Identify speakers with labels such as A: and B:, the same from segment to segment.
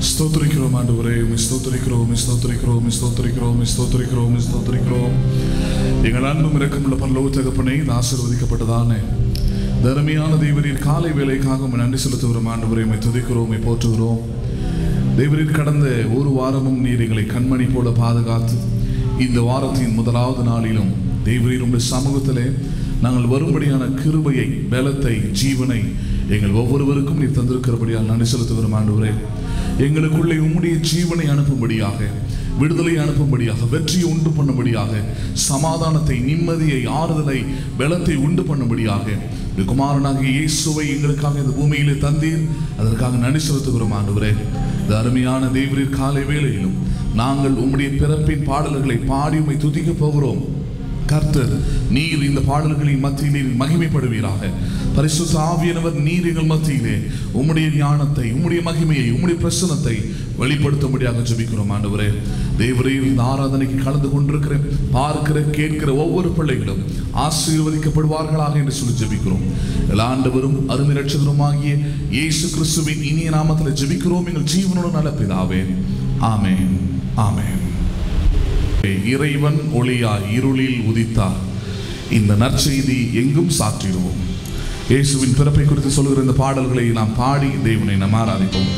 A: ஸ்தோத்திரிக்கிறோம் ஆண்டவரே உம்மை ஸ்தோத்திரிக்கிறோம் உம்மை ஸ்தோத்திரிக்கிறோம் உம்மை ஸ்தோத்திரிக்கிறோம் உம்மை ஸ்தோத்திரிக்கிறோம் உம்மை ஸ்தோத்திரிக்கிறோம் எங்கள் அன்பும் இரக்கமுள்ள பரலோக தகப்பனே இந்த ஆசீர்வதிக்கப்பட்டதானே தர்மியான தேவரீர் காலை வேலைக்காக உம்மை நன்றி செலுத்துகிறோம் ஆண்டவரே உம்மை துதிக்கிறோம் உம்மை போற்றுகிறோம் தேவரீர் கடந்த ஒரு வாரமும் நீர் எங்களை கண்மணி போல பாதுகாத்து இந்த வாரத்தின் முதலாவது நாளிலும் தேவரீர் உடைய சமூகத்திலே நாங்கள் வரும்படியான கிருபையை பலத்தை ஜீவனை எங்கள் ஒவ்வொருவருக்கும் நீர் தந்திருக்கிறபடியால் நன்றி செலுத்துகிறோம் ஆண்டவரே எங்களுக்குள்ளே உம்முடைய ஜீவனை அனுப்பும்படியாக விடுதலை அனுப்பும்படியாக வெற்றியை உண்டு பண்ணும்படியாக சமாதானத்தை நிம்மதியை ஆறுதலை பலத்தை உண்டு பண்ணும்படியாக இந்த குமாரனாகிய இயேசுவை எங்களுக்காக இந்த பூமியிலே தந்தீர் அதற்காக நன்றி செலுத்துகிறோம் ஆண்டவரே இந்த அருமையான தேவரீர் காலை வேளையிலும் நாங்கள் உம்முடைய பிறப்பின் பாடல்களை பாடி உம்மை துதிக்க போகிறோம் கர்த்தர் நீர் இந்த பாடல்களின் மத்தியிலே மகிமைப்படுவீராக பரிசுத்த ஆவியானவர் நீர் எங்கள் மத்தியிலே உம்முடைய ஞானத்தை உம்முடைய மகிமையை உம்முடைய பிரசனத்தை வெளிப்படுத்தும்படியாக ஜெபிக்கிறோம் ஆண்டவரே தேவரே இந்த ஆராதனைக்கு கலந்து கொண்டிருக்கிற பார்க்கிற கேட்கிற ஒவ்வொரு பிள்ளைகளும் ஆசீர்வதிக்கப்படுவார்களாக என்று சொல்லி ஜெபிக்கிறோம் எல்லா ஆண்டவரும் அருமை ரட்சகருமாகிய இயேசு கிறிஸ்துவின் இனிய நாமத்தில் ஜெபிக்கிறோம் எங்கள் ஜீவனோடு நல்ல பிதாவே ஆமென் ஆமென் இறைவன் ஒளியாய் இருளில் உதித்தார் இந்த நற்செய்தி எங்கும் சாற்றிடுவோம் இயேசுவின் பிறப்பை குறித்து சொல்லுகிற இந்த பாடல்களை நாம் பாடி தேவனை நாம் ஆராதிப்போம்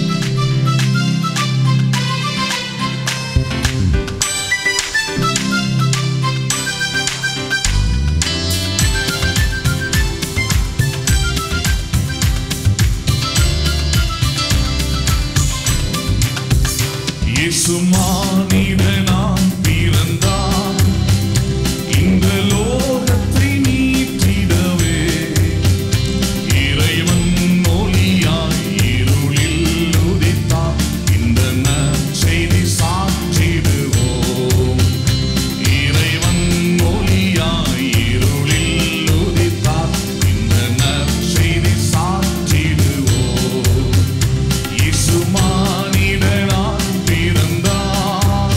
A: இயேசு மானிடனாம் பிறந்தார் இந்த லோகத்தை நீட்டிடவே இறைவன் ஒளியாய் இருளில் உதித்தார் இந்த நற்செய்தி சாற்றிடுவோம் இறைவன் ஒளியாய் இருளில் உதித்தார் இந்த நற்செய்தி சாற்றிடுவோம் இயேசு மானிடனாய் பிறந்தார்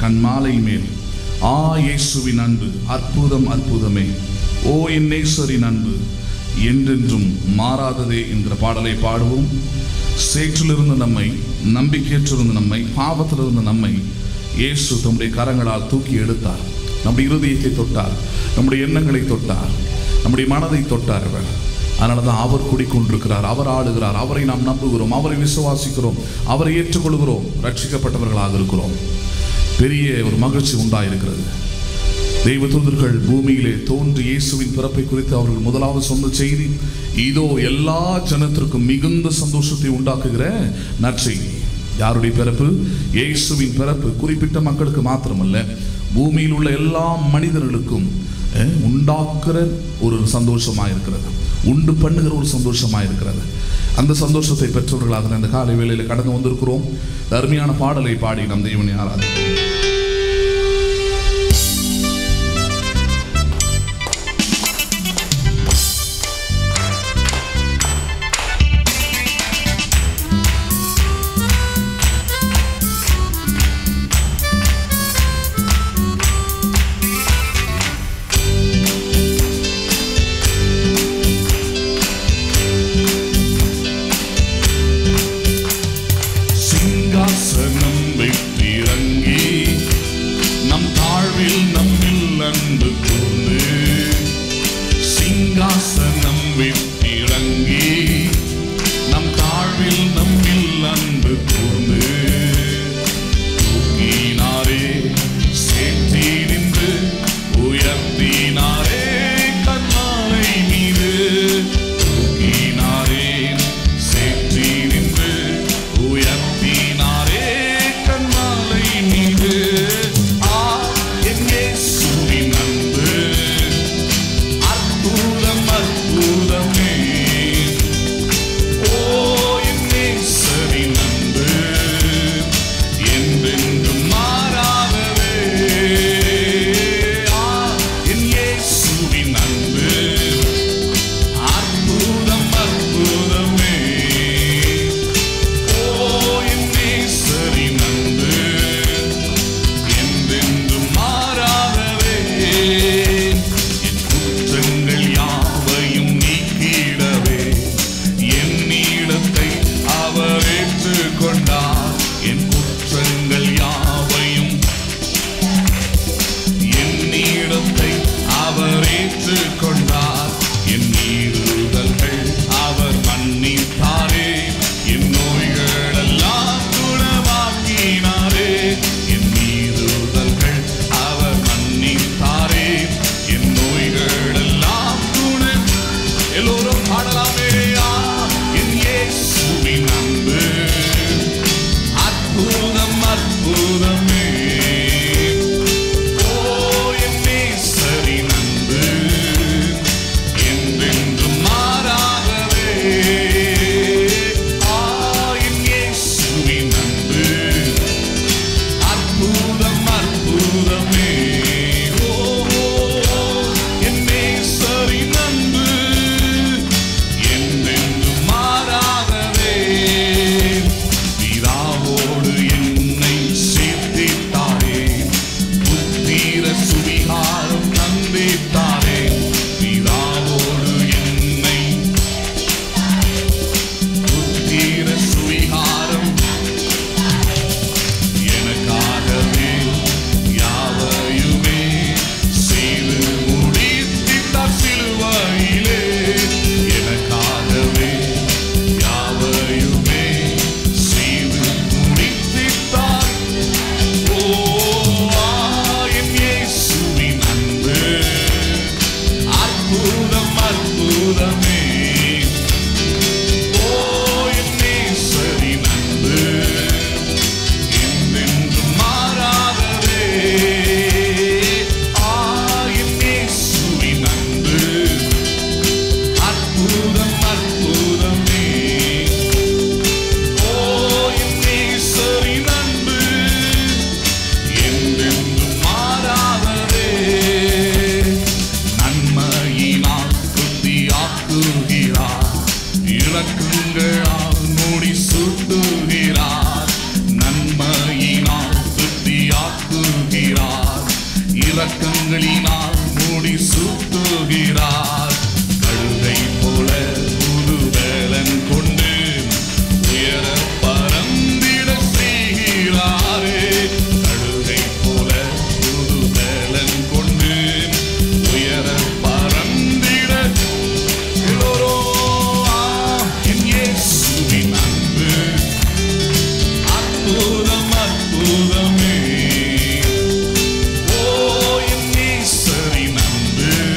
A: நன்மாலை மேல் ஆ இயேசுவின் அன்பு அற்புதம் அற்புதமே ஓ என் நேசரின் அன்பு என்றென்றும் மாறாததே என்கிற பாடலை பாடுவோம் சேற்றிலிருந்து நம்மை நம்பிக்கையற்றிருந்த நம்மை பாவத்திலிருந்து நம்மை இயேசு தம்முடைய கரங்களால் தூக்கி எடுத்தார் நம்முடைய இருதயத்தை தொட்டார் நம்முடைய எண்ணங்களை தொட்டார் நம்முடைய மனதை தொட்டார் அவர் அதனால தான் அவர் குடிக்கொண்டிருக்கிறார் அவர் ஆளுகிறார் அவரை நாம் நம்புகிறோம் அவரை விசுவாசிக்கிறோம் அவரை ஏற்றுக்கொள்கிறோம் ரட்சிக்கப்பட்டவர்களாக இருக்கிறோம் பெரிய ஒரு மகிழ்ச்சி உண்டாயிருக்கிறது தெய்வ தூதர்கள் பூமியிலே தோன்றி இயேசுவின் பிறப்பை குறித்து அவர்கள் முதலாவது சொன்ன செய்தி இதோ எல்லா ஜனத்திற்கும் மிகுந்த சந்தோஷத்தை உண்டாக்குகிற நற்செய்தி யாருடைய பிறப்பு இயேசுவின் பிறப்பு குறிப்பிட்ட மக்களுக்கு மாத்திரமல்ல பூமியில் உள்ள எல்லா மனிதர்களுக்கும் அஹ், உண்டாக்குற ஒரு சந்தோஷமாக இருக்கிறது உண்டு பண்ணுகிற ஒரு சந்தோஷமாக இருக்கிறது அந்த சந்தோஷத்தை பெற்றவர்களாக இந்த காலை வேளையில் கடந்து வந்திருக்கிறோம் இந்த அருமையான பாடலை பாடி நம் தெய்வனை ஆராதிக்கிறோம் சிங்காசனம் விட்டிறங்கி நம் தாழ்வில் நம்மில் அன்பு கூர்ந்து சிங்காசனம் விட்டிறங்கி நம் தாழ்வில் நம்மில் அன்பு கூர்ந்து தூக்கினாரே சேற்றி நின்று உயர்த்தினாரே கண்ணாலை மீது தூக்கினாரே சேற்றி நின்று உயர்த்தினாரே கண்ணாலை மீது ஆ என் இயேசுவின் அன்பு அற்புதம் அற்புதமே ஓ என் நேசரின் அன்பு என்றென்றும் மாறாதவே ஆ என் இயேசுவின் அன்பு அற்புதம் அற்புதமே ஓ என் நேசரின் அன்பு என்றென்றும் மாறாதவே என் குற்றங்கள் யாவையும் நீக்கிடவே என் நீளத்தை அவர் ஏற்றுக்கொண்டார் என் குற்றங்கள் யாவையும் என் நீளத்தை அவர் ஏற்றுக்கொண்டார் என் மீறுதல்கள் அவர் மன்னித்தாரே என் நோய்களெல்லாம் குணமாக்கினாரே என் மீறுதல்கள் அவர் மன்னித்தாரே என் நோய்களெல்லாம் குண எல்லோரும் பாடலாமே ஆ, என் இயேசுவின் அன்பு அற்புதம் அற்புதமே ஓ என் நேசரின் அன்பு சுத்துகிறார் கழுதை போல புதுபலன் கொண்டு உயர பறந்திட செய்கிறாரே கழுதை போல புதுபலன் கொண்டு உயர பறந்திட எல்லோரும் ஆ, என் இயேசுவின் அன்பு அற்புதம் அற்புதமே ஓ என் நேசரின் அன்பு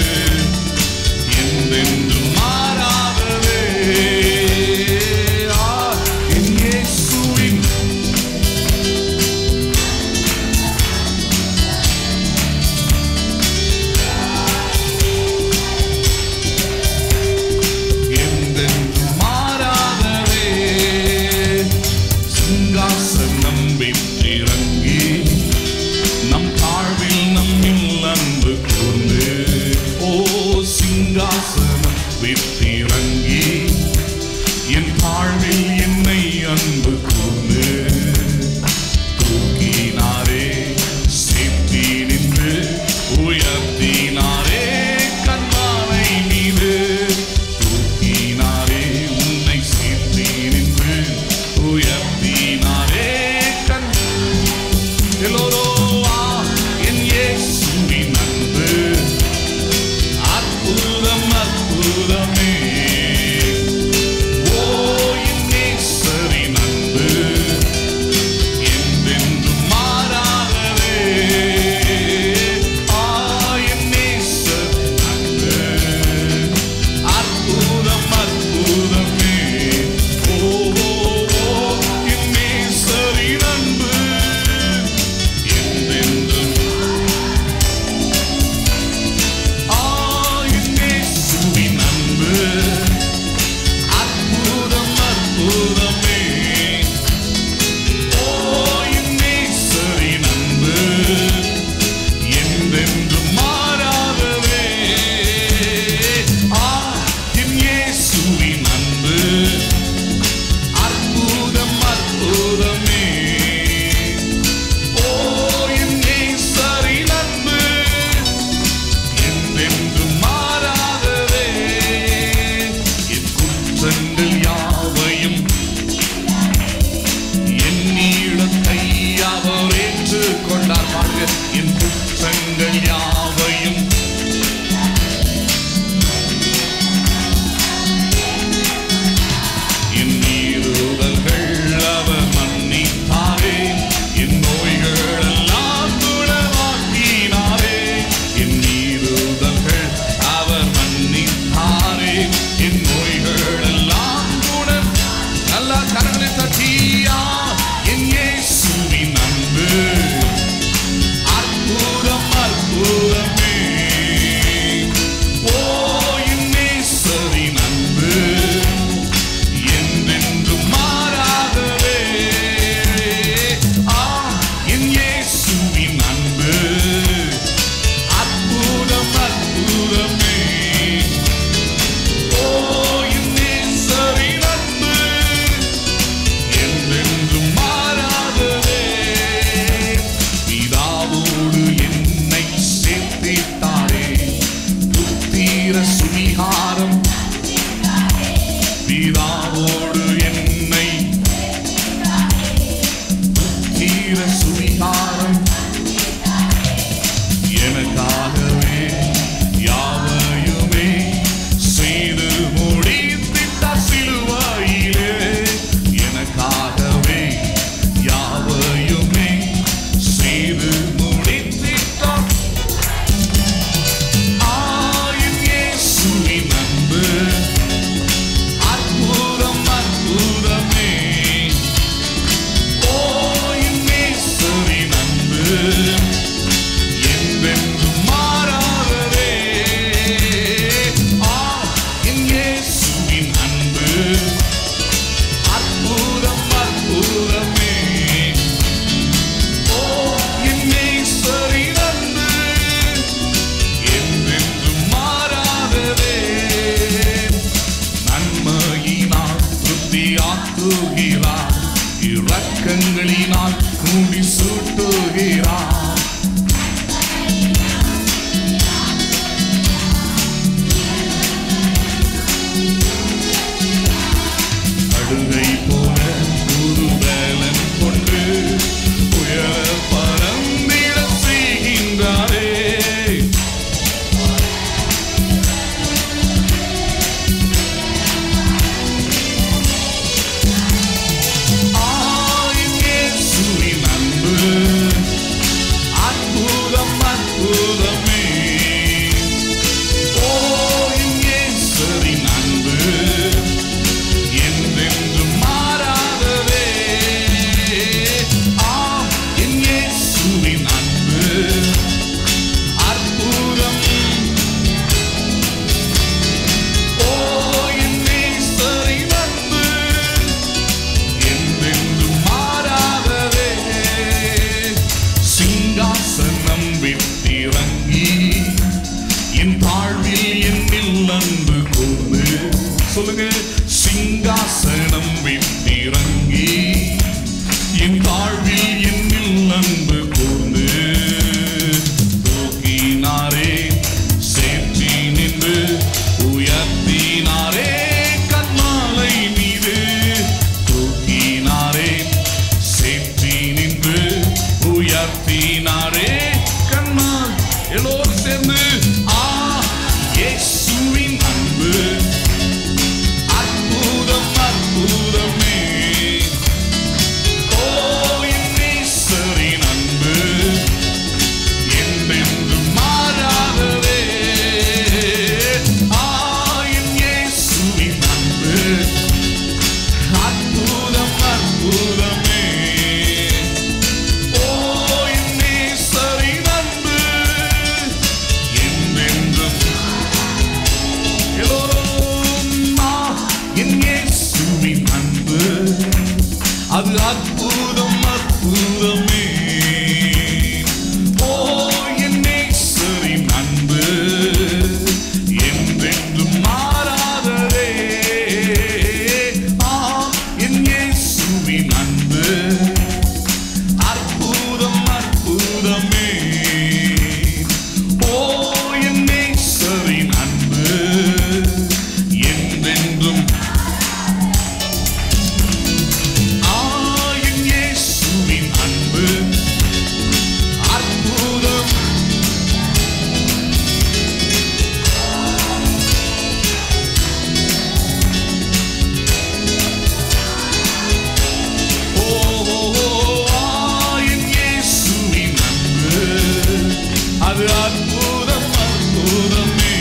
A: சொல்லுங்க சிங்காசனம் விட்டிறங்கி என் தாழ்வில் என்னில் அன்பு கூர்ந்து தூக்கினாரே சேற்றி நின்று உயர்த்தினாரே கண்மாலை மீது தூக்கினாரே சேற்றி நின்று உயர்த்தினாரே கண்மால் எல்லோரும் சேர்ந்து ஆ இயேசுவின் அன்பு அற்புதம் அற்புதமே ஓ என் நேசரின் அன்பு என்றென்றும் மாறாததே ஆ என் இயேசுவின் அன்பு அற்புதம் அற்புதமே ஓ என் நேசரின் அன்பு என்றென்றும் எல்லோரும் ஆ, என் இயேசுவின் அன்பு அது அற்புதம் அற்புதமே ஓ என் நேசரின் அன்பு என்றென்றும் மாறாததே ஆ என் இயேசுவின் அன்பு அற்புதம் அற்புதமே ஓ என் நேசரின் அன்பு என்றென்றும் ஆ என் இயேசுவின் அன்பு அற்புதம் ஓ ஓ, ஓ, ஆ, என் இயேசுவின் அன்பு அது அற்புதம் அற்புதமே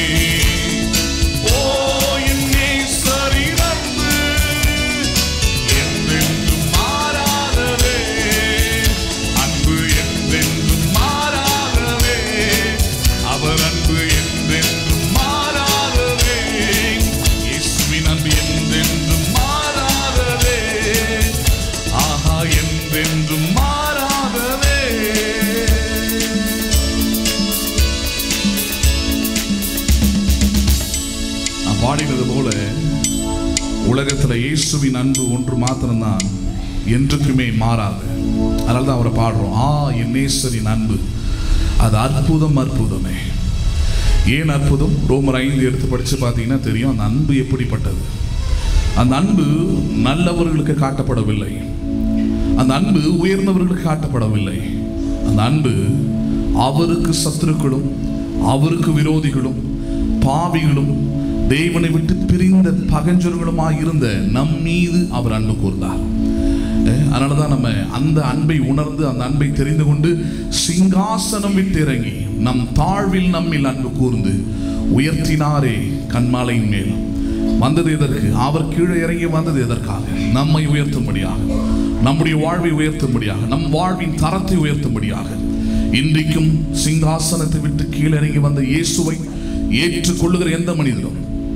A: ஓ என் நேசரின் அன்பு என்றென்றும் மாறாதவே அன்பு என்றென்றும் மாறாதவே அவர் அன்பு என்றென்றும் மாறாதவே இயேசுவின் அன்பு என்றென்றும் மாறாதவே ஆஹா என்றென்றும் மாறாதவே நான் பாடினது போல உலகத்துல இயேசுவின் அன்பு ஒன்று மாத்திரம்தான் என்றுக்குமே மாறாது அதனால தான் அவரை பாடுறோம் ஆ என் நேசரின் அன்பு அது அற்புதம் அற்புதமே ஏன் அற்புதம் ரோமர் ஐந்து எடுத்து படிச்சு பார்த்தீங்கன்னா தெரியும் அந்த அன்பு எப்படிப்பட்டது அந்த அன்பு நல்லவர்களுக்கு காட்டப்படவில்லை அந்த அன்பு உயர்ந்தவர்களுக்கு காட்டப்படவில்லை அந்த அன்பு அவருக்கு சத்துருக்களும் அவருக்கு விரோதிகளும் பாவிகளும் தேவனை விட்டு பிரிந்த பகஞ்சர்களுமாய் இருந்த நம் மீது அவர் அன்பு கூர்ந்தார் அஹ் அதனால தான் நம்ம அந்த அன்பை உணர்ந்து அந்த அன்பை தெரிந்து கொண்டு சிங்காசனம் விட்டு இறங்கி நம் தாழ்வில் நம்மில் அன்பு கூர்ந்து உயர்த்தினாரே கண்மாலையின் மேல் வந்தது எதற்கு அவர் கீழே இறங்கி வந்தது எதற்காக நம்மை உயர்த்தும்படியாக நம்முடைய வாழ்வை உயர்த்தும்படியாக நம் வாழ்வின் தரத்தை உயர்த்தும்படியாக இன்றைக்கும் சிங்காசனத்தை விட்டு கீழே இறங்கி வந்த இயேசுவை ஏற்றுக்கொள்ளுகிற எந்த மனிதனும்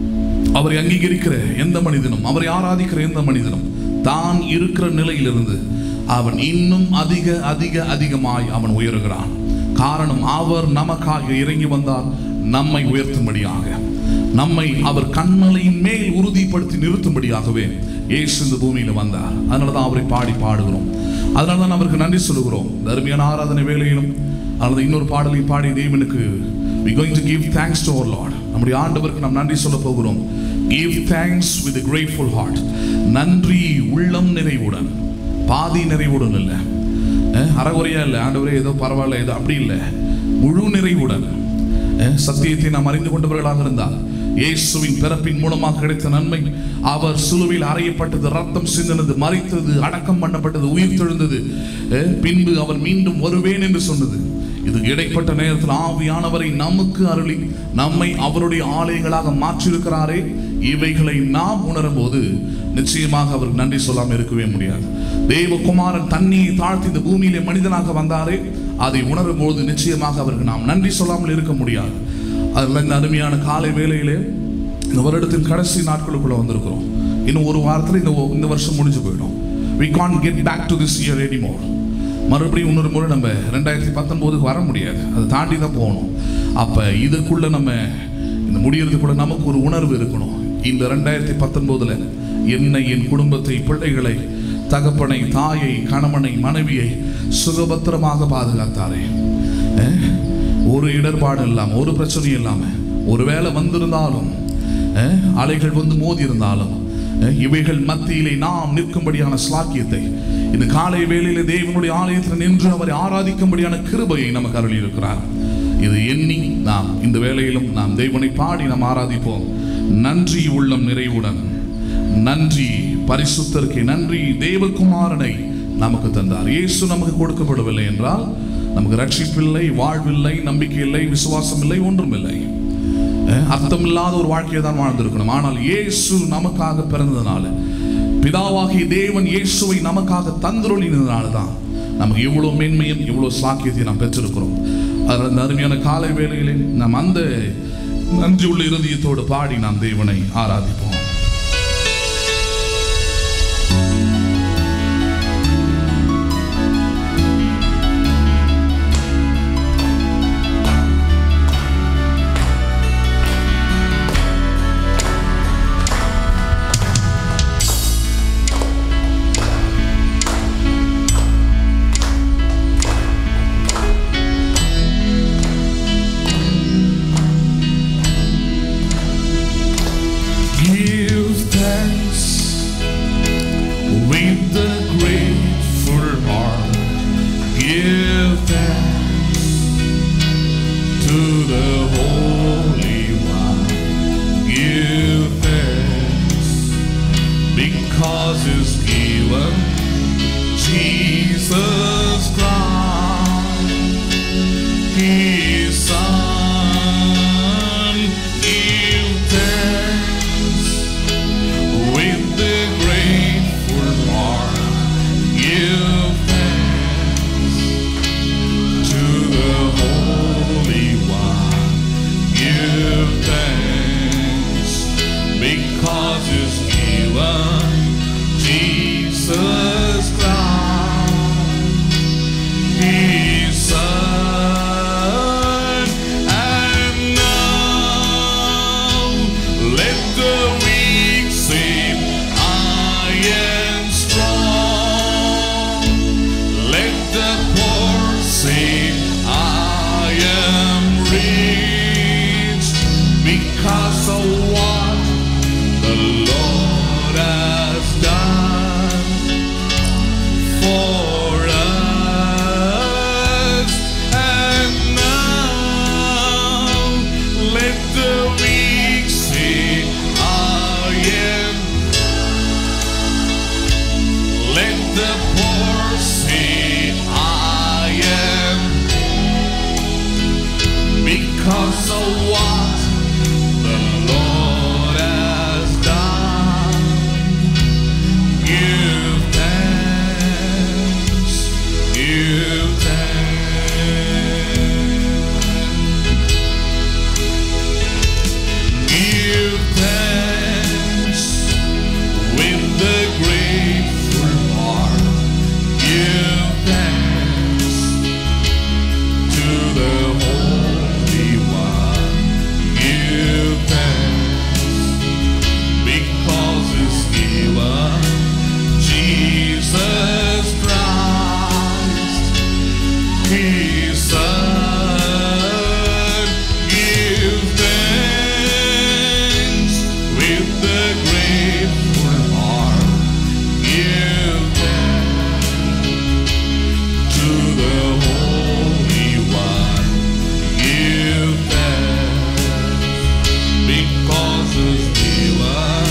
A: அவரை அங்கீகரிக்கிற எந்த மனிதனும் அவரை ஆராதிக்கிற எந்த மனிதனும் தான் இருக்கிற நிலையிலிருந்து அவன் இன்னும் அதிக அதிக அதிகமாய் அவன் உயருகிறான் காரணம் அவர் நமக்காக இறங்கி வந்தார் நம்மை உயர்த்தும்படியாக நம்மை அவர் கண்மலையின் மேல் உறுதிப்படுத்தி நிறுத்தும்படியாகவே இயேசு இந்த பூமியில் வந்தார் அதனால தான் அவரை பாடி பாடுகிறோம் அதனால தான் அவருக்கு நன்றி சொல்லுகிறோம் இந்த அருமையான ஆராதனை வேலையிலும் அல்லது இன்னொரு பாடலை பாடி தேவனுக்கு we going to give thanks to our Lord நம்முடைய ஆண்டவருக்கு நாம் நன்றி சொல்ல போகிறோம் give thanks with a grateful heart நன்றி உள்ளம் நிறைவுடன் பாதி நிறைவுடன் இல்லை அஹ், அறகுறையா இல்லை ஆண்டவரே ஏதோ பரவாயில்ல ஏதோ அப்படி இல்லை முழு நிறைவுடன் அஹ், சத்தியத்தை நாம் அறிந்து கொண்டவர்களாக இருந்தால் இயேசுவின் பிறப்பின் மூலமாக கிடைத்த நன்மை அவர் சிலுவையில் அறையப்பட்டது ரத்தம் சிந்தினது மறித்தது அடக்கம் பண்ணப்பட்டது உயிர் தெழுந்தது அஹ், பின்பு அவர் மீண்டும் வருவேன் என்று சொன்னது இது இடைப்பட்ட நேரத்தில் ஆவியானவரை நமக்கு அருளி நம்மை அவருடைய ஆலயங்களாக மாற்றியிருக்கிறாரே இவைகளை நாம் உணரும் போது நிச்சயமாக அவருக்கு நன்றி சொல்லாமல் இருக்கவே முடியாது தேவகுமாரன் தண்ணியை தாழ்த்தி இந்த பூமியிலே மனிதனாக வந்தாரே அதை உணரும் போது நிச்சயமாக அவருக்கு நாம் நன்றி சொல்லாமல் இருக்க முடியாது அதில் இந்த அருமையான காலை வேளையிலே இந்த வருடத்தின் கடைசி நாட்களுக்குள்ள வந்திருக்கிறோம் இன்னும் ஒரு வாரத்தில் இந்த ஒ- இந்த வருஷம் முடிஞ்சு போயிடும் we can't get back to this year anymore மறுபடியும் இன்னொரு முறை நம்ம ரெண்டாயிரத்தி பத்தொம்போதுக்கு வர முடியாது அதை தாண்டி தான் போகணும் அப்போ இதுக்குள்ள நம்ம இந்த முடியறதுக்குள்ள நமக்கு ஒரு உணர்வு இருக்கணும் இந்த ரெண்டாயிரத்தி பத்தொன்பதுல என்னை என் குடும்பத்தை பிள்ளைகளை தகப்பனை தாயை கணவனை மனைவியை சுகபத்திரமாக பாதுகாத்தாரே அஹ், ஒரு இடர்பாடு இல்லாம ஒரு பிரச்சனையும் இல்லாம ஒருவேளை வந்திருந்தாலும் அஹ், அலைகள் வந்து மோதி இருந்தாலும் அஹ், இவைகள் மத்தியிலே நாம் நிற்கும்படியான ஸ்லாக்கியத்தை இந்த காலை வேளையிலே தேவனுடைய ஆலயத்தில் நின்று அவரை ஆராதிக்கும்படியான கிருபையை நமக்கு அருளி இருக்கிறார் இது எண்ணி நாம் இந்த வேளையிலும் நாம் தேவனை பாடி நாம் ஆராதிப்போம் நன்றி உள்ளம் நிறைவுடன் நன்றி பரிசுத்தருக்கு நன்றி தேவகுமாரனை நமக்கு தந்தார் இயேசு நமக்கு கொடுக்கப்படவில்லை என்றால் நமக்கு ரட்சிப்பில்லை வாழ்வில்லை நம்பிக்கை இல்லை விசுவாசம் இல்லை ஒன்றுமில்லை அஹ், அர்த்தமில்லாத ஒரு வாழ்க்கையை தான் வாழ்ந்திருக்கணும் ஆனால் இயேசு நமக்காக பிறந்ததுனால பிதாவாகிய தேவன் இயேசுவை நமக்காக தந்துருளினதுனால தான் நமக்கு இவ்வளவு மேன்மையும் இவ்வளவு சாக்கியத்தையும் நாம் பெற்றிருக்கிறோம் அதனால் அந்த அருமையான காலை வேளையிலே நாம் அந்த நன்றி உள்ள இருதயத்தோடு பாடி நாம் தேவனை ஆராதிப்போம் Give thanks with the grateful heart. Give thanks to the Holy One. Give thanks because it's given Jesus Christ, His Son. Give thanks with the grateful heart. Give thanks to the Holy One. Give thanks because it's given Jesus Christ, His Son. And now let the weak say, I am strong. Let the poor say, I am rich because of what the Lord has done for us. And now let the weak say, I am let the poor say I am because of what the Lord has done. Give thanks, give thanks, give thanks with the grateful heart. Give thanks to the Holy One. Give thanks because it's given Jesus Christ, His Son. Give thanks with the grateful heart. Give thanks to the Holy One. Give thanks because it's given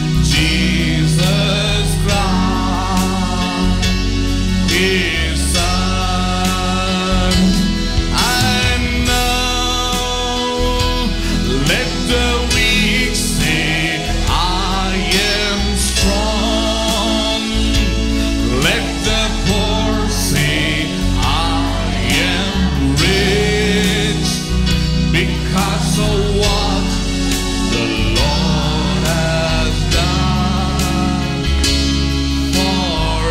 A: Jesus Christ, His Son. And now let the weak say, I am strong. Let the poor say, I am rich because of what the Lord has done for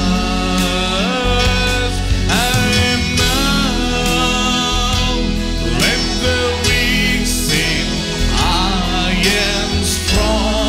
A: us. And now let the weak say, I am strong.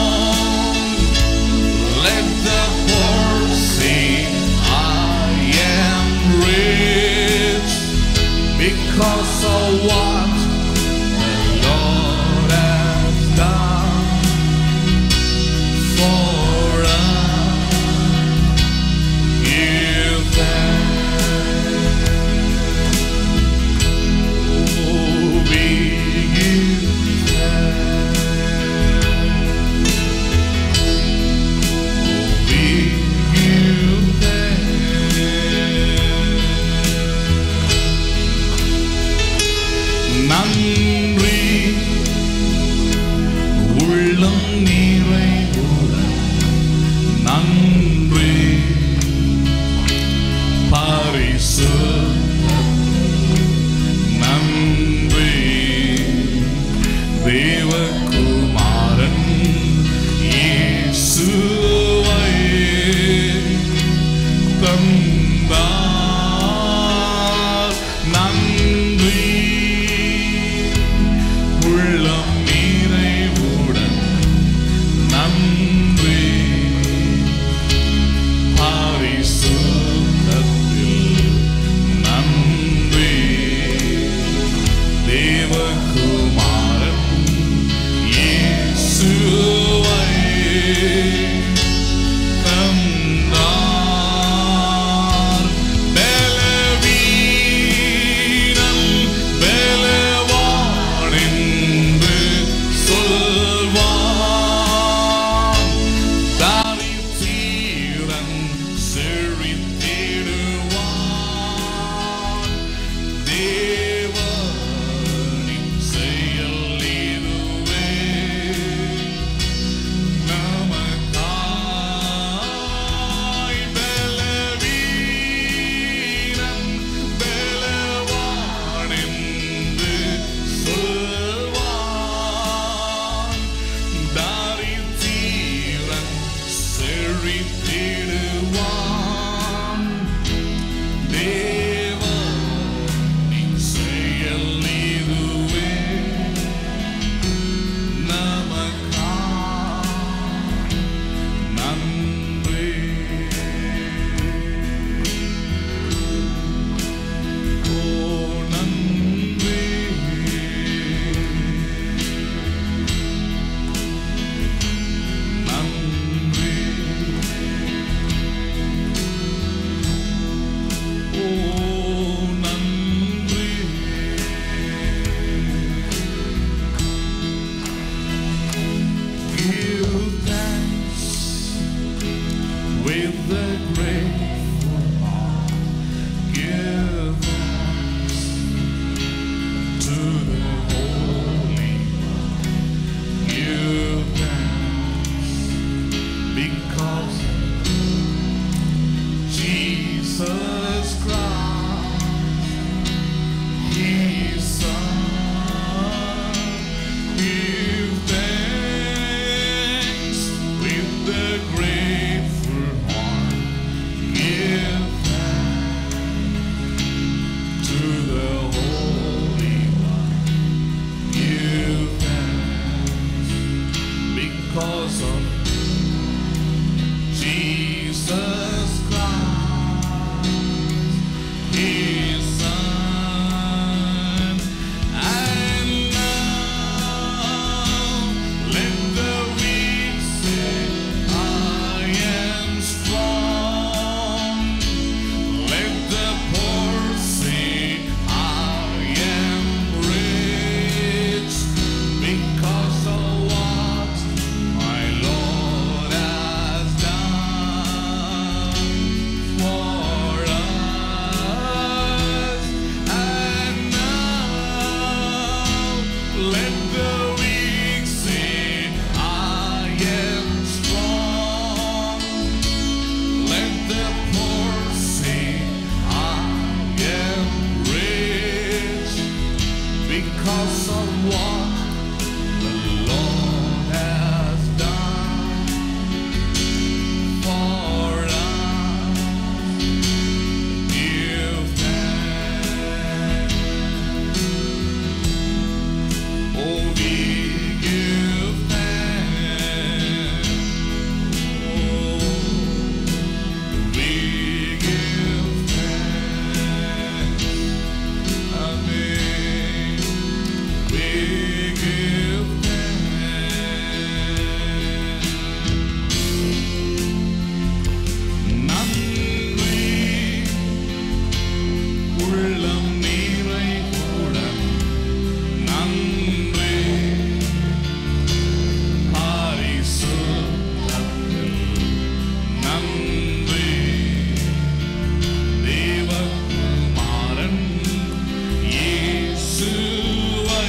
A: Let the weak say, I am strong. Let the poor say, I am rich because of what the Lord has done for us. Give thanks. Oh, we give thanks. Oh, we give thanks. Amen. We give thanks. நன்றி உள்ளம் நிறைவுடன் நன்றி பரிசுத்தத்தில் நன்றி தேவகுமாரன் இயேசுவை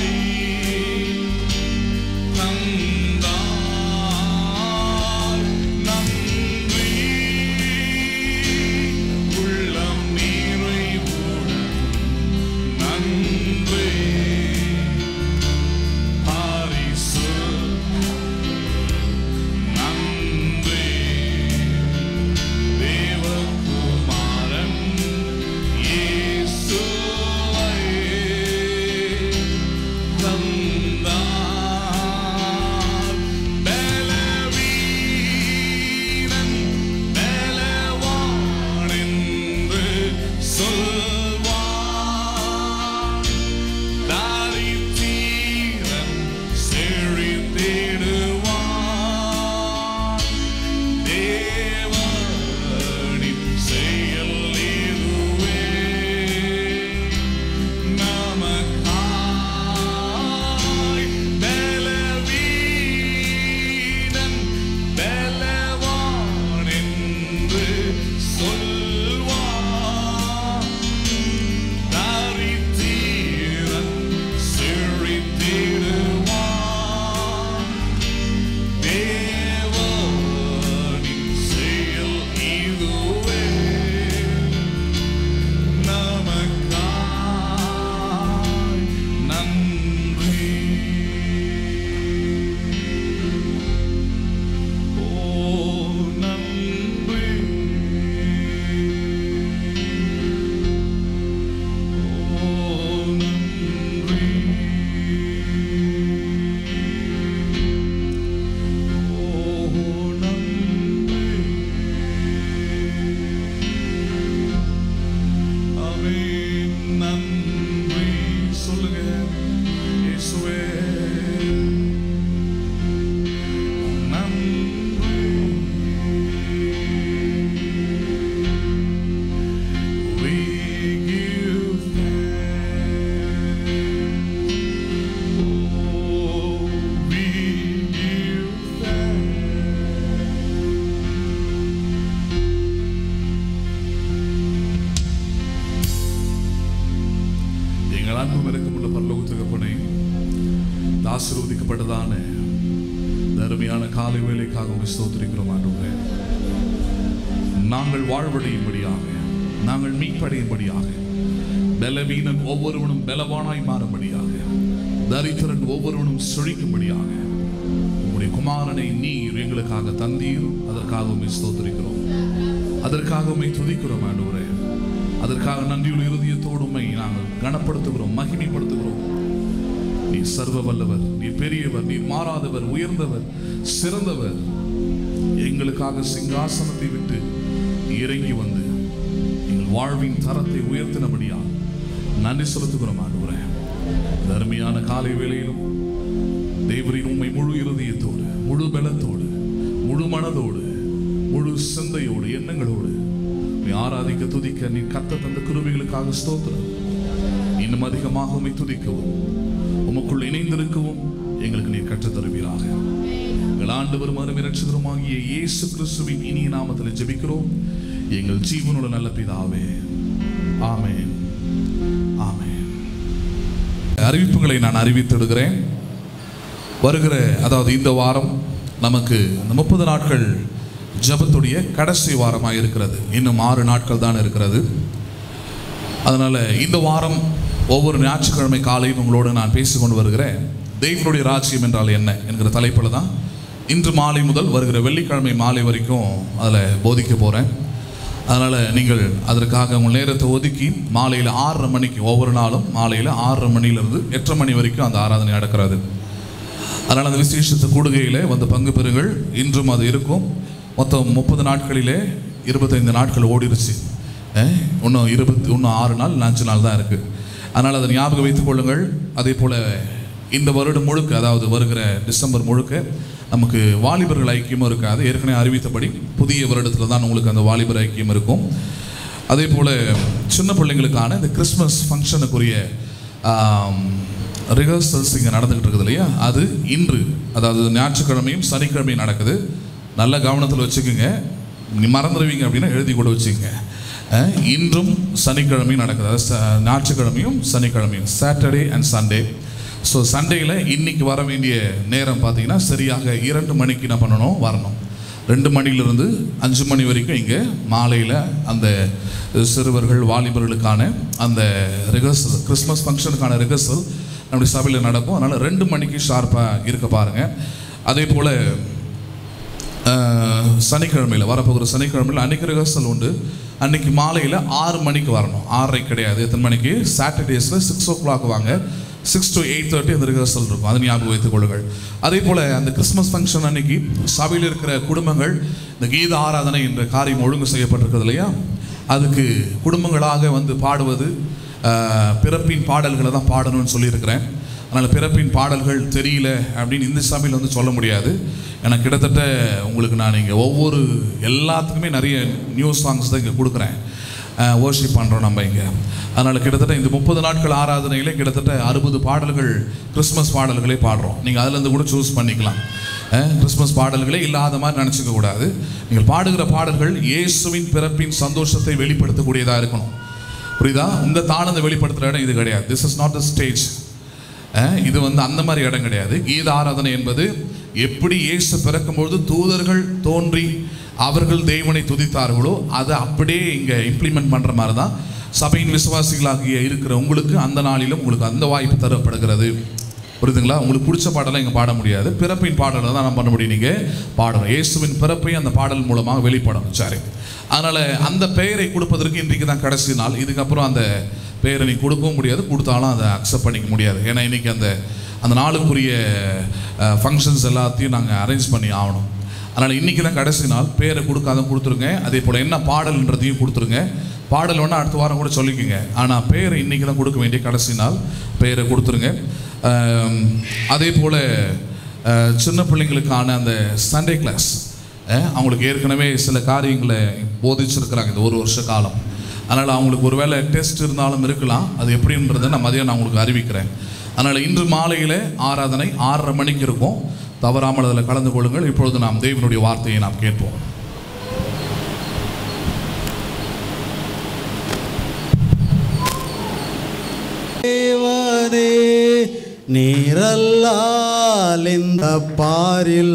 A: தந்தார் நன்றி உள்ளம் நிறைவுடன் நன்றி பரிசு நன்றி தேவகுமாரன் இயேசுவை தந்தார் பலவீனன் பலவான் என்று சொல்வார் தாரித்தீரன் செழித்திடுவான் தேவனின் செயல் இதுவே நமக்காய் பலவீனன் பலவான் என்று சொல்வான் தாரித்தீரன் செழித்திடுவான் தேவனின் செயல் இதுவே நமக்காய் நன்றி ஓ நன்றி ஓ நன்றி ஓ நன்றி ஆமென் நன்றி சொல்லுங்க இயேசுவே நன்றி We give thanks. Oh, we give thanks. எங்கள் அன்பும் இறக்கமுள்ள பரலோக தகப்பனே இந்த ஆசீர்வதிக்கப்பட்டதான இந்த அருமையான காலை வேலைக்காக உங்களை ஸ்தோத்திரிக்கிறோம் ஆண்டவரே நாங்கள் வாழ்வடையும்படியாக நாங்கள் மீட்படையும்படியாக பலவீனன் ஒவ்வொருவனும் பலவானாய் மாறும்படியாக தரித்திரன் ஒவ்வொருவனும் செழிக்கும்படியாக உம்முடைய குமாரனை நீர் எங்களுக்காக தந்தீர் அதற்காக உண்மை ஸ்தோத்திரிக்கிறோம் அதற்காக உண்மை துதிக்கிறோம் ஆண்டவரே அதற்காக நன்றியுள்ள இருதயத்தோடு உம்மை நாங்கள் கனப்படுத்துகிறோம் மகிமைப்படுத்துகிறோம் நீ சர்வ வல்லவர் நீ பெரியவர் நீ மாறாதவர் உயர்ந்தவர் சிறந்தவர் எங்களுக்காக சிங்காசனத்தை விட்டு இறங்கி வந்து எங்கள் வாழ்வின் தரத்தை உயர்த்தினபடியா நன்றி செலுத்துகிறோம் ஆண்டவரே இந்த அருமையான காலை வேளையிலும் தேவரின் உண்மை முழு இருதயத்தோடு முழு பலத்தோடு முழு மனதோடு முழு சிந்தையோடு எண்ணங்களோடு உம்மை ஆராதிக்க துதிக்க நீ கத்த தந்த கிருபைகளுக்காக ஸ்தோத்திரம் இன்னும் அதிகமாக உம்மை துதிக்கவும் உமக்குள் இணைந்திருக்கவும் எங்களுக்கு நீர் கற்றுத் தருவீராக எங்கள் ஆண்டவரும் அருமை ரட்சகருமாகிய இயேசு கிறிஸ்துவின் இனிய நாமத்தில் ஜெபிக்கிறோம் எங்கள் ஜீவனுள்ள நல்ல பிதாவே ஆமென் ஆமென் அறிவிப்புகளை நான் அறிவித்திடுகிறேன் வருகிற அதாவது இந்த வாரம் நமக்கு இந்த முப்பது நாட்கள் ஜெபத்துடைய கடைசி வாரமாக இருக்கிறது இன்னும் ஆறு நாட்கள் தான் இருக்கிறது அதனால் இந்த வாரம் ஒவ்வொரு ஞாயிற்றுக்கிழமை காலையும் உங்களோடு நான் பேசிக்கொண்டு வருகிறேன் தெய்வனுடைய ராஜ்யம் என்றால் என்ன என்கிற தலைப்பில் தான் இன்று மாலை முதல் வருகிற வெள்ளிக்கிழமை மாலை வரைக்கும் அதில் போதிக்க போகிறேன் அதனால் நீங்கள் அதற்காக உங்கள் நேரத்தை ஒதுக்கி மாலையில் ஆறரை மணிக்கு ஒவ்வொரு நாளும் மாலையில் ஆறரை மணியிலிருந்து எட்டரை மணி வரைக்கும் அந்த ஆராதனை நடக்கிறது அதனால் அந்த விசேஷத்து கூடுகையில் வந்து பங்கு பெறுங்கள் இன்றும் அது இருக்கும் மொத்தம் முப்பது நாட்களிலே இருபத்தைந்து நாட்கள் ஓடிருச்சு அஹ், இன்னும் இருபத்தி இன்னும் ஆறு நாள் இல்ல அஞ்சு நாள் தான் இருக்குது அதனால் அதை ஞாபகம் வைத்துக் கொள்ளுங்கள் அதே போல் இந்த வருடம் முழுக்க அதாவது வருகிற டிசம்பர் முழுக்க நமக்கு வாலிபர்கள் ஐக்கியமும் இருக்காது ஏற்கனவே அறிவித்தபடி புதிய வருடத்தில் தான் உங்களுக்கு அந்த வாலிபர் ஐக்கியம் இருக்கும் அதே போல் சின்ன பிள்ளைங்களுக்கான இந்த கிறிஸ்மஸ் ஃபங்க்ஷனுக்குரிய ரிஹர்சல்ஸ் இங்கே நடந்துக்கிட்டு இருக்குது இல்லையா அது இன்று அதாவது ஞாயிற்றுக்கிழமையும் சனிக்கிழமையும் நடக்குது நல்ல கவனத்தில் வச்சுக்கோங்க நீ மறந்துடுவீங்க அப்படின்னா எழுதி கூட வச்சுக்கோங்க அஹ், இன்றும் சனிக்கிழமையும் நடக்குது அதாவது ச- ஞாயிற்றுக்கிழமையும் சனிக்கிழமையும் சாட்டர்டே அண்ட் சண்டே ஸோ சண்டேயில் இன்னைக்கு வர வேண்டிய நேரம் பார்த்தீங்கன்னா சரியாக இரண்டு மணிக்கு என்ன பண்ணணும் வரணும் ரெண்டு மணிலிருந்து அஞ்சு மணி வரைக்கும் இங்கே மாலையில் அந்த சிறுவர்கள் வாலிபர்களுக்கான அந்த ரிஹர்சல் கிறிஸ்மஸ் ஃபங்க்ஷனுக்கான ரிஹர்சல் நம்முடைய சபையில் நடக்கும் அதனால் ரெண்டு மணிக்கு ஷார்ப்பாக இருக்க பாருங்கள் அதே போல் அஹ், சனிக்கிழமையில் வரப்போகிற சனிக்கிழமையில் அன்னைக்கு ரிஹர்சல் உண்டு அன்னைக்கு மாலையில் ஆறு மணிக்கு வரணும் ஆறரை கிடையாது எத்தனை மணிக்கு சாட்டர்டேஸில் சிக்ஸ் ஓ கிளாக் வாங்க சிக்ஸ் டு எயிட் தேர்ட்டி அந்த ரிஹர்சல் இருக்கும் அதை ஞாபகம் வைத்துக் கொள்ளுங்கள் அதே போல் அந்த கிறிஸ்மஸ் ஃபங்க்ஷன் அன்னைக்கு சபையில் இருக்கிற குடும்பங்கள் இந்த கீத ஆராதனை என்ற காரியம் ஒழுங்கு செய்யப்பட்டிருக்கிறது இல்லையா அதுக்கு குடும்பங்களாக வந்து பாடுவது அஹ், பிறப்பின் பாடல்களை தான் பாடணும்னு சொல்லியிருக்கிறேன் அதனால் பிறப்பின் பாடல்கள் தெரியல அப்படின்னு இந்த சபையில் வந்து சொல்ல முடியாது ஏன்னா கிட்டத்தட்ட உங்களுக்கு நான் இங்கே ஒவ்வொரு எல்லாத்துக்குமே நிறைய நியூ சாங்ஸ் தான் இங்கே கொடுக்குறேன் ஓர்ஷிப் பண்ணுறோம் நம்ம இங்கே அதனால் கிட்டத்தட்ட இந்த முப்பது நாட்கள் ஆராதனையிலே கிட்டத்தட்ட அறுபது பாடல்கள் கிறிஸ்மஸ் பாடல்களே பாடுறோம் நீங்கள் அதுலேருந்து கூட சூஸ் பண்ணிக்கலாம் அஹ், கிறிஸ்மஸ் பாடல்களே இல்லாத மாதிரி நினச்சிக்க கூடாது நீங்கள் பாடுகிற பாடல்கள் இயேசுவின் பிறப்பின் சந்தோஷத்தை வெளிப்படுத்தக்கூடியதாக இருக்கணும் புரியுதா உங்கள் தானத்தை வெளிப்படுத்துகிற இடம் இது கிடையாது this is not the stage ah, இது வந்து அந்த மாதிரி இடம் கிடையாது கீத ஆராதனை என்பது எப்படி இயேசு பிறக்கும்பொழுது தூதர்கள் தோன்றி அவர்கள் தெய்வனை துதித்தார்களோ அதை அப்படியே இங்கே இம்ப்ளிமெண்ட் பண்ணுற மாதிரி தான் சபையின் விசுவாசிகளாகிய இருக்கிற உங்களுக்கு அந்த நாளிலும் உங்களுக்கு அந்த வாய்ப்பு தரப்படுகிறது புரியுதுங்களா உங்களுக்கு பிடிச்ச பாடலாம் இங்கே பாட முடியாது பிறப்பின் பாடலை தான் நான் பண்ண முடியும் நீங்கள் பாடணும் இயேசுவின் பிறப்பை அந்த பாடல் மூலமாக வெளிப்படும் சரி அதனால் அந்த பெயரை கொடுப்பதற்கு இன்றைக்கு தான் கடைசி நாள் இதுக்கப்புறம் அந்த பெயரை நீ கொடுக்கவும் முடியாது கொடுத்தாலும் அதை அக்செப்ட் பண்ணிக்க முடியாது ஏன்னா இன்றைக்கி அந்த அந்த நாளுக்குரிய ஃபங்க்ஷன்ஸ் எல்லாத்தையும் நாங்கள் அரேஞ்ச் பண்ணி ஆகணும் அதனால் இன்றைக்கி தான் கடைசி நாள் பேரை கொடுக்காத கொடுத்துருங்க அதே போல் என்ன பாடல்ன்றதையும் கொடுத்துருங்க பாடல் வேணால் அடுத்த வாரம் கூட சொல்லிக்கோங்க ஆனால் பேரை இன்றைக்கி தான் கொடுக்க வேண்டிய கடைசி நாள் பேரை கொடுத்துருங்க ஆம், அதே போல் அஹ், சின்ன பிள்ளைங்களுக்கான அந்த சண்டே கிளாஸ் அவங்களுக்கு ஏற்கனவே சில காரியங்களை போதிச்சிருக்கிறாங்க இந்த ஒரு வருஷ காலம் அதனால் அவங்களுக்கு ஒரு வேளை டெஸ்ட் இருந்தாலும் இருக்கலாம் அது எப்படின்றத நான் மதியம் நான் உங்களுக்கு அறிவிக்கிறேன் அதனால் இன்று மாலையில் ஆராதனை ஆறரை மணிக்கு இருக்கும் தவறாமல் அதில் கலந்து கொள்ளுங்கள் இப்பொழுது நாம் தேவனுடைய வார்த்தையை நாம் கேட்போம்
B: தேவனே நீரல்லால் இந்த பாரில்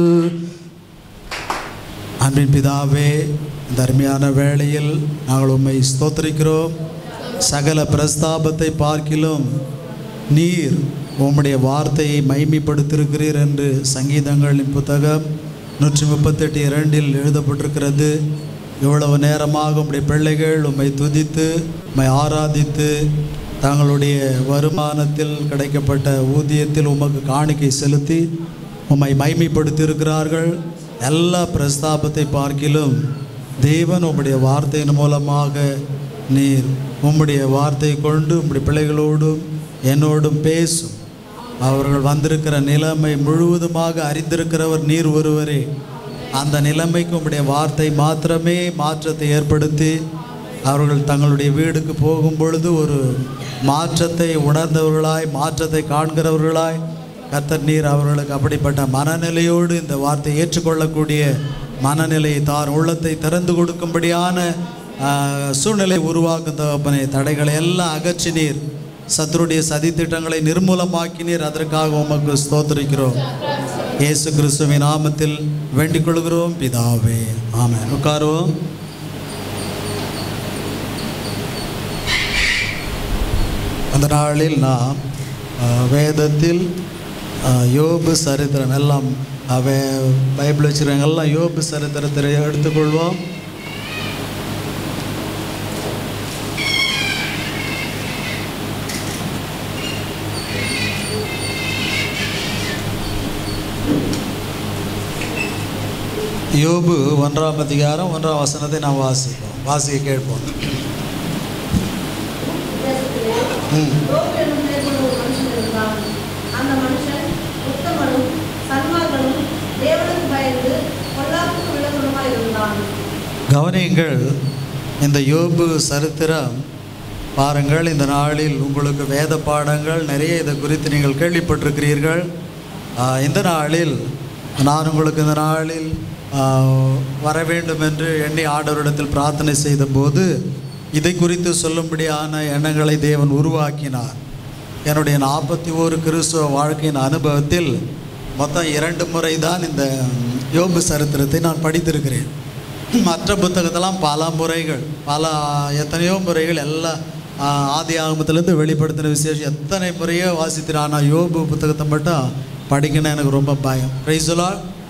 B: அன்பின் பிதாவே இந்த அருமையான வேளையில் நாங்கள் உம்மை ஸ்தோத்திரிக்கிறோம் சகல பிரஸ்தாபத்தை பார்க்கிலும் நீர் உம்முடைய வார்த்தையை மைமைப்படுத்திருக்கிறீர் என்று சங்கீதங்களின் புத்தகம் நூற்றி முப்பத்தெட்டு இரண்டில் எழுதப்பட்டிருக்கிறது இவ்வளவு நேரமாக உம்முடைய பிள்ளைகள் உம்மை துதித்து உம்மை ஆராதித்து தங்களுடைய வருமானத்தில் கிடைக்கப்பட்ட ஊதியத்தில் உமக்கு காணிக்கை செலுத்தி உம்மை மைமைப்படுத்தியிருக்கிறார்கள் எல்லா பிரஸ்தாபத்தை பார்க்கிலும் தேவன் உம்முடைய வார்த்தையின் மூலமாக நீர் உம்முடைய வார்த்தை கொண்டு உம்முடைய பிள்ளைகளோடும் என்னோடும் பேசும் அவர்கள் வந்திருக்கிற நிலைமை முழுவதுமாக அறிந்திருக்கிறவர் நீர் ஒருவரே அந்த நிலைமைக்கு உம்முடைய வார்த்தை மாத்திரமே மாற்றத்தை ஏற்படுத்தி அவர்கள் தங்களுடைய வீடுக்கு போகும் பொழுது ஒரு மாற்றத்தை உணர்ந்தவர்களாய் மாற்றத்தை காண்கிறவர்களாய் கர்த்தர் நீர் அவர்களுக்கு அப்படிப்பட்ட மனநிலையோடு இந்த வார்த்தையை ஏற்றுக்கொள்ளக்கூடிய மனநிலையை தார் உள்ளத்தை திறந்து கொடுக்கும்படியான ஆஹ், சூழ்நிலை உருவாக்கும் தகப்பனே தடைகளை எல்லாம் அகற்றி நீர் சத்துருடைய சதி திட்டங்களை நிர்மூலமாக்கினீர் அதற்காக உமக்கு ஸ்தோத்திரிக்கிறோம் இயேசு கிறிஸ்துவின் நாமத்தில் வேண்டிக் கொள்கிறோம் பிதாவே ஆமென் உட்காருவோம் அந்த நாளில் நாம் அஹ், வேதத்தில் அஹ், யோபு சரித்திரம் எல்லாம் அவை பைபிள் வச்சுருக்காங்க எல்லாம் யோபு சரித்திரத்தை எடுத்துக்கொள்வோம் யோபு ஒன்றாம் அதிகாரம் ஒன்றாம் வசனத்தை நாம் வாசிப்போம் வாசிக்க கேட்போம் ம்
C: யோபு என்னும் பெயர் கொண்ட ஒரு மனுஷன் இருந்தான். அந்த மனுஷன் உத்தமனும் சன்மார்க்கனும் தேவனுக்கு பயந்து பொல்லாப்புக்கு விலகுனமாய் இருந்தான்
B: கவனியுங்கள் இந்த யோபு சரித்திரம் பாருங்கள் இந்த நாளில் உங்களுக்கு வேத பாடங்கள் நிறைய இதை குறித்து நீங்கள் கேள்விப்பட்டிருக்கிறீர்கள் ஆஹ், இந்த நாளில் நான் உங்களுக்கு இந்த நாளில் ஆஹ், வர வேண்டும் என்று எண்ணி ஆண்டவரிடத்தில் பிரார்த்தனை செய்தபோது இதை குறித்து சொல்லும்படியான எண்ணங்களை தேவன் உருவாக்கினார் என்னுடைய நாற்பத்தி ஓரு கிறிஸ்துவ வாழ்க்கையின் அனுபவத்தில் மொத்தம் இரண்டு முறை தான் இந்த யோபு சரித்திரத்தை நான் படித்திருக்கிறேன் மற்ற புத்தகத்தெல்லாம் பல முறைகள் பல எத்தனையோ முறைகள் எல்லா ஆ, ஆதி ஆகமத்திலேருந்து வெளிப்படுத்தின விசேஷம் எத்தனை முறையோ வாசித்திரு ஆனால் யோபு புத்தகத்தை மட்டும் படிக்கணும் எனக்கு ரொம்ப பயம் பிரைசுலா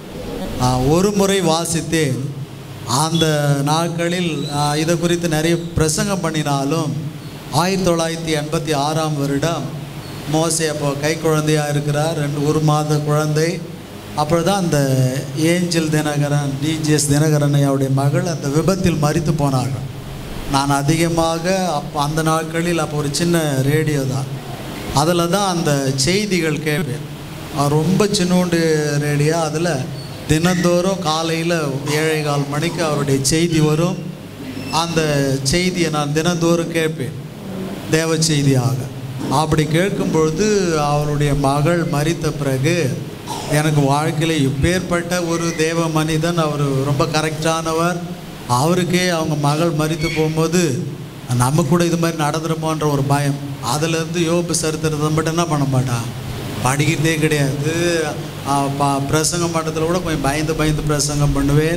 B: ஒரு முறை வாசித்தேன் அந்த நாட்களில் ஆ, இதை குறித்து நிறைய பிரசங்கம் பண்ணினாலும் ஆயிரத்தி தொள்ளாயிரத்தி எண்பத்தி ஆறாம் வருடம் மோசே அப்போ கை குழந்தையாக இருக்கிறார் ரெண்டு ஒரு மாத குழந்தை அப்புறம் தான் அந்த ஏஞ்சல் தினகரன் டிஜிஎஸ் தினகரன் அவருடைய மகள் அந்த விபத்தில் மரித்து போனார்கள் நான் அதிகமாக அப்போ அந்த நாட்களில் அப்போ ஒரு சின்ன ரேடியோ தான் அதில் தான் அந்த செய்திகள் கேட்பேன் அஹ் ரொம்ப சின்னோண்டு ரேடியோ அதில் தினந்தோறும் காலையில் ஏழை கால் மணிக்கு அவருடைய செய்தி வரும் அந்த செய்தியை நான் தினந்தோறும் கேட்பேன் தேவ செய்தியாக அப்படி கேட்கும் பொழுது அவருடைய மகள் மரித்த பிறகு எனக்கு வாழ்க்கையில் இப்பேற்பட்ட ஒரு தேவ மனிதன் அவர் ரொம்ப கரெக்டானவர் அவருக்கே அவங்க மகள் மரித்து போகும்போது நம்ம கூட இது மாதிரி நடந்துருமோன்ற ஒரு பயம் அதுலேருந்து யோபு சரித்திரத்தை மட்டும் என்ன பண்ண மாட்டான் படிக்கிறதே கிடையாது ஆ, ப பிரசங்கம் பண்ணுறதுல கூட கொஞ்சம் பயந்து பயந்து பிரசங்கம் பண்ணுவேன்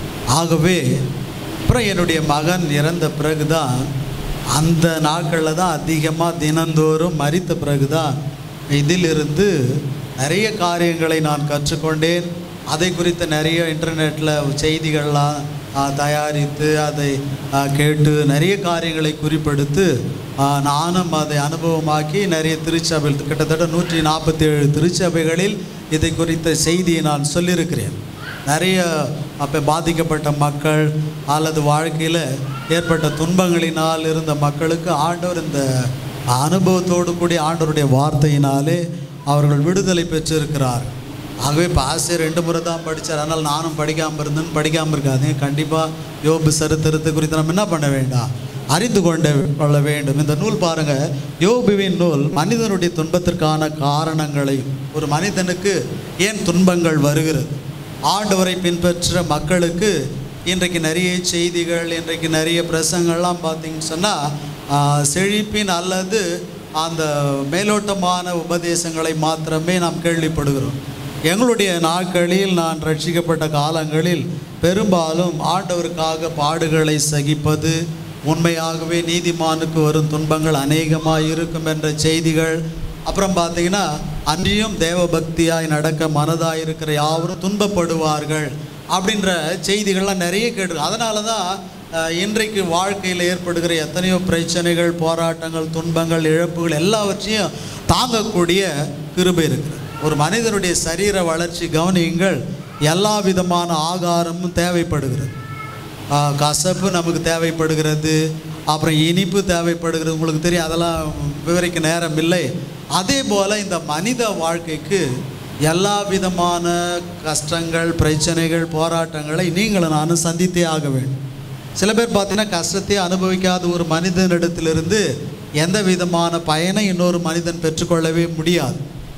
B: ஆகவே அப்புறம் என்னுடைய மகன் இறந்த பிறகு தான் அந்த நாட்களில் தான் அதிகமாக தினந்தோறும் மறித்த பிறகு தான் இதிலிருந்து நிறைய காரியங்களை நான் கற்றுக்கொண்டேன் அதை குறித்த நிறைய இன்டர்நெட்டில் செய்திகள்லாம் ஆ, தயாரித்து அதை ஆ, கேட்டு நிறைய காரியங்களை குறிப்பெடுத்து ஆ, நானும் அதை அனுபவமாக்கி நிறைய திருச்சபை கிட்டத்தட்ட நூற்றி நாற்பத்தி ஏழு திருச்சபைகளில் இதை குறித்த செய்தியை நான் சொல்லியிருக்கிறேன் நிறைய அப்போ பாதிக்கப்பட்ட மக்கள் அல்லது வாழ்க்கையில் ஏற்பட்ட துன்பங்களினால் இருந்த மக்களுக்கு ஆண்டவர் இந்த அனுபவத்தோடு கூடிய ஆண்டவருடைய வார்த்தையினாலே அவர்கள் விடுதலை பெற்றிருக்கிறார் ஆகவே இப்போ ஆசிரியர் ரெண்டு முறை தான் படித்தார் அதனால் நானும் படிக்காமல் இருந்தேன்னு படிக்காமல் இருக்காதீங்க கண்டிப்பாக யோபு சரித்திரத்தை குறித்து நம்ம என்ன பண்ண வேண்டாம் அறிந்து கொண்டு கொள்ள வேண்டும் இந்த நூல் பாருங்க யோபுவின் நூல் மனிதனுடைய துன்பத்திற்கான காரணங்களை ஒரு மனிதனுக்கு ஏன் துன்பங்கள் வருகிறது ஆண்டவரை பின்பற்ற மக்களுக்கு இன்றைக்கு நிறைய செய்திகள் இன்றைக்கு நிறைய பிரசங்கள்லாம் பார்த்தீங்கன்னு சொன்னால் செழிப்பின் அல்லது அந்த மேலோட்டமான உபதேசங்களை மாத்திரமே நாம் கேள்விப்படுகிறோம் எங்களுடைய நாட்களில் நான் ரட்சிக்கப்பட்ட காலங்களில் பெரும்பாலும் ஆண்டவருக்காக பாடுகளை சகிப்பது உண்மையாகவே நீதிமானுக்கு வரும் துன்பங்கள் அநேகமாக இருக்கும் என்ற செய்திகள் அப்புறம் பார்த்தீங்கன்னா அன்றியும் தேவபக்தியாய் நடக்க மனதாய் இருக்கிற யாவரும் துன்பப்படுவார்கள் அப்படின்ற செய்திகள்லாம் நிறைய கேட்டு அதனால தான் அஹ், இன்றைக்கு வாழ்க்கையில் ஏற்படுகிற எத்தனையோ பிரச்சனைகள் போராட்டங்கள் துன்பங்கள் இழப்புகள் எல்லாவற்றையும் தாங்கக்கூடிய கிருபை இருக்குது ஒரு மனிதனுடைய சரீர வளர்ச்சி கவனியுங்கள் எல்லா விதமான ஆகாரமும் தேவைப்படுகிறது ஆ, கசப்பு நமக்கு தேவைப்படுகிறது அப்புறம் இனிப்பு தேவைப்படுகிறது உங்களுக்கு தெரியும் அதெல்லாம் விவரிக்க நேரம் இல்லை அதே போல் இந்த மனித வாழ்க்கைக்கு எல்லா விதமான கஷ்டங்கள் பிரச்சனைகள் போராட்டங்களை நீங்களும் நானும் சந்தித்தே ஆக வேண்டும் சில பேர் பார்த்தீங்கன்னா கஷ்டத்தை அனுபவிக்காத ஒரு மனிதனிடத்திலிருந்து எந்த விதமான பயனை இன்னொரு மனிதன் பெற்றுக்கொள்ளவே முடியாது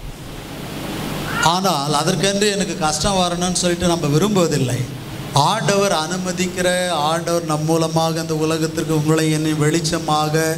B: ஆனால் அதற்கென்று எனக்கு கஷ்டம் வரணும்னு சொல்லிட்டு நம்ம விரும்புவதில்லை ஆண்டவர் அனுமதிக்கிற ஆண்டவர் நம் மூலமாக இந்த உலகத்திற்கு உங்களை என்னை வெளிச்சமாக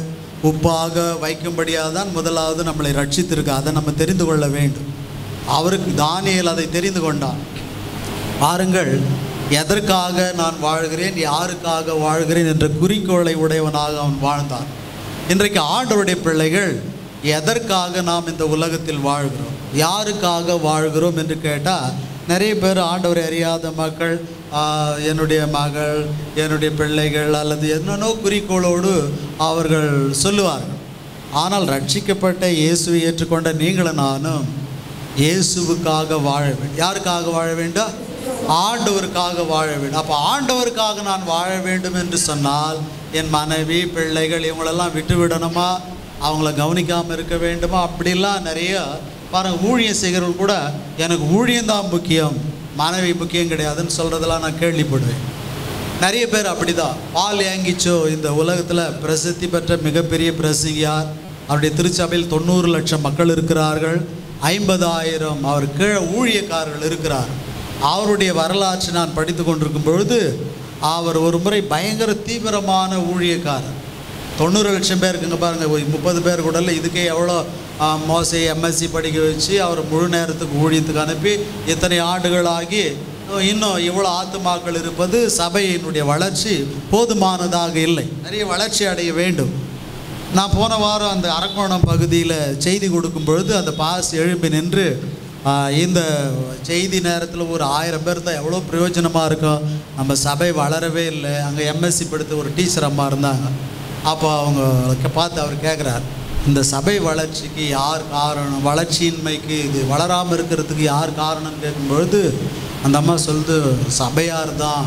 B: உப்பாக வைக்கும்படியாக தான் முதலாவது நம்மளை ரட்சித்திருக்கு அதை நம்ம தெரிந்து கொள்ள வேண்டும் அவருக்கு தானியேல் அதை தெரிந்து கொண்டான் பாருங்கள் எதற்காக நான் வாழ்கிறேன் யாருக்காக வாழ்கிறேன் என்ற குறிக்கோளை உடையவனாக அவன் வாழ்ந்தான் இன்றைக்கு ஆண்டவருடைய பிள்ளைகள் எதற்காக நாம் இந்த உலகத்தில் வாழ்கிறோம் யாருக்காக வாழ்கிறோம் என்று கேட்டால் நிறைய பேர் ஆண்டவரை அறியாத மக்கள் ஆஹ், என்னுடைய மகள் என்னுடைய பிள்ளைகள் அல்லது என்னென்னோ குறிக்கோளோடு அவர்கள் சொல்லுவார்கள் ஆனால் ரட்சிக்கப்பட்ட இயேசுவை ஏற்றுக்கொண்ட நீங்களும் நானும் இயேசுவுக்காக வாழ வேண்டும் யாருக்காக வாழ வேண்டும் ஆண்டவருக்காக வாழ வேண்டும் அப்போ ஆண்டவருக்காக நான் வாழ வேண்டும் என்று சொன்னால் என் மனைவி பிள்ளைகள் இவங்களெல்லாம் விட்டு விடணுமா அவங்கள கவனிக்காமல் இருக்க வேண்டுமா அப்படிலாம் நிறைய பாருங்க ஊழியம் செய்கிறவர்கள் கூட எனக்கு ஊழியம்தான் முக்கியம் மனைவி முக்கியம் கிடையாதுன்னு சொல்கிறதெல்லாம் நான் கேள்விப்படுவேன் நிறைய பேர் அப்படிதான் பால் ஏங்கிச்சோ இந்த உலகத்தில் பிரசித்தி பெற்ற மிகப்பெரிய பிரசங்கியார் அவருடைய திருச்சபையில் தொண்ணூறு லட்சம் மக்கள் இருக்கிறார்கள் ஐம்பதாயிரம் அவர் கீழே ஊழியக்காரர்கள் இருக்கிறார் அவருடைய வரலாற்றை நான் படித்து கொண்டிருக்கும் பொழுது அவர் ஒரு முறை பயங்கர தீவிரமான ஊழியக்காரர் தொண்ணூறு லட்சம் பேர் இருக்குங்க பாருங்கள் ஒரு முப்பது பேர் கூட இல்லை இதுக்கே எவ்வளோ ஆ, மோசை எம்எஸ்சி படிக்க வச்சு அவர் முழு நேரத்துக்கு ஊழியத்துக்கு அனுப்பி இத்தனை ஆண்டுகளாகி இன்னும் இவ்வளோ ஆத்துமாக்கள் இருப்பது சபையினுடைய வளர்ச்சி போதுமானதாக இல்லை நிறைய வளர்ச்சி அடைய வேண்டும் நான் போன வாரம் அந்த அரக்கோணம் பகுதியில் செய்தி கொடுக்கும் பொழுது அந்த பாஸ் எழுப்பி நின்று ஆ, இந்த செய்தி நேரத்தில் ஒரு ஆயிரம் பேர் தான் எவ்வளோ பிரயோஜனமாக இருக்கும் நம்ம சபை வளரவே இல்லை அங்கே எம்எஸ்சி படித்த ஒரு டீச்சர் அம்மா இருந்தாங்க அப்போ அவங்க பார்த்து அவர் கேட்குறார் இந்த சபை வளர்ச்சிக்கு யார் காரணம் வளர்ச்சியின்மைக்கு இது வளராமல் இருக்கிறதுக்கு யார் காரணம்னு கேட்கும்பொழுது அந்த அம்மா சொல்லுது சபையார் தான்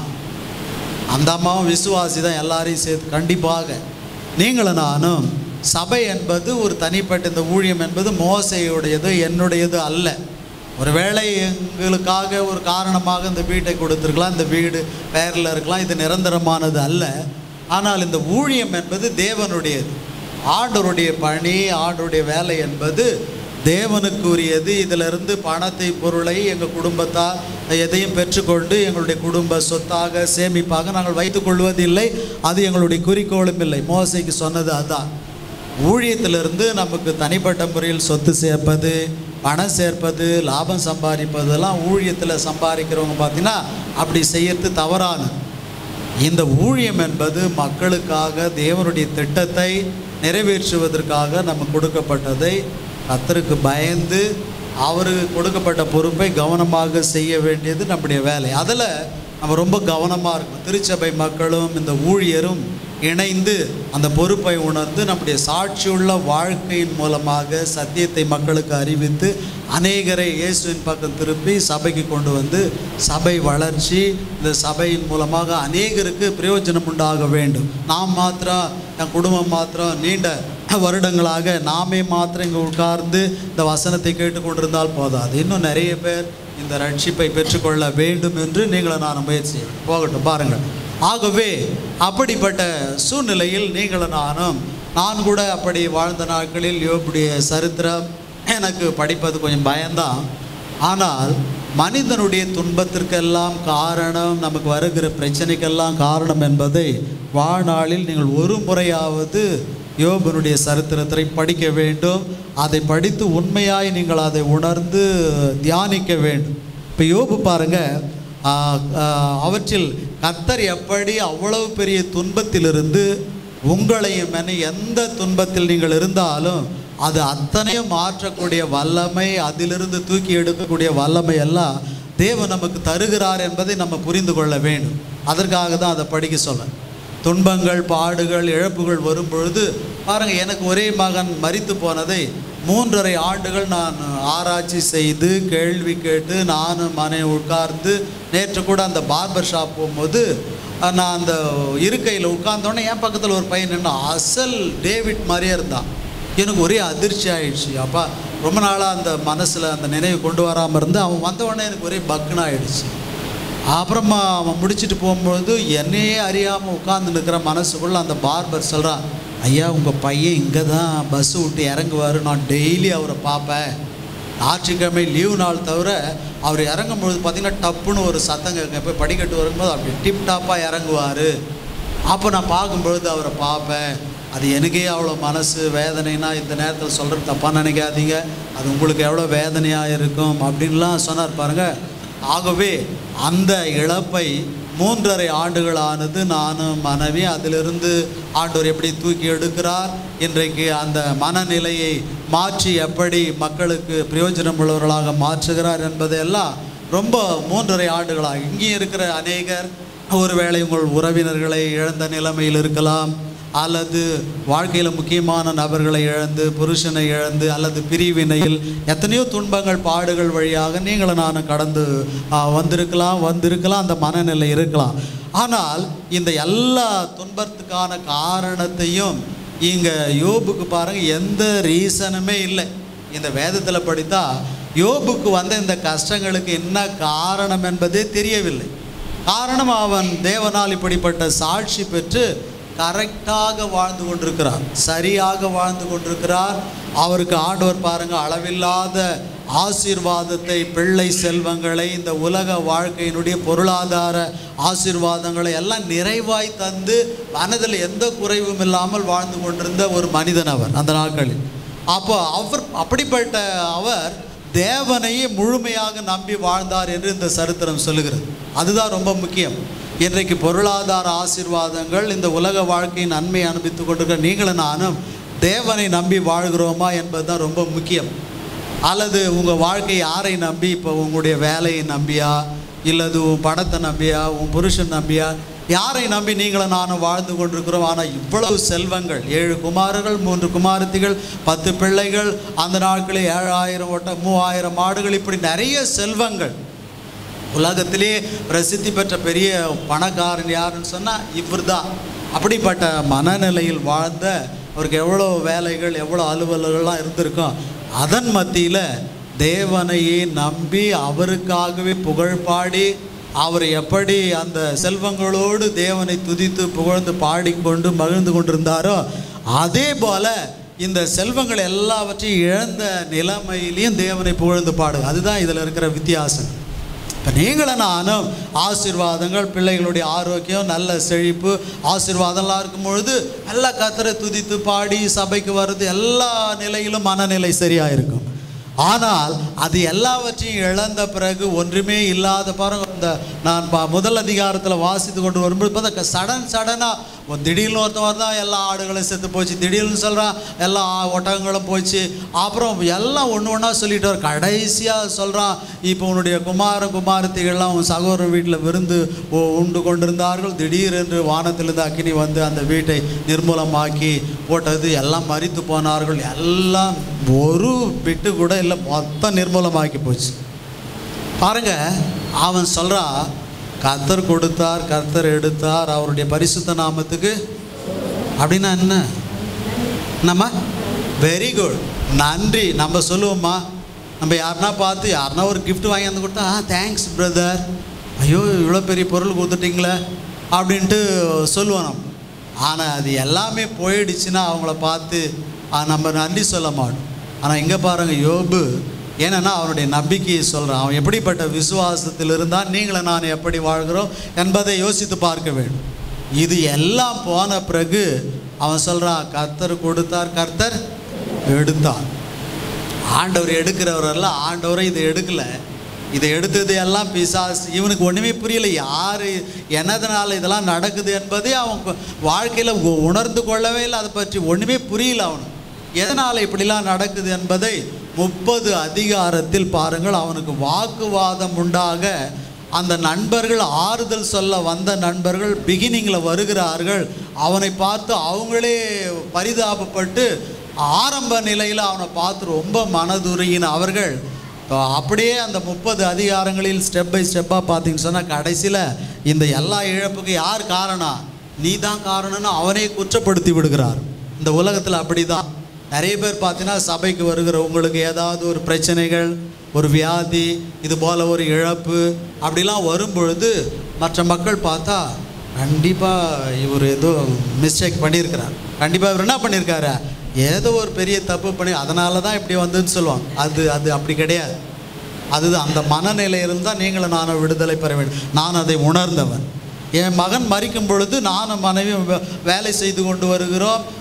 B: அந்த அம்மாவும் விசுவாசி தான் எல்லாரையும் சேர்த்து கண்டிப்பாக நீங்களும் நானும் சபை என்பது ஒரு தனிப்பட்ட இந்த ஊழியம் என்பது மோசையுடையது என்னுடையது அல்ல ஒருவேளை எங்களுக்காக ஒரு காரணமாக இந்த வீட்டை கொடுத்துருக்கலாம் இந்த வீடு பெயரில் இருக்கலாம் இது நிரந்தரமானது அல்ல ஆனால் இந்த ஊழியம் என்பது தேவனுடையது ஆண்டவருடைய பணி ஆண்டவருடைய வேலை என்பது தேவனுக்குரியது இதிலிருந்து பணத்தை பொருளை எங்கள் குடும்பத்தார் எதையும் பெற்றுக்கொண்டு எங்களுடைய குடும்ப சொத்தாக சேமிப்பாக நாங்கள் வைத்துக்கொள்வதில்லை அது எங்களுடைய குறிக்கோளும் இல்லை மோசைக்கு சொன்னது அதான் ஊழியத்திலிருந்து நமக்கு தனிப்பட்ட முறையில் சொத்து சேர்ப்பது பணம் சேர்ப்பது லாபம் சம்பாதிப்பதெல்லாம் ஊழியத்தில் சம்பாதிக்கிறவங்க பார்த்தீங்கன்னா அப்படி செய்யறது தவறானது இந்த ஊழியம் என்பது மக்களுக்காக தேவனுடைய திட்டத்தை நிறைவேற்றுவதற்காக நமக்கு கொடுக்கப்பட்டதை கத்தருக்கு பயந்து அவருக்கு கொடுக்கப்பட்ட பொறுப்பை கவனமாக செய்ய வேண்டியது நம்முடைய வேலை அதில் நம்ம ரொம்ப கவனமாக இருக்கணும் திருச்சபை மக்களும் இந்த ஊழியரும் இணைந்து அந்த பொறுப்பை உணர்ந்து நம்முடைய சாட்சியுள்ள வாழ்க்கையின் மூலமாக சத்தியத்தை மக்களுக்கு அறிவித்து அநேகரை இயேசுவின் பக்கம் திருப்பி சபைக்கு கொண்டு வந்து சபை வளர்ச்சி இந்த சபையின் மூலமாக அநேகருக்கு பிரயோஜனம் உண்டாக வேண்டும் நாம் மாத்திரம் என் குடும்பம் மாத்திரம் நீண்ட வருடங்களாக நாமே மாத்திரம் இங்கே உட்கார்ந்து இந்த வசனத்தை கேட்டுக்கொண்டிருந்தால் போதாது இன்னும் நிறைய பேர் இந்த ரட்சிப்பை பெற்றுக்கொள்ள வேண்டும் என்று நீங்களும் நான் முயற்சி செய்யணும். போகட்டும் பாருங்கள் ஆகவே அப்படிப்பட்ட சூழ்நிலையில் நீங்களும் நானும் நான் கூட அப்படி வாழ்ந்த நாட்களில் யோபுடைய சரித்திரம் எனக்கு படிப்பது கொஞ்சம் பயம்தான் ஆனால் மனிதனுடைய துன்பத்திற்கெல்லாம் காரணம் நமக்கு வருகிற பிரச்சனைக்கெல்லாம் காரணம் என்பதை வாழ்நாளில் நீங்கள் ஒரு முறையாவது யோபனுடைய சரித்திரத்தை படிக்க வேண்டும் அதை படித்து உண்மையாய் நீங்கள் அதை உணர்ந்து தியானிக்க வேண்டும் இப்போ யோபு பாருங்க ஆ, ஆ, அவற்றில் கர்த்தர் எப்படி அவ்வளவு பெரிய துன்பத்திலிருந்து உங்களையும் என எந்த துன்பத்தில் நீங்கள் இருந்தாலும் அது அத்தனையும் மாற்றக்கூடிய வல்லமை அதிலிருந்து தூக்கி எடுக்கக்கூடிய வல்லமை எல்லாம் தேவன் நமக்கு தருகிறார் என்பதை நம்ம புரிந்து கொள்ள வேண்டும் அதற்காக தான் அதை படிக்க சொல்றேன் துன்பங்கள் பாடுகள் இழப்புகள் வரும் பொழுது பாருங்க எனக்கு ஒரே மகன் மரித்து போனதை மூன்றரை ஆண்டுகள் நான் ஆராய்ச்சி செய்து கேள்வி கேட்டு நானும் மனை உட்கார்ந்து நேற்று கூட அந்த பார்பர் ஷாப் போகும்போது அஹ், நான் அந்த இருக்கையில் உட்கார்ந்தோடனே என் பக்கத்தில் ஒரு பையன் நின்று அசல் டேவிட் மாதிரியே இருந்தான் எனக்கு ஒரே அதிர்ச்சி ஆயிடுச்சு அப்பா ரொம்ப நாளாக அந்த மனசில் அந்த நினைவு கொண்டு வராமல் இருந்து அவன் வந்த உடனே எனக்கு ஒரே பக்குன்னு ஆயிடுச்சு அப்புறமா அவன் முடிச்சிட்டு போகும்பொழுது என்னையே அறியாமல் உட்கார்ந்து நிற்கிற மனசுக்குள்ள அந்த பார்பர் சொல்கிறான் ஐயா உங்கள் பையன் இங்கே தான் பஸ் விட்டு இறங்குவார் நான் டெய்லி அவரை பார்ப்பேன் ஞாயிற்றுக்கிழமை லீவு நாள் தவிர அவர் இறங்கும் பொழுது பார்த்தீங்கன்னா டப்புன்னு ஒரு சத்தம் கேட்க போய் படிக்கட்டு வரும்போது அப்படி டிப் டாப்பாக இறங்குவார் அப்போ நான் பார்க்கும்பொழுது அவரை பார்ப்பேன் அது எனக்கே அவ்வளோ மனசு வேதனைனா இந்த நேரத்தில் சொல்கிறது தப்பாக நினைக்காதீங்க அது உங்களுக்கு எவ்வளோ வேதனையாக இருக்கும் அப்படின்லாம் சொன்னார் பாருங்க ஆகவே அந்த இழப்பை மூன்றரை ஆண்டுகளானது நானும் மனைவி அதிலிருந்து ஆண்டவர் எப்படி தூக்கி எடுக்கிறார் இன்றைக்கு அந்த மனநிலையை மாற்றி எப்படி மக்களுக்கு பிரயோஜனம் உள்ளவர்களாக மாற்றுகிறார் என்பதையெல்லாம் ரொம்ப மூன்றரை ஆண்டுகளாக இங்கே இருக்கிற அநேகர் ஒருவேளை உங்கள் உறவினர்களை இழந்த நிலைமையில் இருக்கலாம் அல்லது வாழ்க்கையில் முக்கியமான நபர்களை இழந்து புருஷனை இழந்து அல்லது பிரிவினையில் எத்தனையோ துன்பங்கள் பாடுகள் வழியாக நீங்களும் நானும் கடந்து ஆ, வந்திருக்கலாம் வந்திருக்கலாம் அந்த மனநிலை இருக்கலாம் ஆனால் இந்த எல்லா துன்பத்துக்கான காரணத்தையும் இங்கே யோபுக்கு பாருங்க எந்த ரீசனுமே இல்லை இந்த வேதத்தில் படித்தா யோபுக்கு வந்த இந்த கஷ்டங்களுக்கு என்ன காரணம் என்பதே தெரியவில்லை காரணம் அவன் தேவனால் இப்படிப்பட்ட சாட்சி பெற்று கரெக்டாக வாழ்ந்து கொண்டிருக்கிறார் சரியாக வாழ்ந்து கொண்டிருக்கிறார் அவருக்கு ஆண்டவர் பாருங்க அளவில்லாத ஆசீர்வாதத்தை பிள்ளை செல்வங்களை இந்த உலக வாழ்க்கையினுடைய பொருளாதார ஆசீர்வாதங்களை எல்லாம் நிறைவாய் தந்து மனதில் எந்த குறைவும் இல்லாமல் வாழ்ந்து கொண்டிருந்த ஒரு மனிதன் அவர் அந்த நாட்களில் அப்போ அவர் அப்படிப்பட்ட அவர் தேவனையே முழுமையாக நம்பி வாழ்ந்தார் என்று இந்த சரித்திரம் சொல்லுகிறது அதுதான் ரொம்ப முக்கியம் இன்றைக்கு பொருளாதார ஆசீர்வாதங்கள் இந்த உலக வாழ்க்கையின் நன்மை அனுபவித்துக் கொண்டிருக்கிற நீங்களும் நானும் தேவனை நம்பி வாழ்கிறோமா என்பது தான் ரொம்ப முக்கியம் அல்லது உங்கள் வாழ்க்கை யாரை நம்பி இப்போ உங்களுடைய வேலையை நம்பியா இல்லது உன் பணத்தை நம்பியா உன் புருஷன் நம்பியா யாரை நம்பி நீங்களும் நானும் வாழ்ந்து கொண்டிருக்கிறோம் ஆனால் இவ்வளவு செல்வங்கள் ஏழு குமாரர்கள் மூன்று குமாரத்திகள் பத்து பிள்ளைகள் அந்த நாட்களில் ஏழாயிரம் ஒட்ட மூவாயிரம் மாடுகள் இப்படி நிறைய செல்வங்கள் உலகத்திலே பிரசித்தி பெற்ற பெரிய பணக்காரன் யாருன்னு சொன்னால் இவர் தான் அப்படிப்பட்ட மனநிலையில் வாழ்ந்த அவருக்கு எவ்வளோ வேலைகள் எவ்வளோ அலுவலர்கள்லாம் இருந்திருக்கும் அதன் மத்தியில் தேவனையே நம்பி அவருக்காகவே புகழ் பாடி அவர் எப்படி அந்த செல்வங்களோடு தேவனை துதித்து புகழ்ந்து பாடிக்கொண்டு மகிழ்ந்து கொண்டிருந்தாரோ அதே போல இந்த செல்வங்கள் எல்லாவற்றையும் இழந்த நிலைமையிலையும் தேவனை புகழ்ந்து பாடு அதுதான் இதில் இருக்கிற வித்தியாசம் இப்போ நீங்களும் நானும் ஆசீர்வாதங்கள் பிள்ளைகளுடைய ஆரோக்கியம் நல்ல செழிப்பு ஆசீர்வாதம்லாம் இருக்கும் பொழுது நல்லா கத்தரை துதித்து பாடி சபைக்கு வர்றது எல்லா நிலையிலும் மனநிலை சரியாக இருக்கும் ஆனால் அது எல்லாவற்றையும் இழந்த பிறகு ஒன்றுமே இல்லாத பாருங்க இந்த நான் பா முதல் அதிகாரத்தில் வாசித்து கொண்டு வரும்போது பார்த்தா சடன் சடனாக திடீர்னு ஒருத்தன் வந்தான் எல்லா ஆடுகளும் செத்து போச்சு திடீர்னு சொல்கிறான் எல்லா ஒட்டகங்களும் போச்சு அப்புறம் எல்லாம் ஒன்று ஒன்றா சொல்லிட்டு வர கடைசியாக சொல்கிறான் இப்போ உன்னுடைய குமார குமாரத்திகள்லாம் உன் சகோதரர் வீட்டில் விருந்து உ- உண்டு கொண்டிருந்தார்கள் திடீரென்று வானத்திலிருந்து அக்கினி வந்து அந்த வீட்டை நிர்மூலமாக்கி போட்டது எல்லாம் மறித்து போனார்கள் எல்லாம் ஒரு பிட்டு கூட இல்லை மொத்தம் நிர்மூலமாக்கி போச்சு பாருங்க அவன் சொல்றான் கர்த்தர் கொடுத்தார் கர்த்தர் எடுத்தார் அவருடைய பரிசுத்த நாமத்துக்கு அப்படின்னா என்ன என்னம்மா வெரி குட் நன்றி நம்ம சொல்லுவோம்மா நம்ம யாருன்னா பார்த்து யாருன்னா ஒரு gift வாங்கி வந்து கொடுத்தா ஆ தேங்க்ஸ் பிரதர் ஐயோ இவ்வளோ பெரிய பொருள் கொடுத்துட்டீங்களே அப்படின்ட்டு சொல்லுவோம் நம்ம ஆனால் அது எல்லாமே போயிடுச்சுன்னா அவங்கள பார்த்து ஆ, நம்ம நன்றி சொல்ல மாட்டோம் ஆனால் இங்கே பாருங்கள் யோபு ஏன்னா அவனுடைய நம்பிக்கையை சொல்கிறான் அவன் எப்படிப்பட்ட விசுவாசத்தில் இருந்தால் நீங்களும் நான் எப்படி வாழ்கிறோம் என்பதை யோசித்து பார்க்க வேண்டும் இது எல்லாம் போன பிறகு அவன் சொல்கிறான் கர்த்தர் கொடுத்தார் கர்த்தர் எடுத்தார் ஆண்டவர் எடுக்கிறவரெல்லாம் ஆண்டவரை இதை எடுக்கல இதை எடுத்தது எல்லாம் பிசாஸ் இவனுக்கு ஒன்றுமே புரியல யார் என்னதனால இதெல்லாம் நடக்குது என்பதை அவன் கொ- வாழ்க்கையில் உ- உணர்ந்து கொள்ளவே இல்லை அதை பற்றி ஒன்றுமே புரியல அவனுக்கு எதனால் இப்படிலாம் நடக்குது என்பதை முப்பது அதிகாரத்தில் பாருங்கள் அவனுக்கு வாக்குவாதம் உண்டாக அந்த நண்பர்கள் ஆறுதல் சொல்ல வந்த நண்பர்கள் பிகினிங்கில் வருகிறார்கள் அவனை பார்த்து அவங்களே பரிதாபப்பட்டு ஆரம்ப நிலையில் அவனை பார்த்து ரொம்ப மனதுருகின அவர்கள் இப்போ அப்படியே அந்த முப்பது அதிகாரங்களில் ஸ்டெப் பை ஸ்டெப்பாக பார்த்தீங்கன்னு சொன்னால் கடைசியில் இந்த எல்லா இழப்புக்கும் யார் காரணம் நீ தான் காரணம்னு அவனே குற்றப்படுத்தி விடுகிறார் இந்த உலகத்தில் அப்படி தான் நிறைய பேர் பார்த்தீங்கன்னா சபைக்கு வருகிற உங்களுக்கு ஏதாவது ஒரு பிரச்சனைகள் ஒரு வியாதி இது போல் ஒரு இழப்பு அப்படிலாம் வரும் பொழுது மற்ற மக்கள் பார்த்தா கண்டிப்பாக இவர் ஏதோ மிஸ்டேக் பண்ணியிருக்கிறார் கண்டிப்பாக இவர் என்ன பண்ணியிருக்காரு ஏதோ ஒரு பெரிய தப்பு பண்ணி அதனால தான் இப்படி வந்ததுன்னு சொல்லுவாங்க அது அது அப்படி கிடையாது அது அந்த மனநிலை இருந்தால் நீங்களும் நானும் விடுதலை பெற வேண்டும் நான் அதை உணர்ந்தவன் என் மகன் மறிக்கும் பொழுது நானும் மனைவியும் வே- வேலை செய்து கொண்டு வருகிறோம்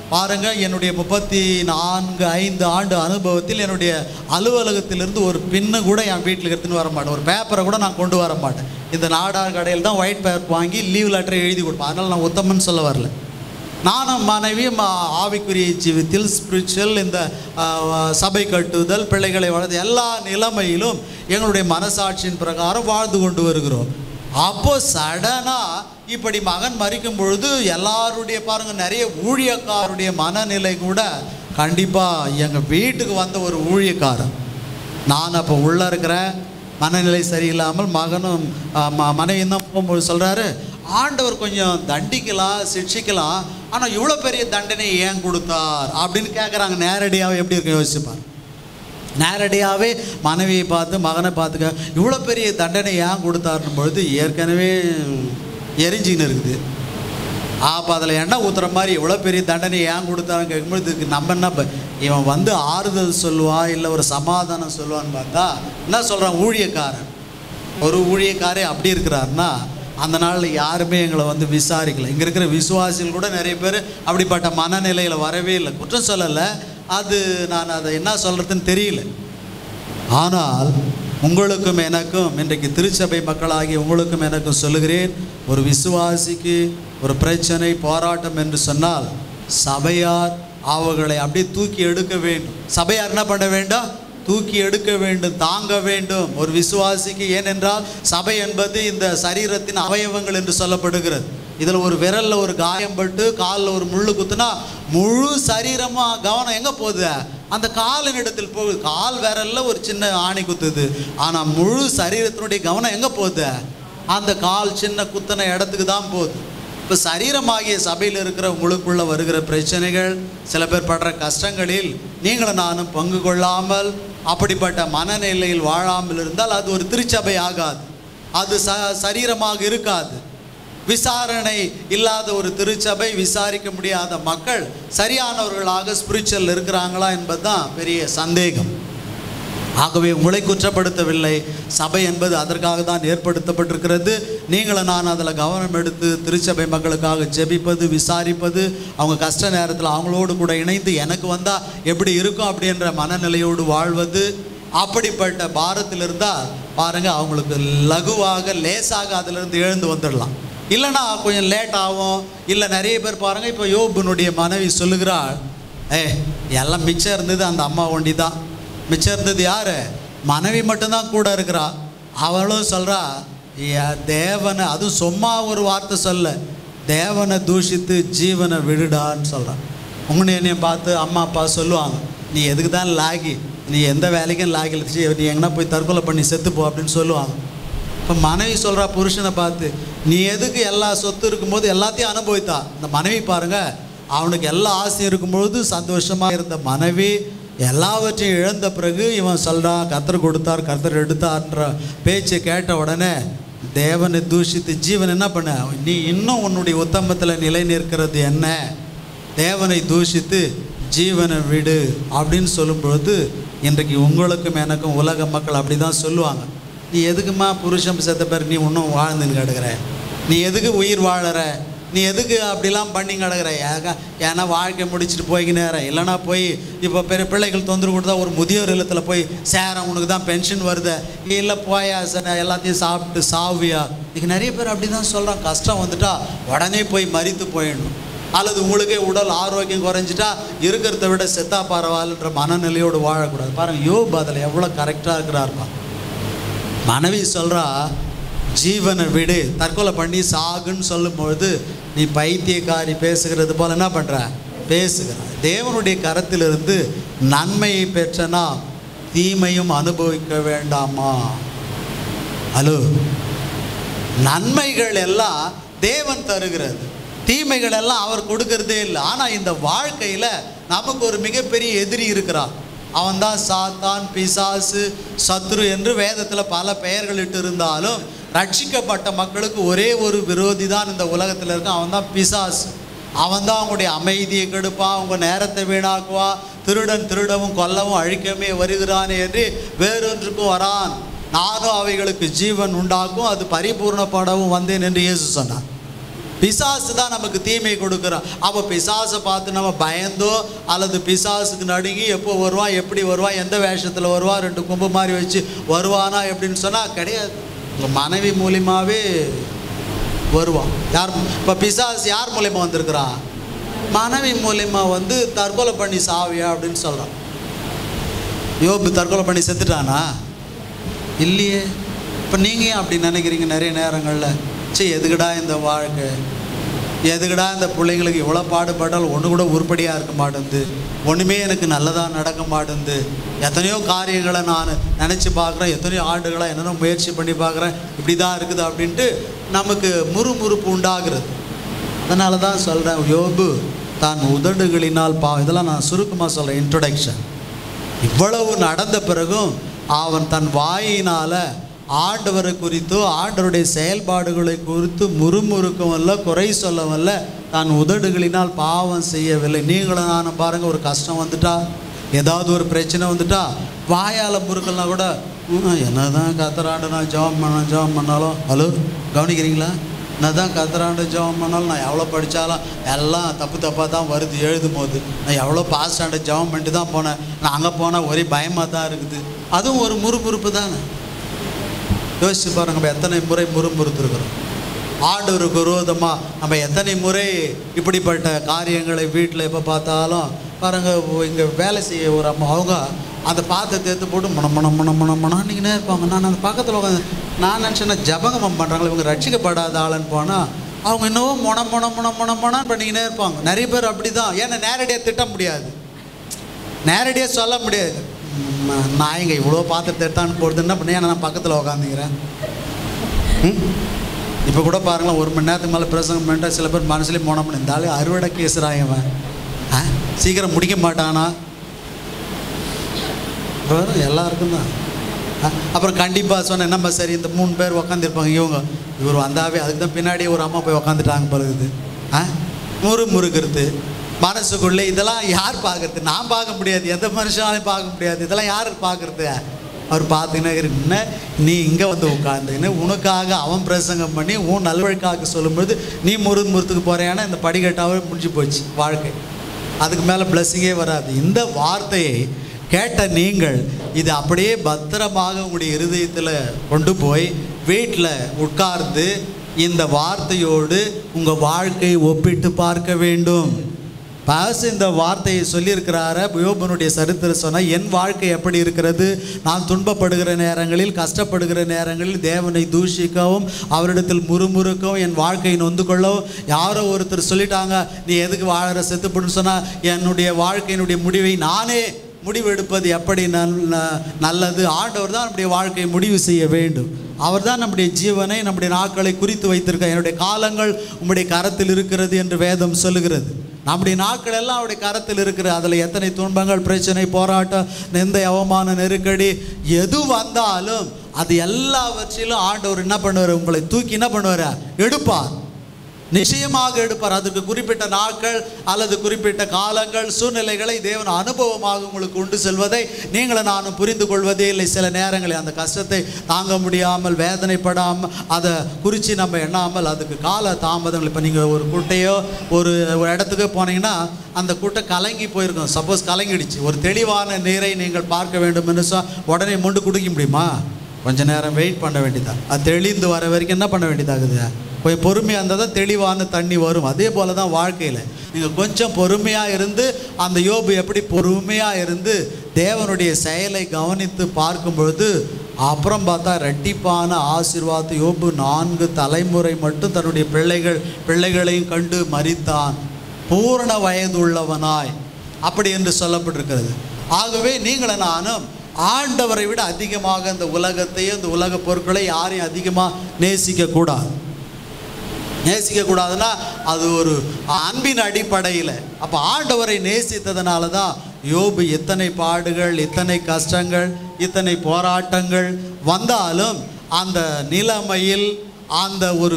B: பாருங்க என்னுடைய முப்பத்தி நான்கு ஐந்து ஆண்டு அனுபவத்தில் என்னுடைய அலுவலகத்திலிருந்து ஒரு பின்னு கூட என் வீட்டில் எடுத்துன்னு வர மாட்டேன் ஒரு பேப்பரை கூட நான் கொண்டு வர மாட்டேன் இந்த நாடார் கடையில் தான் ஒயிட் பேப்பர் வாங்கி லீவ் லெட்டரை எழுதி கொடுப்பேன் அதனால் நான் உத்தமன் சொல்ல வரல நானும் மனைவியும் ஆ, ஆவிக்குரிய ஜீவித்தில் ஸ்பிரிச்சுவல் இந்த ஆ, சபை கட்டுதல் பிள்ளைகளை வளர்த்து எல்லா நிலைமையிலும் எங்களுடைய மனசாட்சியின் பிரகாரம் வாழ்ந்து கொண்டு வருகிறோம் அப்போ சடனாக இப்படி மகன் மறிக்கும் பொழுது எல்லாருடைய பாருங்க நிறைய ஊழியக்காருடைய மனநிலை கூட கண்டிப்பாக எங்கள் வீட்டுக்கு வந்த ஒரு ஊழியக்காரன் நான் அப்போ உள்ளே இருக்கிறேன் மனநிலை சரியில்லாமல் மகனும் ஆ, ம- மனைவியும் தான் போகும்போது சொல்கிறாரு ஆண்டவர் கொஞ்சம் தண்டிக்கலாம் சிக்ஷிக்கலாம் ஆனால் இவ்வளோ பெரிய தண்டனை ஏன் கொடுத்தார் அப்படின்னு கேட்குறாங்க நேரடியாக எப்படி இருக்கு யோசிச்சுப்பார் நேரடியாகவே மனைவியை பார்த்து மகனை பார்த்துக்க இவ்வளோ பெரிய தண்டனை ஏன் கொடுத்தாருன்னும் பொழுது ஏற்கனவே எரிஞ்சின்னு இருக்குது அப்போ அதில் எண்ணெய் ஊற்றுற மாதிரி எவ்வளோ பெரிய தண்டனை ஏன் கொடுத்தாருன்னு கேட்கும்போது இதுக்கு நம்ம என்ன ப- இவன் வந்து ஆறுதல் சொல்லுவா இல்லை ஒரு சமாதானம் சொல்லுவான்னு பார்த்தா என்ன சொல்கிறான் ஊழியக்காரன் ஒரு ஊழியக்காரே அப்படி இருக்கிறாருன்னா அந்த நாளில் யாருமே எங்களை வந்து விசாரிக்கல இங்கே இருக்கிற விசுவாசிகள் கூட நிறைய பேர் அப்படிப்பட்ட மனநிலையில் வரவே இல்லை குற்றம் சொல்லலை அது நான் அதை என்ன சொல்கிறதுன்னு தெரியல ஆனால் உங்களுக்கும் எனக்கும் இன்றைக்கு திருச்சபை மக்களாகி உங்களுக்கும் எனக்கும் சொல்லுகிறேன் ஒரு விசுவாசிக்கு ஒரு பிரச்சனை போராட்டம் என்று சொன்னால் சபையார் அவர்களை அப்படியே தூக்கி எடுக்க வேண்டும் சபையார் என்ன பண்ண வேண்டாம் தூக்கி எடுக்க வேண்டும் தாங்க வேண்டும் ஒரு விசுவாசிக்கு ஏனென்றால் சபை என்பது இந்த சரீரத்தின் அவயவங்கள் என்று சொல்லப்படுகிறது இதில் ஒரு விரல்ல ஒரு காயம் பட்டு காலில் ஒரு முள்ளு குத்துனா முழு சரீரமாக கவனம் எங்கே போகுது அந்த காலின் இடத்தில் போகுது கால் விரல்ல ஒரு சின்ன ஆணி குத்துது ஆனால் முழு சரீரத்தினுடைய கவனம் எங்கே போகுது அந்த கால் சின்ன குத்தின இடத்துக்கு தான் போகுது இப்போ சரீரமாகிய சபையில் இருக்கிற உங்களுக்குள்ள வருகிற பிரச்சனைகள் சில பேர் படுற கஷ்டங்களில் நீங்களும் நானும் பங்கு கொள்ளாமல் அப்படிப்பட்ட மனநிலையில் வாழாமல் இருந்தால் அது ஒரு திருச்சபை ஆகாது அது ச சரீரமாக இருக்காது விசாரணை இல்லாத ஒரு திருச்சபை விசாரிக்க முடியாத மக்கள் சரியானவர்களாக ஸ்பிரிச்சுவல் இருக்கிறாங்களா என்பதுதான் பெரிய சந்தேகம் ஆகவே உங்களை குற்றப்படுத்தவில்லை சபை என்பது அதற்காக தான் ஏற்படுத்தப்பட்டிருக்கிறது நீங்களும் நான் அதில் கவனம் எடுத்து திருச்சபை மக்களுக்காக ஜெபிப்பது விசாரிப்பது அவங்க கஷ்ட நேரத்தில் அவங்களோடு கூட இணைந்து எனக்கு வந்தால் எப்படி இருக்கும் அப்படின்ற மனநிலையோடு வாழ்வது அப்படிப்பட்ட பாரத்தில் இருந்தால் பாருங்கள் அவங்களுக்கு லகுவாக லேசாக அதிலிருந்து எழுந்து வந்துடலாம் இல்லைன்னா கொஞ்சம் லேட் ஆகும் இல்லை நிறைய பேர் பாருங்கள் இப்போ யோபுனுடைய மனைவி சொல்லுகிறாள் ஏ எல்லாம் மிச்சம் இருந்தது அந்த அம்மா ஒண்டி தான் மிச்சம் இருந்தது யார் மனைவி மட்டும்தான் கூட இருக்கிறா அவளும் சொல்கிறா தேவனை அதுவும் சும்மா ஒரு வார்த்தை சொல்ல தேவனை தூஷித்து ஜீவனை விடுடான்னு சொல்கிறான் உங்களை என்னையும் பார்த்து அம்மா அப்பா சொல்லுவாங்க நீ எதுக்கு தான் லாகி நீ எந்த வேலைக்கும் லாகில் நீ எங்கன்னா போய் தற்கொலை பண்ணி செத்துப்போ அப்படின்னு சொல்லுவாங்க இப்போ மனைவி சொல்கிறா புருஷனை பார்த்து நீ எதுக்கு எல்லா சொத்து இருக்கும்போது எல்லாத்தையும் அனுபவித்தா இந்த மனைவி பாருங்க அவனுக்கு எல்லா ஆசையும் இருக்கும்பொழுது சந்தோஷமாக இருந்த மனைவி எல்லாவற்றையும் இழந்த பிறகு இவன் சொல்கிறான் கர்த்தர் கொடுத்தார் கர்த்தர் எடுத்தார்ன்ற பேச்சை கேட்ட உடனே தேவனை தூஷித்து ஜீவன் என்ன பண்ண நீ இன்னும் உன்னுடைய உத்தமத்தில் நிலை நிற்கிறது என்ன தேவனை தூஷித்து ஜீவனை விடு அப்படின்னு சொல்லும்பொழுது இன்றைக்கு உங்களுக்கும் எனக்கும் உலக மக்கள் அப்படி தான் சொல்லுவாங்க நீ எதுக்குமா புருஷன் செத்த பேர் நீ இன்னும் வாழ்ந்துன்னு கிடக்குற நீ எதுக்கு உயிர் வாழற நீ எதுக்கு அப்படிலாம் பண்ணி கிடக்குற ஏக ஏன்னா வாழ்க்கை முடிச்சுட்டு போய்க்கினேற இல்லைனா போய் இப்போ பெரிய பிள்ளைகள் தொந்தரவு கொடுத்தா ஒரு முதியோர் இல்லத்தில் போய் சேர உனக்கு தான் பென்ஷன் வருது இல்லை போயா சார் எல்லாத்தையும் சாப்பிட்டு சாவியா இதுக்கு நிறைய பேர் அப்படி தான் சொல்கிறான் கஷ்டம் வந்துட்டா உடனே போய் மறித்து போயிடணும் அல்லது உங்களுக்கே உடல் ஆரோக்கியம் குறைஞ்சிட்டா இருக்கிறத விட செத்தா பரவாயில்லன்ற மனநிலையோடு வாழக்கூடாது பாருங்க யோபு அதில் எவ்வளோ கரெக்டாக இருக்கிறாருப்பா மனைவி சொல்கிறா ஜீவனை விடு தற்கொலை பண்ணி சாகுன்னு சொல்லும்பொழுது நீ பைத்தியக்காரி பேசுகிறது போல என்ன பண்ணுற பேசுகிற தேவனுடைய கரத்திலிருந்து நன்மையை பெற்றனா தீமையும் அனுபவிக்க வேண்டாமா ஹலோ நன்மைகள் எல்லாம் தேவன் தருகிறது தீமைகள் எல்லாம் அவர் கொடுக்கறதே இல்லை ஆனால் இந்த வாழ்க்கையில் நமக்கு ஒரு மிகப்பெரிய எதிரி இருக்கிறான் அவன்தான் சாத்தான் பிசாசு சத்ரு என்று வேதத்தில் பல பெயர்கள் இட்டு இருந்தாலும் ரட்சிக்கப்பட்ட மக்களுக்கு ஒரே ஒரு விரோதி தான் இந்த உலகத்தில் இருக்கான் அவன் தான் பிசாசு அவன் தான் அவங்களுடைய அமைதியை கெடுப்பான் அவங்க நேரத்தை வீணாக்குவான் திருடன் திருடவும் கொல்லவும் அழிக்கமே வருகிறானே என்று வேறொன்றுக்கும் வரான் நானும் அவைகளுக்கு ஜீவன் உண்டாக்கும் அது பரிபூர்ணப்படவும் வந்தேன் என்று இயேசு சொன்னார் பிசாசு தான் நமக்கு தீமை கொடுக்குறான் அப்போ பிசாசை பார்த்து நம்ம பயந்தோ அல்லது பிசாசுக்கு நடுங்கி எப்போ வருவான் எப்படி வருவான் எந்த வேஷத்தில் வருவான் ரெண்டு கொம்பு மாதிரி வச்சு வருவானா எப்படின்னு சொன்னால் கிடையாது உங்கள் மனைவி மூலியமாகவே வருவான் யார் இப்போ பிசாசு யார் மூலியமாக வந்திருக்கிறான் மனைவி மூலியமா வந்து தற்கொலை பண்ணி சாவியா அப்படின்னு சொல்கிறான் யோபு தற்கொலை பண்ணி செத்துட்டானா இல்லையே இப்போ நீங்கள் ஏன் அப்படி நினைக்கிறீங்க நிறைய நேரங்களில் சரி எதுக்குடா இந்த வாழ்க்கை எதுக்குடா இந்த பிள்ளைங்களுக்கு இவ்வளோ பாடுபட்டாலும் ஒன்று கூட உருப்படியாக இருக்க மாட்டேங்குது ஒன்றுமே எனக்கு நல்லதாக நடக்க மாட்டேங்குது எத்தனையோ காரியங்களை நான் நினச்சி பார்க்குறேன் எத்தனையோ ஆண்டுகளாக என்னென்ன முயற்சி பண்ணி பார்க்குறேன் இப்படி தான் இருக்குது அப்படின்ட்டு நமக்கு முறுமுறுப்பு உண்டாகிறது அதனால தான் சொல்கிறேன் யோபு தான் உதடுகளினால் பா இதெல்லாம் நான் சுருக்கமாக சொல்கிறேன் இன்ட்ரொடக்ஷன் இவ்வளவு நடந்த பிறகும் அவன் தன் வாயினால் ஆண்டவரை குறித்தோ ஆண்டவருடைய செயல்பாடுகளை குறித்து முறுமுறுக்கவும் இல்லை குறை சொல்லவும் இல்லை தான் உதடுகளினால் பாவம் செய்யவில்லை நீங்களும் நானும் பாருங்கள் ஒரு கஷ்டம் வந்துட்டா ஏதாவது ஒரு பிரச்சனை வந்துட்டா வாயால் முறுக்கல்னா கூட என்ன தான் கத்தராண்டு நான் ஜெபம் பண்ண ஜெபம் பண்ணாலும் ஹலோ கவனிக்கிறீங்களா என்ன தான் கத்தராண்டு ஜெபம் பண்ணாலும் நான் எவ்வளோ படித்தாலும் எல்லாம் தப்பு தப்பாக தான் வருது எழுதும் போது நான் எவ்வளோ பாஸ் ஆண்டு ஜெபம் பண்ணிட்டு தான் போனேன் நான் அங்கே போனால் ஒரே பயமாக தான் இருக்குது அதுவும் ஒரு முறுமுறுப்பு தானே யோசிச்சு பாருங்க நம்ம எத்தனை முறை முறுமுறுத்துருக்குறோம் ஆண்டவருக்கு விரோதமாக நம்ம எத்தனை முறை இப்படிப்பட்ட காரியங்களை வீட்டில் எப்போ பார்த்தாலும் பாருங்க இங்கே வேலை செய்ய ஒரு அம்மா அவங்க அந்த பாத்திரத்தை எடுத்து போட்டு முன முன முன முன முனான்னிங்கன்னே இருப்பாங்க நான் அந்த பக்கத்தில் உட்காந்து நான் நினச்சேன்னா ஜபங்கமம் பண்ணுறாங்களே இவங்க ரட்சிக்கப்படாத ஆளுன்னு போனால் அவங்க இன்னமும் முன முன முன முன முனான்னு பண்ணிக்கினே இருப்பாங்க நிறைய பேர் அப்படி தான் ஏன்னா நேரடியாக திட்ட முடியாது நேரடியாக சொல்ல முடியாது ம், நான் இங்கே இவ்வளோ பாத்திரத்தை எடுத்தான்னு போகிறது என்ன பண்ணி நான் பக்கத்தில் உக்காந்துக்கிறேன் இப்போ கூட பாருங்களேன் ஒரு மணி நேரத்துக்கு மேலே பிரசங்கம் பண்ணிட்டா சில பேர் மனசுலேயே போன பண்ணி இருந்தாலும் அறுவடை கேசுறான் இவன் ஆ சீக்கிரம் முடிக்க மாட்டானா வரும் எல்லாருக்கும் தான் அ- அப்புறம் கண்டிப்பாக சொன்னேன் நம்ம சரி இந்த மூணு பேர் உக்காந்துருப்பாங்க இவங்க இவர் வந்தாவே அதுக்கு தான் பின்னாடியே ஒரு அம்மா போய் உக்காந்துட்டாங்க பழகுது ஆ முறு முறுக்கிறது மனசுக்குள்ளே இதெல்லாம் யார் பார்க்கறது நான் பார்க்க முடியாது எந்த மனுஷனாலையும் பார்க்க முடியாது இதெல்லாம் யார் பார்க்கறது அவர் பார்த்துக்கினே என்ன நீ இங்கே வந்து உட்காந்துக்கின்னு உனக்காக அவன் பிரசங்கம் பண்ணி உன் நல்வழிக்காக சொல்லும்போது நீ முருது முறுத்துக்கு போகிறேன்னா இந்த படிக்கட்டாவே முடிஞ்சு போச்சு வாழ்க்கை அதுக்கு மேலே பிளஸ்ஸிங்கே வராது இந்த வார்த்தையை கேட்ட நீங்கள் இது அப்படியே பத்திரமாக உங்களுடைய இருதயத்தில் கொண்டு போய் வீட்டில் உட்கார்ந்து இந்த வார்த்தையோடு உங்கள் வாழ்க்கையை ஒப்பிட்டு பார்க்க வேண்டும் பாஸ் இந்த வார்த்தையை சொல்லியிருக்கிறார யோபனுடைய சரித்திரம் சொன்னால் என் வாழ்க்கை எப்படி இருக்கிறது நான் துன்பப்படுகிற நேரங்களில் கஷ்டப்படுகிற நேரங்களில் தேவனை தூஷிக்கவும் அவரிடத்தில் முறுமுறுக்கவும் என் வாழ்க்கையை நொந்து கொள்ளவும் யாரோ ஒருத்தர் சொல்லிட்டாங்க நீ எதுக்கு வாழற செத்துப்படுன்னு சொன்னால் என்னுடைய வாழ்க்கையினுடைய முடிவை நானே முடிவெடுப்பது எப்படி நல்ல நல்லது ஆண்டவர் தான் நம்முடைய வாழ்க்கையை முடிவு செய்ய வேண்டும் அவர் தான் நம்முடைய ஜீவனை நம்முடைய நாட்களை குறித்து வைத்திருக்க என்னுடைய காலங்கள் உம்முடைய கரத்தில் இருக்கிறது என்று வேதம் சொல்லுகிறது நம்முடைய நாட்கள் எல்லாம் அவருடைய கரத்தில் இருக்கிற அதில் எத்தனை துன்பங்கள் பிரச்சனை போராட்டம் நிந்தை அவமான நெருக்கடி எது வந்தாலும் அது எல்லாவற்றிலும் ஆண்டவர் என்ன பண்ணுவார் உங்களை தூக்கி என்ன பண்ணுவார் எடுப்பார் நிச்சயமாக எடுப்பார் அதுக்கு குறிப்பிட்ட நாட்கள் அல்லது குறிப்பிட்ட காலங்கள் சூழ்நிலைகளை தேவன் அனுபவமாக உங்களுக்கு கொண்டு செல்வதை நீங்களும் நானும் புரிந்து கொள்வதே இல்லை சில நேரங்களில் அந்த கஷ்டத்தை தாங்க முடியாமல் வேதனைப்படாமல் அதை குறித்து நம்ம எண்ணாமல் அதுக்கு கால தாமதங்கள் இப்போ நீங்கள் ஒரு குட்டையோ ஒரு ஒரு இடத்துக்கு போனீங்கன்னா அந்த குட்டை கலங்கி போயிருக்கும் சப்போஸ் கலங்கிடுச்சு ஒரு தெளிவான நீரை நீங்கள் பார்க்க வேண்டும் என்று சொ உடனே மொண்டு குடிக்க முடியுமா கொஞ்ச நேரம் வெயிட் பண்ண வேண்டியதான் அது தெளிந்து வர வரைக்கும் என்ன பண்ண வேண்டியதாகுது கொஞ்சம் பொறுமையாக இருந்தால் தான் தெளிவான தண்ணி வரும் அதே போல தான் வாழ்க்கையில் நீங்கள் கொஞ்சம் பொறுமையாக இருந்து அந்த யோபு எப்படி பொறுமையாக இருந்து தேவனுடைய செயலை கவனித்து பார்க்கும் பொழுது அப்புறம் பார்த்தா ரெட்டிப்பான ஆசீர்வாதத்தை யோபு நான்கு தலைமுறை மட்டும் தன்னுடைய பிள்ளைகள் பிள்ளைகளையும் கண்டு மரித்தான் பூரண வயதுள்ளவனாய் அப்படி என்று சொல்லப்பட்டிருக்கிறது ஆகவே நீங்களும் நானும் ஆண்டவரை விட அதிகமாக இந்த உலகத்தையும் இந்த உலக பொருட்களை யாரையும் அதிகமாக நேசிக்கக்கூடாது நேசிக்கக்கூடாதுன்னா அது ஒரு அன்பின் அடிப்படையில் அப்போ ஆண்டவரை நேசித்ததுனால தான் யோபு இத்தனை பாடுகள் இத்தனை கஷ்டங்கள் இத்தனை போராட்டங்கள் வந்தாலும் அந்த நிலைமையில் அந்த ஒரு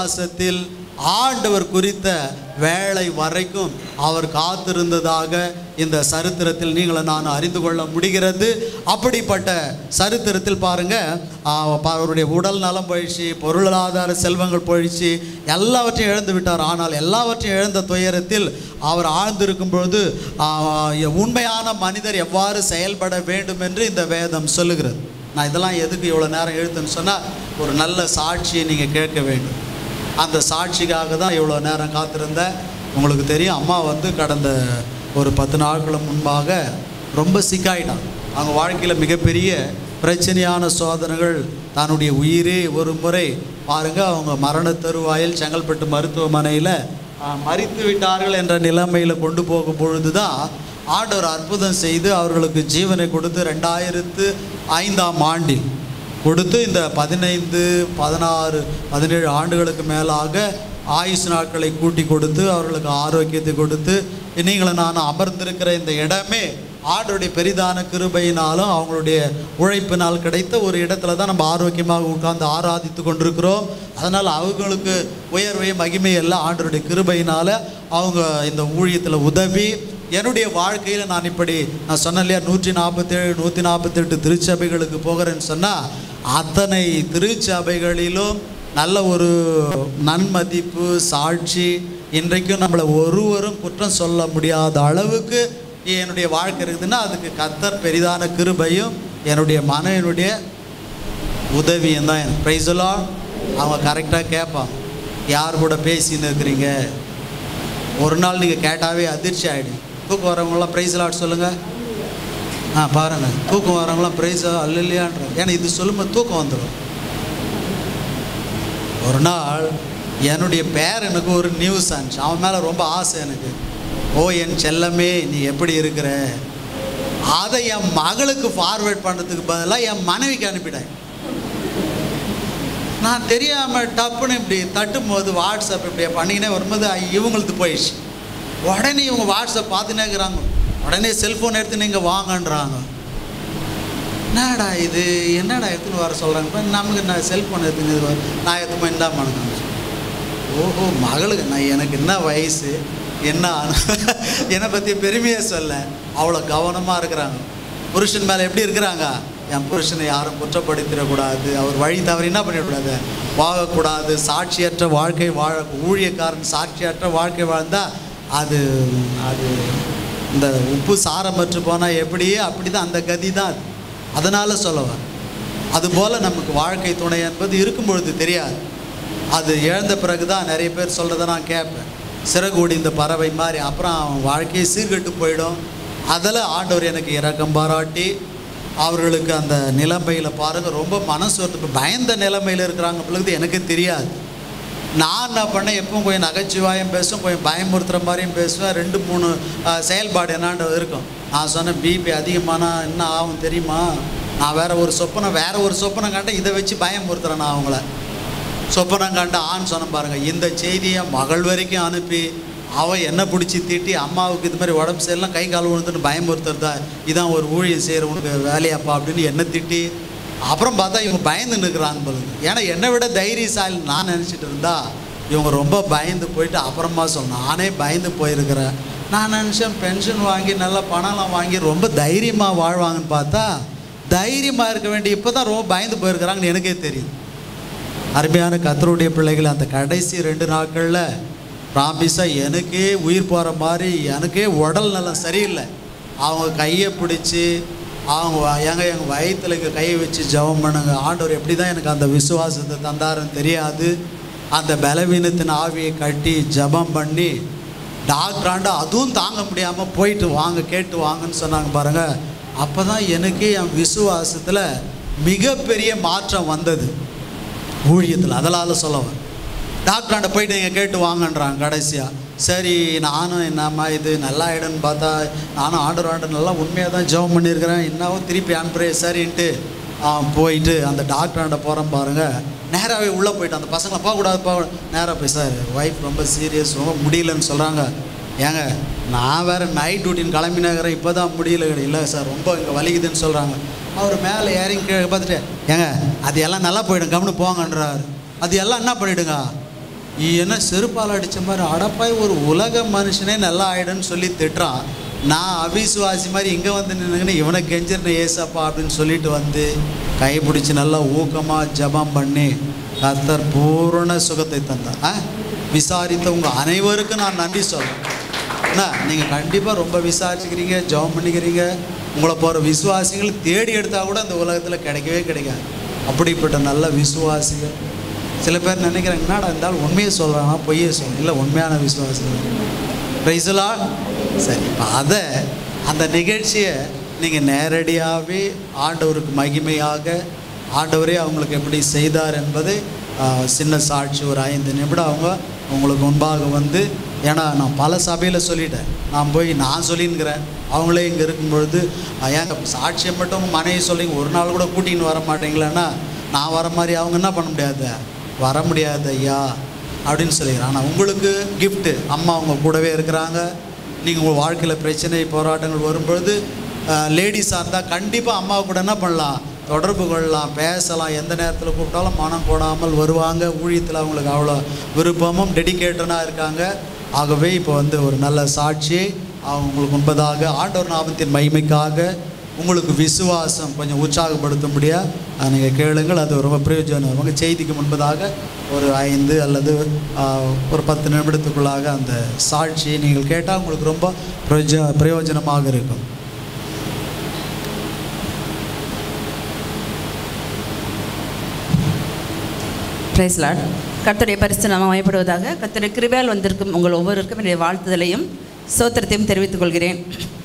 B: விசுவாசத்தில் ஆண்டவர் குறித்த வேலை வரைக்கும் அவர் காத்திருந்ததாக இந்த சரித்திரத்தில் நீங்களும் நான் அறிந்து கொள்ள முடிகிறது அப்படிப்பட்ட சரித்திரத்தில் பாருங்க ஆ, பா- அவருடைய உடல் நலம் போயிடுச்சு பொருளாதார செல்வங்கள் போயிடுச்சு எல்லாவற்றையும் இழந்து விட்டார் ஆனால் எல்லாவற்றையும் இழந்த துயரத்தில் அவர் ஆழ்ந்திருக்கும் பொழுது ஆ, உண்மையான மனிதர் எவ்வாறு செயல்பட வேண்டும் என்று இந்த வேதம் சொல்லுகிறது நான் இதெல்லாம் எதுக்கு இவ்வளோ நேரம் எழுத்துன்னு சொன்னால் ஒரு நல்ல சாட்சியை நீங்கள் கேட்க வேண்டும் அந்த சாட்சிக்காக தான் இவ்வளோ நேரம் காத்திருந்தேன் உங்களுக்கு தெரியும் அம்மா வந்து கடந்த ஒரு பத்து நாட்களுக்கு முன்பாக ரொம்ப சிக்காயிட்டான் அவங்க வாழ்க்கையில் மிகப்பெரிய பிரச்சனையான சோதனைகள் தன்னுடைய உயிரே ஒரு முறை பாருங்க அவங்க மரண தருவாயில் செங்கல்பட்டு மருத்துவமனையில் மறித்து விட்டார்கள் என்ற நிலைமையில் கொண்டு போகும் பொழுது தான் ஆண்டவர் அற்புதம் செய்து அவர்களுக்கு ஜீவனை கொடுத்து ரெண்டாயிரத்து ஐந்தாம் ஆண்டில் கொடுத்து இந்த பதினைந்து பதினாறு பதினேழு ஆண்டுகளுக்கு மேலாக ஆயுசு நாட்களை கூட்டி கொடுத்து அவர்களுக்கு ஆரோக்கியத்தை கொடுத்து நீங்களும் நான் அமர்ந்திருக்கிற இந்த இடமே ஆண்டருடைய பெரிதான கிருபையினாலும் அவங்களுடைய உழைப்பினால் கிடைத்த ஒரு இடத்துல தான் நம்ம ஆரோக்கியமாக உட்கார்ந்து ஆராதித்து கொண்டிருக்கிறோம் அதனால் அவங்களுக்கு உயர்வை மகிமை எல்லாம் ஆண்டருடைய கிருபையினால் அவங்க இந்த ஊழியத்தில் உதவி என்னுடைய வாழ்க்கையில் நான் இப்படி நான் சொன்னேன் இல்லையா நூற்றி நாற்பத்தேழு நூற்றி நாற்பத்தெட்டு திருச்சபைகளுக்கு போகிறேன்னு சொன்னால் அத்தனை திருச்சபைகளிலும் நல்ல ஒரு நன்மதிப்பு சாட்சி இன்றைக்கும் நம்மளை ஒருவரும் குற்றம் சொல்ல முடியாத அளவுக்கு என்னுடைய வாழ்க்கை இருக்குதுன்னா அதுக்கு கத்தர் பெரிதான கிருபையும் என்னுடைய மனைவினுடைய உதவியும் தான் எனக்கு ப்ரைஸெல்லாம் அவங்க கரெக்டாக கேட்பான் யார் கூட பேசின்னு இருக்கிறீங்க ஒரு நாள் நீங்கள் கேட்டாவே அதிர்ச்சி ஆகிடும் தூக்கம் வரவங்களாம் ப்ரைஸ் லாட் சொல்லுங்கள் ஆ பாருங்கள் தூக்கம் வரவங்களாம் ப்ரைஸ் அல்ல இல்லையான்ற ஏன்னா இது சொல்லும்போது தூக்கம் வந்துடும் ஒரு நாள் என்னுடைய பேரனுக்கு ஒரு நியூஸ் ஆனிச்சு அவன் மேலே ரொம்ப ஆசை எனக்கு ஓ என் செல்லமே நீ எப்படி இருக்கிற அதை என் மகளுக்கு ஃபார்வேர்ட் பண்ணுறதுக்கு பதிலாக என் மனைவிக்கு அனுப்பிட்டேன் நான் தெரியாமல் டப்புன்னு இப்படி தட்டும் போது வாட்ஸ்அப் இப்படி பண்ணிக்கினே வரும்போது ஐ, இவங்களுக்கு போயிடுச்சு உடனே இவங்க வாட்ஸ்அப் பார்த்துனே இருக்கிறாங்க உடனே செல்ஃபோன் எடுத்து நீங்கள் வாங்கன்றாங்க என்னடா இது என்னடா எடுத்துன்னு வர சொல்கிறாங்க இப்ப நமக்கு நான் செல்ஃபோன் எடுத்துன்னு வர நான் எடுத்துமா என்ன பண்ணுங்க ஓஹோ மகளுக்கு நான் எனக்கு என்ன வயசு என்ன ஆன- என்னை பற்றி பெருமையாக சொல்ல அவ்வளோ கவனமாக இருக்கிறாங்க புருஷன் மேலே எப்படி இருக்கிறாங்க என் புருஷனை யாரும் குற்றப்படுத்திடக்கூடாது அவர் வழி தவறி என்ன பண்ணிடக்கூடாது வாழக்கூடாது சாட்சியற்ற வாழ்க்கை வாழ ஊழியக்காரன் சாட்சியற்ற வாழ்க்கை வாழ்ந்தால் அது அது இந்த உப்பு சாரமற்று போனால் எப்படியே அப்படி தான் அந்த கதி தான் அது அதனால் சொல்லவன் அதுபோல் நமக்கு வாழ்க்கை துணை என்பது இருக்கும் பொழுது தெரியாது அது இழந்த பிறகு தான் நிறைய பேர் சொல்கிறத நான் கேட்பேன் சிறகுடி இந்த பறவை மாதிரி அப்புறம் அவன் வாழ்க்கையை சீர்கெட்டு போயிடும் அதில் ஆண்டவர் எனக்கு இரக்கம் பாராட்டி அவர்களுக்கு அந்த நிலைமையில் பாருங்கள் ரொம்ப மனசு வருது இப்போ பயந்த நிலைமையில் இருக்கிறாங்க பிள்ளைக்கு எனக்கு தெரியாது நான் என்ன பண்ணேன் எப்பவும் கொஞ்சம் நகைச்சுவாயும் பேசுவேன் கொஞ்சம் பயமுறுத்துகிற மாதிரியும் பேசுவேன் ரெண்டு மூணு அஹ், செயல்பாடு என்னான்றது இருக்கும் நான் சொன்னேன் பிபி அதிகமானா என்ன ஆகும் தெரியுமா நான் வேற ஒரு சொப்பனை வேற ஒரு சொப்பனை கண்டேன் இதை வச்சு பயமுறுத்துறேன் நான் அவங்கள சொப்பனம் கண்ட ஆண் சொன்ன பாருங்க இந்த செய்தியை மகள் வரைக்கும் அனுப்பி அவ என்ன பிடிச்சி திட்டி அம்மாவுக்கு இது மாதிரி உடம்பு சரியில்லாம் கை கால் விழுந்துன்னு பயமுறுத்துறதா இதான் ஒரு ஊழியம் செய்கிற உனக்கு வேலையாப்பா அப்படின்னு என்ன திட்டி அப்புறம் பார்த்தா இவங்க பயந்து நிற்கிறாங்க போலுங்க ஏன்னா என்னை விட தைரியசாலி நான் நினச்சிட்டு இருந்தா இவங்க ரொம்ப பயந்து போயிட்டு அப்புறமா சொன்ன நானே பயந்து போயிருக்கிறேன் நான் நினச்சேன் பென்ஷன் வாங்கி நல்லா பணம்லாம் வாங்கி ரொம்ப தைரியமாக வாழ்வாங்கன்னு பார்த்தா தைரியமாக இருக்க வேண்டிய இப்போ தான் ரொம்ப பயந்து போயிருக்கிறாங்கன்னு எனக்கே தெரியும் அருமையான கத்தருடைய பிள்ளைகள் அந்த கடைசி ரெண்டு நாட்களில் ப்ராமிஸாக எனக்கே உயிர் போகிற மாதிரி எனக்கே உடல் நலம் சரியில்லை அவங்க கையை பிடிச்சி அவங்க வ- எங்க எங்கள் வயிற்றுல கையை வச்சு ஜெபம் பண்ணுங்க ஆண்டவர் எப்படி தான் எனக்கு அந்த விசுவாசத்தை தந்தாருன்னு தெரியாது அந்த பலவீனத்தின் ஆவியை கட்டி ஜெபம் பண்ணி டாக்டராண்டா அதுவும் தாங்க முடியாமல் போயிட்டு வாங்க கேட்டு வாங்கன்னு சொன்னாங்க பாருங்கள் அப்போ தான் எனக்கே என் விசுவாசத்தில் மிகப்பெரிய மாற்றம் வந்தது ஊழியத்தில் அதனால் சொல்லவன் டாக்டராண்ட போயிட்டு நீங்கள் கேட்டு வாங்கன்றாங்க கடைசியாக சரி நானும் என்னம்மா இது நல்லா ஆயிடும்னு பார்த்தா நானும் ஆர்டர் ஆர்டர் நல்லா உண்மையாக தான் ஜெபம் பண்ணியிருக்கிறேன் என்னவும் திருப்பி அனுப்புகிறேன் சரின்ட்டு ஆ, போயிட்டு அந்த டாக்டராண்ட போகிறேன் பாருங்கள் நேராகவே உள்ளே போயிட்டு அந்த பசங்களை போகக்கூடாது போக நேராக போய் சார் ஒய்ஃப் ரொம்ப சீரியஸ் ரொம்ப முடியலன்னு சொல்கிறாங்க ஏங்க நான் வேறு நைட் டியூட்டின்னு கிளம்பினாக்கிறேன் இப்போ தான் முடியல இல்லை சார் ரொம்ப இங்கே வலிக்குதுன்னு சொல்கிறாங்க அவர் மேலே ஏறி கீழே பார்த்துட்டு ஏங்க அது எல்லாம் நல்லா போயிடும் கம்னு போங்கன்றாரு அது எல்லாம் என்ன பண்ணிடுங்க என்ன செருப்பால் அடித்த மாதிரி அடப்பாய் ஒரு உலக மனுஷனே நல்லா ஆயிடுன்னு சொல்லி திட்டுறான் நான் அவிசுவாசி மாதிரி இங்கே வந்து நின்றுங்கன்னு இவனை கெஞ்சிருந்த ஏசப்பா அப்படின்னு சொல்லிட்டு வந்து கைப்பிடிச்சு நல்லா ஊக்கமாக ஜெபம் பண்ணி கர்த்தர் பூரண சுகத்தை தந்தார் ஆ விசாரித்த உங்கள் அனைவருக்கும் நான் நன்றி சொல்கிறேன் என்ன நீங்கள் கண்டிப்பாக ரொம்ப விசாரிச்சுக்கிறீங்க ஜெபம் பண்ணிக்கிறீங்க உங்களை போகிற விசுவாசிகள் தேடி எடுத்தால் கூட அந்த உலகத்தில் கிடைக்கவே கிடைக்காது அப்படிப்பட்ட நல்ல விசுவாசிகள் சில பேர் நினைக்கிறாங்க என்னடா இருந்தாலும் உண்மையை சொல்கிறானா பொய்யை சொல்ல இல்லை உண்மையான விசுவாசிகள் ரைசலா சரி இப்போ அதை அந்த நிகழ்ச்சியை நீங்கள் நேரடியாகவே ஆண்டவருக்கு மகிமையாக ஆண்டவரே அவங்களுக்கு எப்படி செய்தார் என்பது ஆஹ், சின்ன சாட்சி ஒரு ஐந்து நிமிடம் அவங்க உங்களுக்கு முன்பாக வந்து ஏன்னா நான் பல சபையில் சொல்லிட்டேன் நான் போய் நான் சொல்லின்னுக்கிறேன் அவங்களே இங்கே இருக்கும்பொழுது "ஆ, ஏங்க சாட்சியம் மட்டும் உங்கள் மனைவி சொல்லிங்க ஒரு நாள் கூட கூட்டின்னு வர மாட்டீங்களான்னா நான் வர மாதிரி அவங்க என்ன பண்ண முடியாது வர முடியாது ஐயா அப்படின்னு சொல்லிக்கிறேன் ஆனால் உங்களுக்கு gift அம்மா அவங்க கூடவே இருக்கிறாங்க நீங்கள் உங்கள் வாழ்க்கையில் பிரச்சனை போராட்டங்கள் வரும்பொழுது லேடிஸாக இருந்தால் கண்டிப்பாக அம்மா கூட என்ன பண்ணலாம் தொடர்பு கொள்ளலாம் பேசலாம் எந்த நேரத்தில் கூப்பிட்டாலும் மனம் போடாமல் வருவாங்க ஊழியத்தில் அவங்களுக்கு அவ்வளோ விருப்பமும் டெடிகேட்டனாக இருக்காங்க ஆகவே இப்போ வந்து ஒரு நல்ல சாட்சி அவங்க உங்களுக்கு முன்பதாக ஆண்டவர் நாமத்தின் மகிமைக்காக உங்களுக்கு விசுவாசம் கொஞ்சம் உற்சாகப்படுத்தும்படியாக நீங்கள் கேளுங்கள் அது ரொம்ப பிரயோஜனம் உங்கள் செய்திக்கு முன்பதாக ஒரு ஐந்து அல்லது ஆஹ், ஒரு பத்து நிமிடத்துக்குள்ளாக அந்த சாட்சியை நீங்கள் கேட்டால் உங்களுக்கு ரொம்ப பிரயோஜ பிரயோஜனமாக இருக்கும்
D: பிரைஸ் லார்ட் கர்த்தருடைய பரிசு நாம மயப்படுவதாக கர்த்தருடைய கிருபையால் வந்திருக்கும் உங்கள் ஒவ்வொருவருக்கும் என்னுடைய வாழ்த்துதலையும் சோத்திரத்தையும் தெரிவித்துக் கொள்கிறேன்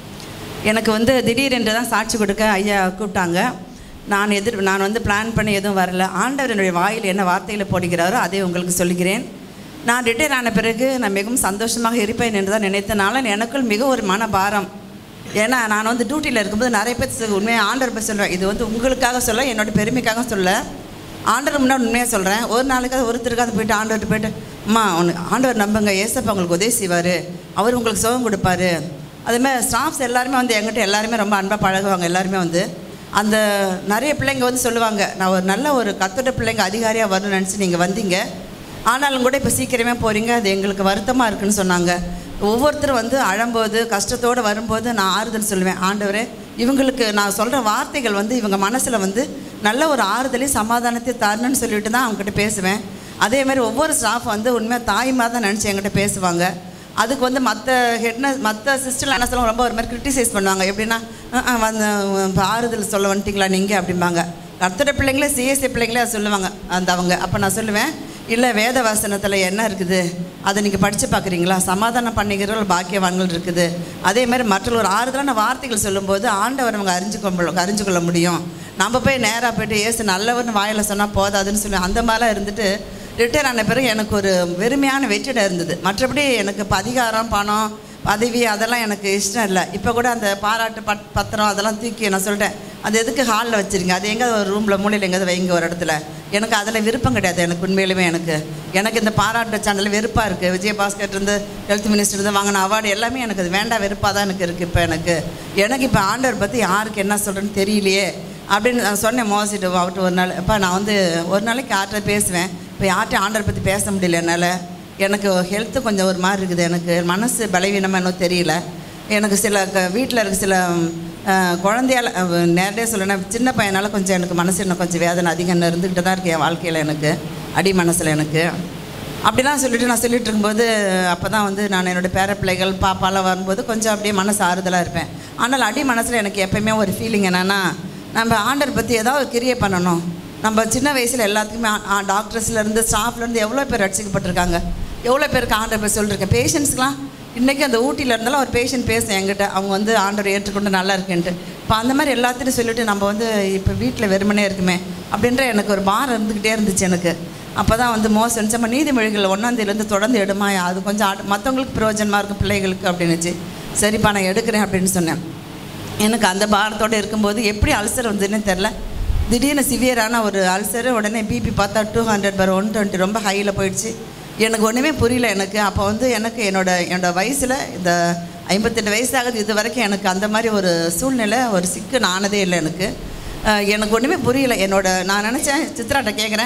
D: எனக்கு வந்து திடீரென்று தான் சாட்சி கொடுக்க ஐயா கூப்பிட்டாங்க நான் எதிர் நான் வந்து பிளான் பண்ணி எதுவும் வரல ஆண்டவர் என்னுடைய வாயில் என்ன வார்த்தைகளை போடுகிறாரோ அதை உங்களுக்கு சொல்லுகிறேன் நான் ரிட்டையர் ஆன பிறகு நான் மிகவும் சந்தோஷமாக இருப்பேன் என்று தான் நினைத்தனால எனக்குள் மிக ஒரு மனபாரம் ஏன்னா நான் வந்து டியூட்டியில் இருக்கும்போது நிறைய பேர் உண்மையாக ஆண்டவர் போய் சொல்லுவேன் இது வந்து உங்களுக்காக சொல்ல என்னோட பெருமைக்காக சொல்ல ஆண்டவர் முன்னாடி உண்மையாக சொல்கிறேன் ஒரு நாளுக்காவது ஒருத்தருக்காவது போயிட்டு ஆண்டவர்கிட்ட போயிட்டு அம்மா உனக்கு ஆண்டவர் நம்புங்க ஏசப்பா உங்களுக்கு உதவி செய்வார் அவர் உங்களுக்கு சுகம் கொடுப்பாரு அதேமாதிரி ஸ்டாஃப்ஸ் எல்லாருமே வந்து என்கிட்ட எல்லாருமே ரொம்ப அன்பாக பழகுவாங்க எல்லாருமே வந்து அந்த நிறைய பிள்ளைங்க வந்து சொல்லுவாங்க நான் ஒரு நல்ல ஒரு கத்தோட பிள்ளைங்க அதிகாரியாக வரணும்னு நினச்சி நீங்கள் வந்தீங்க ஆனாலும் கூட இப்போ சீக்கிரமே போகிறீங்க அது எங்களுக்கு வருத்தமாக இருக்குன்னு சொன்னாங்க ஒவ்வொருத்தரும் வந்து அழும்போது கஷ்டத்தோடு வரும்போது நான் ஆறுதல் சொல்லுவேன் ஆண்டவரே இவங்களுக்கு நான் சொல்கிற வார்த்தைகள் வந்து இவங்க மனசில் வந்து நல்ல ஒரு ஆறுதலையும் சமாதானத்தையும் தரணும்னு சொல்லிட்டு தான் அவங்ககிட்ட பேசுவேன் அதே மாதிரி ஒவ்வொரு ஸ்டாஃப் வந்து உண்மையாக தாய்மாக தான் நினச்சி என்கிட்ட பேசுவாங்க அதுக்கு வந்து மற்ற ஹெட்ன மற்ற சிஸ்டர்லாம் என்ன சொல்லுவாங்க ரொம்ப ஒரு மாதிரி கிரிட்டிசைஸ் பண்ணுவாங்க எப்படின்னா "அஹ், அஹ், வந்து இப்போ ஆறுதல் சொல்ல வந்துட்டீங்களா நீங்கள் அப்படிம்பாங்க கர்த்தட பிள்ளைங்களே சிஎஸ்சி பிள்ளைங்களே அதை சொல்லுவாங்க அந்த அவங்க அப்போ நான் சொல்லுவேன் இல்லை வேத வசனத்தில் என்ன இருக்குது அதை நீங்கள் படித்து பார்க்குறீங்களா சமாதானம் பண்ணிக்கிறவர்கள் பாக்கியவான்கள் இருக்குது அதே மாதிரி மற்ற ஒரு ஆறுதலான வார்த்தைகள் சொல்லும்போது ஆண்டவர் அவங்க அறிஞ்சுக்கொள்ள அறிஞ்சு கொள்ள முடியும் நம்ம போய் நேராக போயிட்டு ஏசு நல்லவர்னு வாயில் சொன்னால் போதாதுன்னு சொல்லி அந்த மாதிரிலாம் இருந்துட்டு ரிட்டையர் ஆன பிறகு எனக்கு ஒரு வெறுமையான வெற்றிடம் இருந்தது மற்றபடி எனக்கு இப்போ அதிகாரம் பணம் பதவி அதெல்லாம் எனக்கு இஷ்டம் இல்லை இப்போ கூட அந்த பாராட்டு பட் பத்திரம் அதெல்லாம் தூக்கி நான் சொல்லிட்டேன் அது எதுக்கு ஹாலில் வச்சுருங்க அது எங்கே ஒரு ரூமில் மூலையில் எங்கேயாவது வைங்க ஒரு இடத்துல எனக்கு அதில் விருப்பம் கிடையாது எனக்கு உண்மையிலுமே எனக்கு எனக்கு இந்த பாராட்டு சேனல் வெறுப்பாக இருக்குது விஜயபாஸ்கர் இருந்து ஹெல்த் மினிஸ்டர் இருந்து வாங்கின அவார்டு எல்லாமே எனக்கு அது வேண்டாம் வெறுப்பாக தான் எனக்கு இருக்குது இப்போ எனக்கு எனக்கு இப்போ ஆண்டவர் பற்றி யாருக்கு என்ன சொல்கிறேன்னு தெரியலையே அப்படின்னு நான் சொன்னேன் மோசிட்டு அவர்கிட்ட ஒரு நாள் அப்பா நான் வந்து ஒரு நாளைக்கு யார்கிட்ட பேசுவேன் இப்போ யார்கிட்டையும் ஆண்டவர் பற்றி பேச முடியல என்னால் எனக்கு ஹெல்த்து கொஞ்சம் ஒரு மாதிரி இருக்குது எனக்கு மனசு பலவீனமாக இன்னும் தெரியல எனக்கு சில க வீட்டில் இருக்க சில அஹ், குழந்தையால அஹ், நேரடியாக சொல்லணும் சின்ன பையனால் கொஞ்சம் எனக்கு மனசு இன்னும் கொஞ்சம் வேதனை அதிகம் இன்னும் இருந்துக்கிட்டு தான் இருக்கு என் வாழ்க்கையில் எனக்கு அடி மனசில் எனக்கு அப்படிலாம் சொல்லிட்டு நான் சொல்லிட்டு இருக்கும்போது அப்போ தான் வந்து நான் என்னோடய பேர பிள்ளைகள் பாப்பாலாம் வரும்போது கொஞ்சம் அப்படியே மனசு ஆறுதலாக இருப்பேன் ஆனால் அடி மனசில் எனக்கு எப்பயுமே ஒரு ஃபீலிங் என்னென்னா நம்ம ஆண்டர் பற்றி ஏதாவது ஒரு கிரியை பண்ணணும் நம்ம சின்ன வயசில் எல்லாத்துக்குமே டாக்டர்ஸ்லேருந்து ஸ்டாஃப்லேருந்து எவ்வளோ பேர் ரட்சிக்கப்பட்டிருக்காங்க எவ்வளோ பேருக்கு ஆண்டர் போய் சொல்லியிருக்கேன் பேஷண்ட்ஸ்க்குலாம் இன்றைக்கி அந்த ஊட்டியில் இருந்தாலும் ஒரு பேஷண்ட் பேசும் என்கிட்ட அவங்க வந்து ஆண்டவர் ஏற்றுக்கொண்டு நல்லா இருக்குன்ட்டு இப்போ அந்த மாதிரி எல்லாத்தையும் சொல்லிட்டு நம்ம வந்து இப்போ வீட்டில் வெறுமனே இருக்குமே அப்படின்ற எனக்கு ஒரு பாரம் இருந்துக்கிட்டே இருந்துச்சு எனக்கு அப்போ தான் வந்து மோசம் நம்ம நீதிமொழிகள் ஒன்றாந்தேதியிலேருந்து தொடர்ந்து எடுமா அது கொஞ்சம் ஆடு மற்றவங்களுக்கு பிரயோஜனமாக இருக்கும் பிள்ளைகளுக்கு அப்படின்னுச்சு சரிப்பா நான் எடுக்கிறேன் அப்படின்னு சொன்னேன் எனக்கு அந்த பாரத்தோடு இருக்கும்போது எப்படி அல்சர் வந்ததுன்னு தெரில திடீர்னு சிவியரான ஒரு அல்சரு உடனே பிபி பார்த்தா two hundred per one twenty ரொம்ப ஹையில் போயிடுச்சு எனக்கு ஒன்றுமே புரியல எனக்கு அப்போ வந்து எனக்கு என்னோட என்னோட வயசில் இந்த ஐம்பத்தெட்டு வயசாகுது இது வரைக்கும் எனக்கு அந்த மாதிரி ஒரு சூழ்நிலை ஒரு சிக்கு நானதே இல்லை எனக்கு அஹ் எனக்கு ஒன்றுமே புரியல என்னோட நான் நினச்சேன் சித்ராட்ட கேட்குறேன்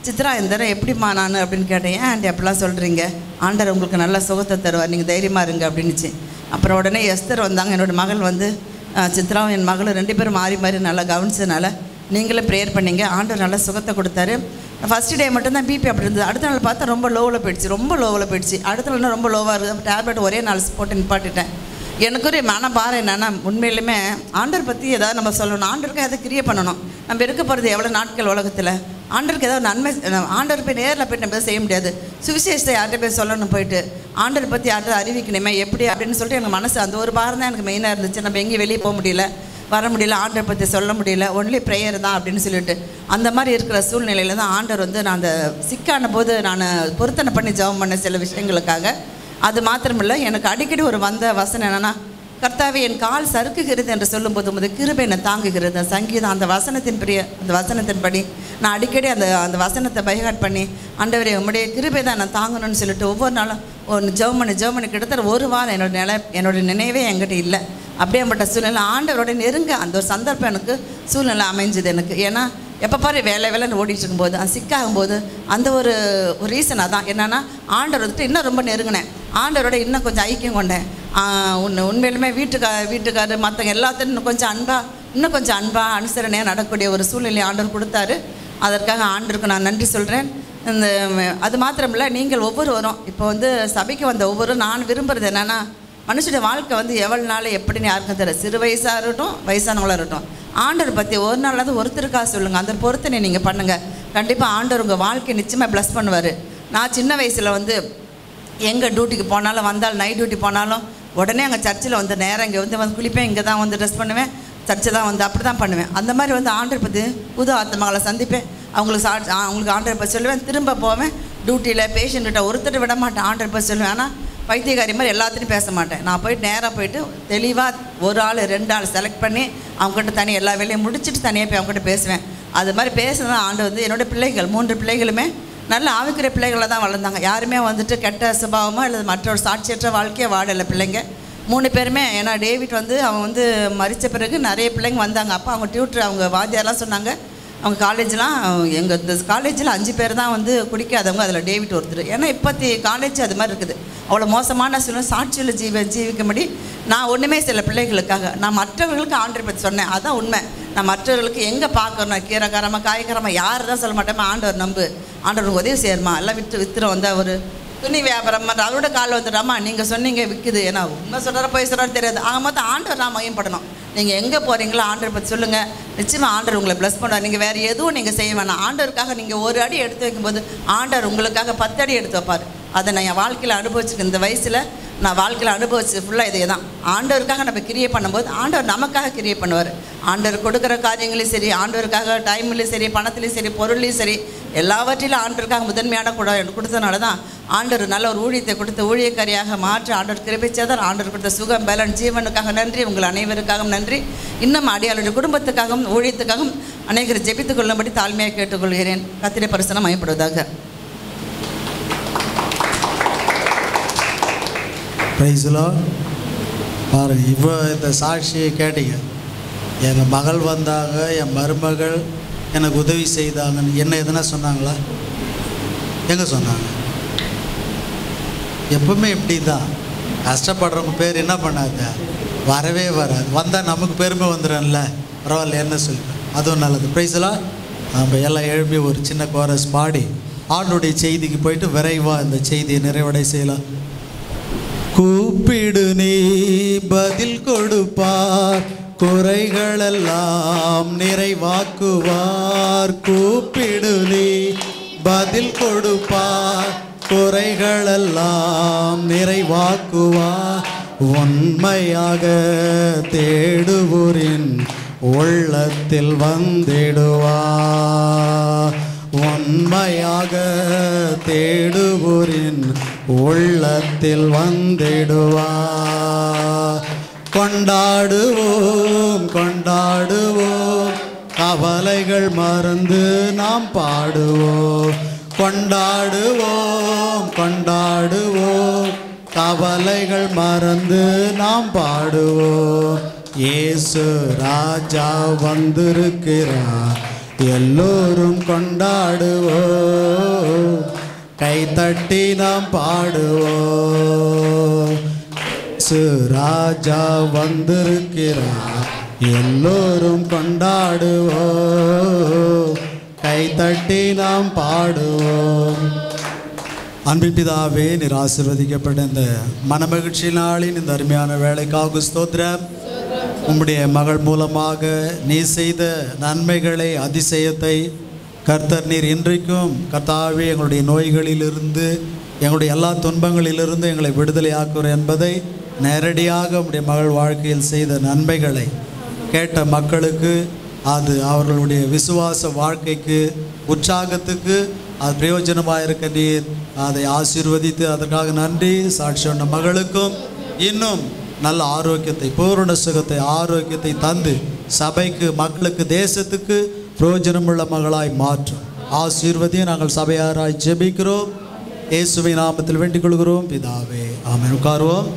D: சித்ரா இந்த தடவை எப்படிம்மா நான் அப்படின்னு கேட்டேன் ஏன் ஆண்டி அப்படிலாம் சொல்கிறீங்க ஆண்டர் உங்களுக்கு நல்ல சுகத்தை தருவார் நீங்கள் தைரியமாக இருங்க அப்படின்னுச்சு அப்புறம் உடனே எஸ்தர் வந்தாங்க என்னோட மகள் வந்து அஹ், சித்ராவும் என் மகளும் ரெண்டு பேரும் மாறி மாறி நல்லா கவனிச்சதுனால நீங்களே ப்ரேயர் பண்ணீங்க ஆண்டவர் நல்ல சுகத்தை கொடுத்தாரு ஃபஸ்ட்டு டே மட்டும்தான் பிபி அப்படி இருந்தது அடுத்த நாள் பார்த்தா ரொம்ப லோவில் போயிடுச்சு ரொம்ப லோவில் போயிடுச்சு அடுத்த நாள் ரொம்ப லோவாக இருக்குது டேப்லெட் ஒரே நாள் போட்டு நிப்பாட்டிட்டேன் எனக்கு ஒரு மன பாரம் என்னன்னா உண்மையிலுமே ஆண்டர் பற்றி ஏதாவது நம்ம சொல்லணும் ஆண்டருக்கு எதை கிரியை பண்ணணும் நம்ம இருக்க போகிறது எவ்வளோ நாட்கள் உலகத்தில் ஆண்டருக்கு ஏதாவது நன்மை ஆண்டர் போய் நேரில் போய் நம்ம செய்ய முடியாது சுவிசேஷத்தை யார்கிட்ட போய் சொல்லணும் போயிட்டு ஆண்டர் பற்றி யார்கிட்ட அறிவிக்கணுமே எப்படி அப்படின்னு சொல்லிட்டு எனக்கு மனசு அந்த ஒரு பாரம் தான் எனக்கு மெயினாக இருந்துச்சு நம்ம எங்கேயும் வெளியே போக முடியல வர முடியல ஆண்டர் பற்றி சொல்ல முடியல ஒன்லி ப்ரேயர் தான் அப்படின்னு சொல்லிட்டு அந்த மாதிரி இருக்கிற சூழ்நிலையில் தான் ஆண்டர் வந்து நான் அந்த சிக்கான போது நான் பொருத்தனை பண்ணி ஜெபம் பண்ண சில விஷயங்களுக்காக அது மாத்திரமில்லை எனக்கு அடிக்கடி ஒரு வந்த வசனம் என்னன்னா கர்த்தாவே என் கால் சறுக்குகிறது என்று சொல்லும்போது உமது கிருபை என்னை தாங்குகிறது அந்த சங்கீதம் அந்த வசனத்தின் பிரிய அந்த வசனத்தின்படி நான் அடிக்கடி அந்த அந்த வசனத்தை பைகாட் பண்ணி ஆண்டவரே உம்முடைய கிருபை தான் நான் தாங்கணும்னு சொல்லிட்டு ஒவ்வொரு நாளும் ஒன்று ஜெர்மனி ஜெர்மனி கிட்டத்தட்ட ஒரு வாரம் என்னோட நிலை என்னோட நினைவே என்கிட்ட இல்லை அப்படியேப்பட்ட சூழ்நிலை ஆண்டவரோட நெருங்க அந்த ஒரு சந்தர்ப்பம் எனக்கு சூழ்நிலை அமைஞ்சுது எனக்கு ஏன்னா எப்போ பாரு வேலை வேலைன்னு ஓடிட்டு இருக்கும்போது அது சிக்காகும்போது அந்த ஒரு ஒரு ரீசன் அதான் என்னன்னா ஆண்டவர் வந்துட்டு இன்னும் ரொம்ப நெருங்கினேன் ஆண்டவரோட இன்னும் கொஞ்சம் ஐக்கியம் கொண்டேன் ஆஹ் உன்னை உண்மையிலுமே வீட்டுக்கா வீட்டுக்காரர் மற்றவங்க எல்லாத்தையும் இன்னும் கொஞ்சம் அன்பா இன்னும் கொஞ்சம் அன்பா அனுசரணையாக நடக்கக்கூடிய ஒரு சூழ்நிலை ஆண்டவர் கொடுத்தாரு அதற்காக ஆண்டருக்கு நான் நன்றி சொல்கிறேன் இந்த அது மாத்திரமில்ல நீங்கள் ஒவ்வொருவரும் இப்போ வந்து சபைக்கு வந்த ஒவ்வொரு நான் விரும்புகிறது என்னென்னா மனுஷனுடைய வாழ்க்கை வந்து எவ்வளோ நாள் எப்படின்னு யாருக்கும் தெரியல சிறு வயசாக இருக்கட்டும் வயசானவங்களாக இருக்கட்டும் ஆண்டவர் பற்றி ஒரு நாளாவது ஒருத்தருக்காக சொல்லுங்கள் அந்த பொறுத்தனை நீங்கள் பண்ணுங்கள் கண்டிப்பாக ஆண்டவர் உங்கள் வாழ்க்கையை நிச்சயமாக ப்ளஸ் பண்ணுவார் நான் சின்ன வயசில் வந்து எங்கே டியூட்டிக்கு போனாலும் வந்தாலும் நைட் டியூட்டி போனாலும் உடனே அங்கே சர்ச்சில் வந்து நேரம் இங்கே வந்து வந்து குளிப்பேன் இங்கே தான் வந்து ட்ரெஸ் பண்ணுவேன் சர்ச்சை தான் வந்து அப்படி தான் பண்ணுவேன் அந்த மாதிரி வந்து ஆண்டர் பற்றி புது ஆத்மாக்களை சந்திப்பேன் அவங்களுக்கு சா ஆ, அவங்களுக்கு ஆண்டர் பற்றி சொல்லுவேன் திரும்ப போவேன் டியூட்டியில் பேஷண்ட்கிட்ட ஒருத்தர் விட மாட்டேன் ஆண்டர் பற்றி சொல்லுவேன் ஆனால் பைத்தியக்காரி மாதிரி எல்லாத்தையும் பேச மாட்டேன் நான் போயிட்டு நேராக போயிட்டு தெளிவாக ஒரு ஆள் ரெண்டு ஆள் செலக்ட் பண்ணி அவங்ககிட்ட தனி எல்லா வேலையும் முடிச்சுட்டு தனியாக போய் அவங்ககிட்ட பேசுவேன் அது மாதிரி பேசுனது ஆண்டு வந்து என்னோடய பிள்ளைகள் மூன்று பிள்ளைகளுமே நல்ல ஆவிக்குரிய பிள்ளைகளை தான் வளர்ந்தாங்க யாருமே வந்துட்டு கெட்ட சுபாவமோ அல்லது மற்றொரு சாட்சியற்ற வாழ்க்கையை வாழலை பிள்ளைங்க மூணு பேருமே ஏன்னா டேவிட் வந்து அவன் வந்து மறித்த பிறகு நிறைய பிள்ளைங்க வந்தாங்க அப்போ அவங்க டியூட்டர் அவங்க வாத்தியார்லாம் சொன்னாங்க அவங்க காலேஜ்லாம் எங்கள் இந்த காலேஜில் அஞ்சு பேர் தான் வந்து குடிக்காதவங்க அதில் டேவிட் ஒருத்தர் ஏன்னா இப்போத்தி காலேஜ் அது மாதிரி இருக்குது அவ்வளோ மோசமான சூழ்நிலை சாட்சியில் ஜீவ ஜீவிக்கும்படி நான் ஒன்றுமே சில பிள்ளைகளுக்காக நான் மற்றவர்களுக்கு ஆண்டரை பற்றி சொன்னேன் அதான் உண்மை நான் மற்றவர்களுக்கு எங்கே பார்க்கணும் கீரைக்காரமாக காய்கறமா யார் தான் சொல்ல மாட்டேமா ஆண்டவர் நம்பு ஆண்டவர் உதவி செய்யணுமா எல்லாம் விற்று வித்துரும் வந்து ஒரு துணி வியாபாரம் பண்ணுற அவரோட காலில் வந்துடுறாமா நீங்கள் சொன்னீங்க விற்குது ஏன்னா உண்மை சொல்கிற போய் சொல்கிறாரு தெரியாது ஆக மொத்தம் ஆண்டவர் நான் மையப்படணும் நீங்கள் எங்கே போகிறீங்களோ ஆண்டரை பற்றி சொல்லுங்கள் நிச்சயமாக ஆண்டவர் உங்களை ப்ளஸ் பண்ணுவார் நீங்கள் வேறு எதுவும் நீங்கள் செய்ய வேணாம் ஆண்டவருக்காக நீங்கள் ஒரு அடி எடுத்து வைக்கும்போது ஆண்டவர் உங்களுக்காக பத்து அடி எடுத்து வைப்பார் அதை நான் என் வாழ்க்கையில் அனுபவிச்சிருக்கேன் இந்த வயசில் நான் வாழ்க்கையில் அனுபவிச்சு ஃபுல்லாக இதே தான் ஆண்டவருக்காக நம்ம கிரியை பண்ணும்போது ஆண்டவர் நமக்காக கிரியை பண்ணுவார் ஆண்டவர் கொடுக்குற காரியங்களையும் சரி ஆண்டவருக்காக டைம்லேயும் சரி பணத்துலேயும் சரி பொருள்லையும் சரி எல்லாவற்றிலும் ஆண்டவருக்காக முதன்மையான கூட கொடுத்தனால தான் ஆண்டவர் நல்ல ஒரு ஊழியத்தை கொடுத்து ஊழியக்காரியாக மாற்றி ஆண்டவர் கிருபிச்சதர் ஆண்டவர் கொடுத்த சுகம் பலன் ஜீவனுக்காக நன்றி உங்கள் அனைவருக்காகவும் நன்றி இன்னும் அடியாளுடைய குடும்பத்துக்காகவும் ஊழியத்துக்காகவும் அநேகர் ஜெபித்துக் கொள்ளும்படி தாழ்மையாக கேட்டுக்கொள்கிறேன் கத்திரை பரிசனம் மயப்படுவதாக
B: பிரைஸ்லோ பாருங்க இவ்வளோ இந்த சாட்சியை கேட்டீங்க எங்கள் மகள் வந்தாங்க என் மருமகள் எனக்கு உதவி செய்தாங்கன்னு என்ன எதுனா சொன்னாங்களா எங்கே சொன்னாங்க எப்பவுமே இப்படி தான் கஷ்டப்படுறவங்க பேர் என்ன பண்ணாங்க வரவே வராது வந்தால் நமக்கு பெருமை வந்துடும்ல பரவாயில்ல என்ன சொல்லி அதுவும் நல்லது ப்ரைஸ்லாம் நம்ம எல்லாம் எழுப்பி ஒரு சின்ன கோரஸ் பாடி ஆண்டுடைய செய்திக்கு போயிட்டு விரைவாக இந்த செய்தியை நிறைவடை செய்யலாம் கூப்பிடு நீ பதில் கொடுப்பார் குறைகளெல்லாம் நிறைவாக்குவார் கூப்பிடு நீ பதில் கொடுப்பார் குறைகளெல்லாம் நிறைவாக்குவார் உண்மையாக தேடுவோரின் உள்ளத்தில் வந்திடுவார் உண்மையாக தேடுவோரின் உள்ளத்தில் வந்திடுவார் கொண்டாடுவோம் கொண்டாடுவோம் கவலைகள் மறந்து நாம் பாடுவோம் கொண்டாடுவோம் கொண்டாடுவோம் கவலைகள் மறந்து நாம் பாடுவோம் இயேசு ராஜா வந்திருக்கிறார் எல்லோரும் கொண்டாடுவோம் கை தட்டி நாம் பாடுவோம் சுராஜா வந்திருக்கிறார் எல்லோரும் கொண்டாடுவோம் கை தட்டி நாம் பாடுவோம் அன்பின் பிதாவே நீர் ஆசீர்வதிக்கப்பட்ட இந்த மனமகிழ்ச்சி நாளின் இந்த அருமையான வேலைக்காக ஸ்தோத்திரம் உம்முடைய மகள் மூலமாக நீ செய்த நன்மைகளை அதிசயத்தை கர்த்தர் நீர் இன்றைக்கும் கர்த்தாவே எங்களுடைய நோய்களிலிருந்து எங்களுடைய எல்லா துன்பங்களிலிருந்து எங்களை விடுதலையாக்குவர் என்பதை நேரடியாக உம்முடைய மகள் வாழ்க்கையில் செய்த நன்மைகளை கேட்ட மக்களுக்கு அது அவர்களுடைய விசுவாச வாழ்க்கைக்கு உற்சாகத்துக்கு அது பிரயோஜனமாக இருக்க நீர் அதை ஆசீர்வதித்து அதற்காக நன்றி சாட்சி சொன்ன மகளுக்கும் இன்னும் நல்ல ஆரோக்கியத்தை பூரண சுகத்தை ஆரோக்கியத்தை தந்து சபைக்கு மக்களுக்கு தேசத்துக்கு பிரயோஜனமுள்ள மகளாய் மாற்றும் ஆசீர்வதியை நாங்கள் சபையாராய் ஜெபிக்கிறோம் இயேசுவை நாமத்தில் வேண்டிக் கொள்கிறோம் பிதாவே ஆமென் உட்காருவோம்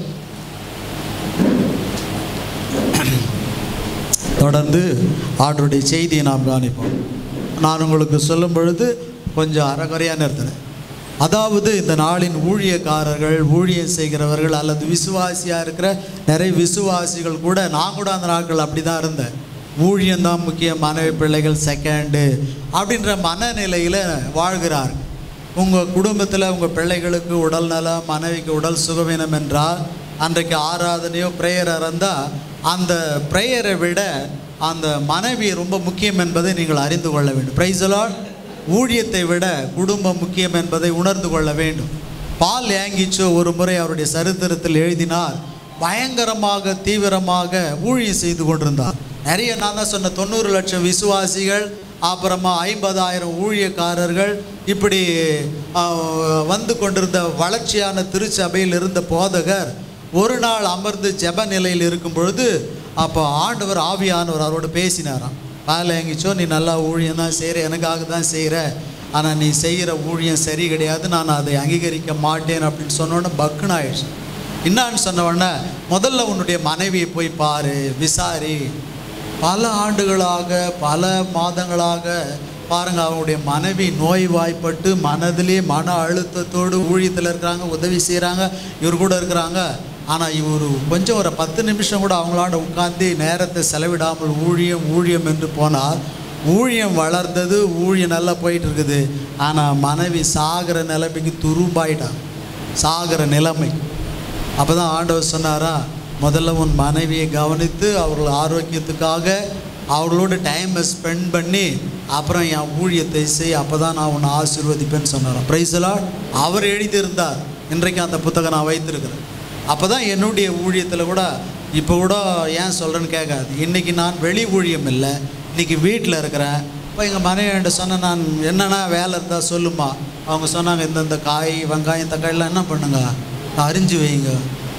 B: தொடர்ந்து ஆண்டருடைய செய்தியை நாம் கவனிப்போம் நான் உங்களுக்கு சொல்லும் பொழுது கொஞ்சம் அறகுறையாக நிறுத்தினேன் அதாவது இந்த நாளின் ஊழியக்காரர்கள் ஊழியம் செய்கிறவர்கள் அல்லது விசுவாசியாக இருக்கிற நிறைய விசுவாசிகள் கூட நான் கூட அந்த நாட்கள் அப்படி தான் இருந்தேன் ஊழியம்தான் முக்கியம் மனைவி பிள்ளைகள் செகண்டு அப்படின்ற மனநிலையில் வாழ்கிறார் உங்கள் குடும்பத்தில் உங்கள் பிள்ளைகளுக்கு உடல் நலம் மனைவிக்கு உடல் சுகவீனம் என்றால் அன்றைக்கு ஆராதனையோ ப்ரேயர் இருந்தால் அந்த ப்ரேயரை விட அந்த மனைவி ரொம்ப முக்கியம் என்பதை நீங்கள் அறிந்து கொள்ள வேண்டும் பிரைசலால் ஊழியத்தை விட குடும்பம் முக்கியம் என்பதை உணர்ந்து கொள்ள வேண்டும் பால் ஏங்கிச்சோ ஒரு முறை அவருடைய சரித்திரத்தில் எழுதினார் பயங்கரமாக தீவிரமாக ஊழியம் செய்து கொண்டிருந்தார் நிறைய நான் தான் சொன்ன தொண்ணூறு லட்சம் விசுவாசிகள் அப்புறமா ஐம்பதாயிரம் ஊழியக்காரர்கள் இப்படி ஆ, வந்து கொண்டிருந்த வளர்ச்சியான திருச்சபையில் இருந்த போதகர் ஒரு நாள் அமர்ந்து ஜெப நிலையில் இருக்கும் பொழுது அப்போ ஆண்டவர் ஆவியானவர் அவரோடு பேசினாராம் வேலை எங்கிச்சோ நீ நல்லா ஊழியம் தான் செய்கிற எனக்காக தான் செய்கிற ஆனால் நீ செய்கிற ஊழியம் சரி கிடையாது நான் அதை அங்கீகரிக்க மாட்டேன் அப்படின்னு சொன்னோன்னே பக்குன்னு ஆயிடுச்சு என்னான்னு சொன்ன உடனே முதல்ல உன்னுடைய மனைவியை போய் பாரு விசாரி பல ஆண்டுகளாக பல மாதங்களாக பாருங்க அவங்களுடைய மனைவி நோய்வாய்ப்பட்டு மனதிலே மன அழுத்தத்தோடு ஊழியத்தில் இருக்கிறாங்க உதவி செய்கிறாங்க இவர் கூட இருக்கிறாங்க ஆனால் இவர் கொஞ்சம் ஒரு பத்து நிமிஷம் கூட அவங்களாண்ட உட்கார்ந்து நேரத்தை செலவிடாமல் ஊழியம் ஊழியம் என்று போனால் ஊழியம் வளர்ந்தது ஊழியம் நல்லா போயிட்டு இருக்குது ஆனால் மனைவி சாகிற நிலைமைக்கு துரும்பாயிட்டான் சாகிற நிலைமை அப்போ தான் ஆண்டவர் சொன்னாரா முதல்ல உன் மனைவியை கவனித்து அவர்கள் ஆரோக்கியத்துக்காக அவர்களோட டைமை ஸ்பெண்ட் பண்ணி அப்புறம் என் ஊழியத்தை செய் அப்போ தான் நான் உன்னை ஆசீர்வதிப்பேன்னு சொன்னாராம் பிரைஸ்லாம் அவர் எழுதியிருந்தார் இன்றைக்கு அந்த புத்தகம் நான் வைத்திருக்கிறேன் அப்போ தான் என்னுடைய ஊழியத்தில் கூட இப்போ கூட ஏன் சொல்கிறேன்னு கேட்காது இன்றைக்கி நான் வெளி ஊழியம் இல்லை இன்றைக்கி வீட்டில் இருக்கிறேன் இப்போ எங்கள் மனைவிட்ட சொன்னேன் நான் என்னென்னா வேலை இருந்தால் சொல்லுமா அவங்க சொன்னாங்க இந்தந்த காய் வெங்காயம் தக்காளிலாம் என்ன பண்ணுங்க அரிஞ்சு வைங்க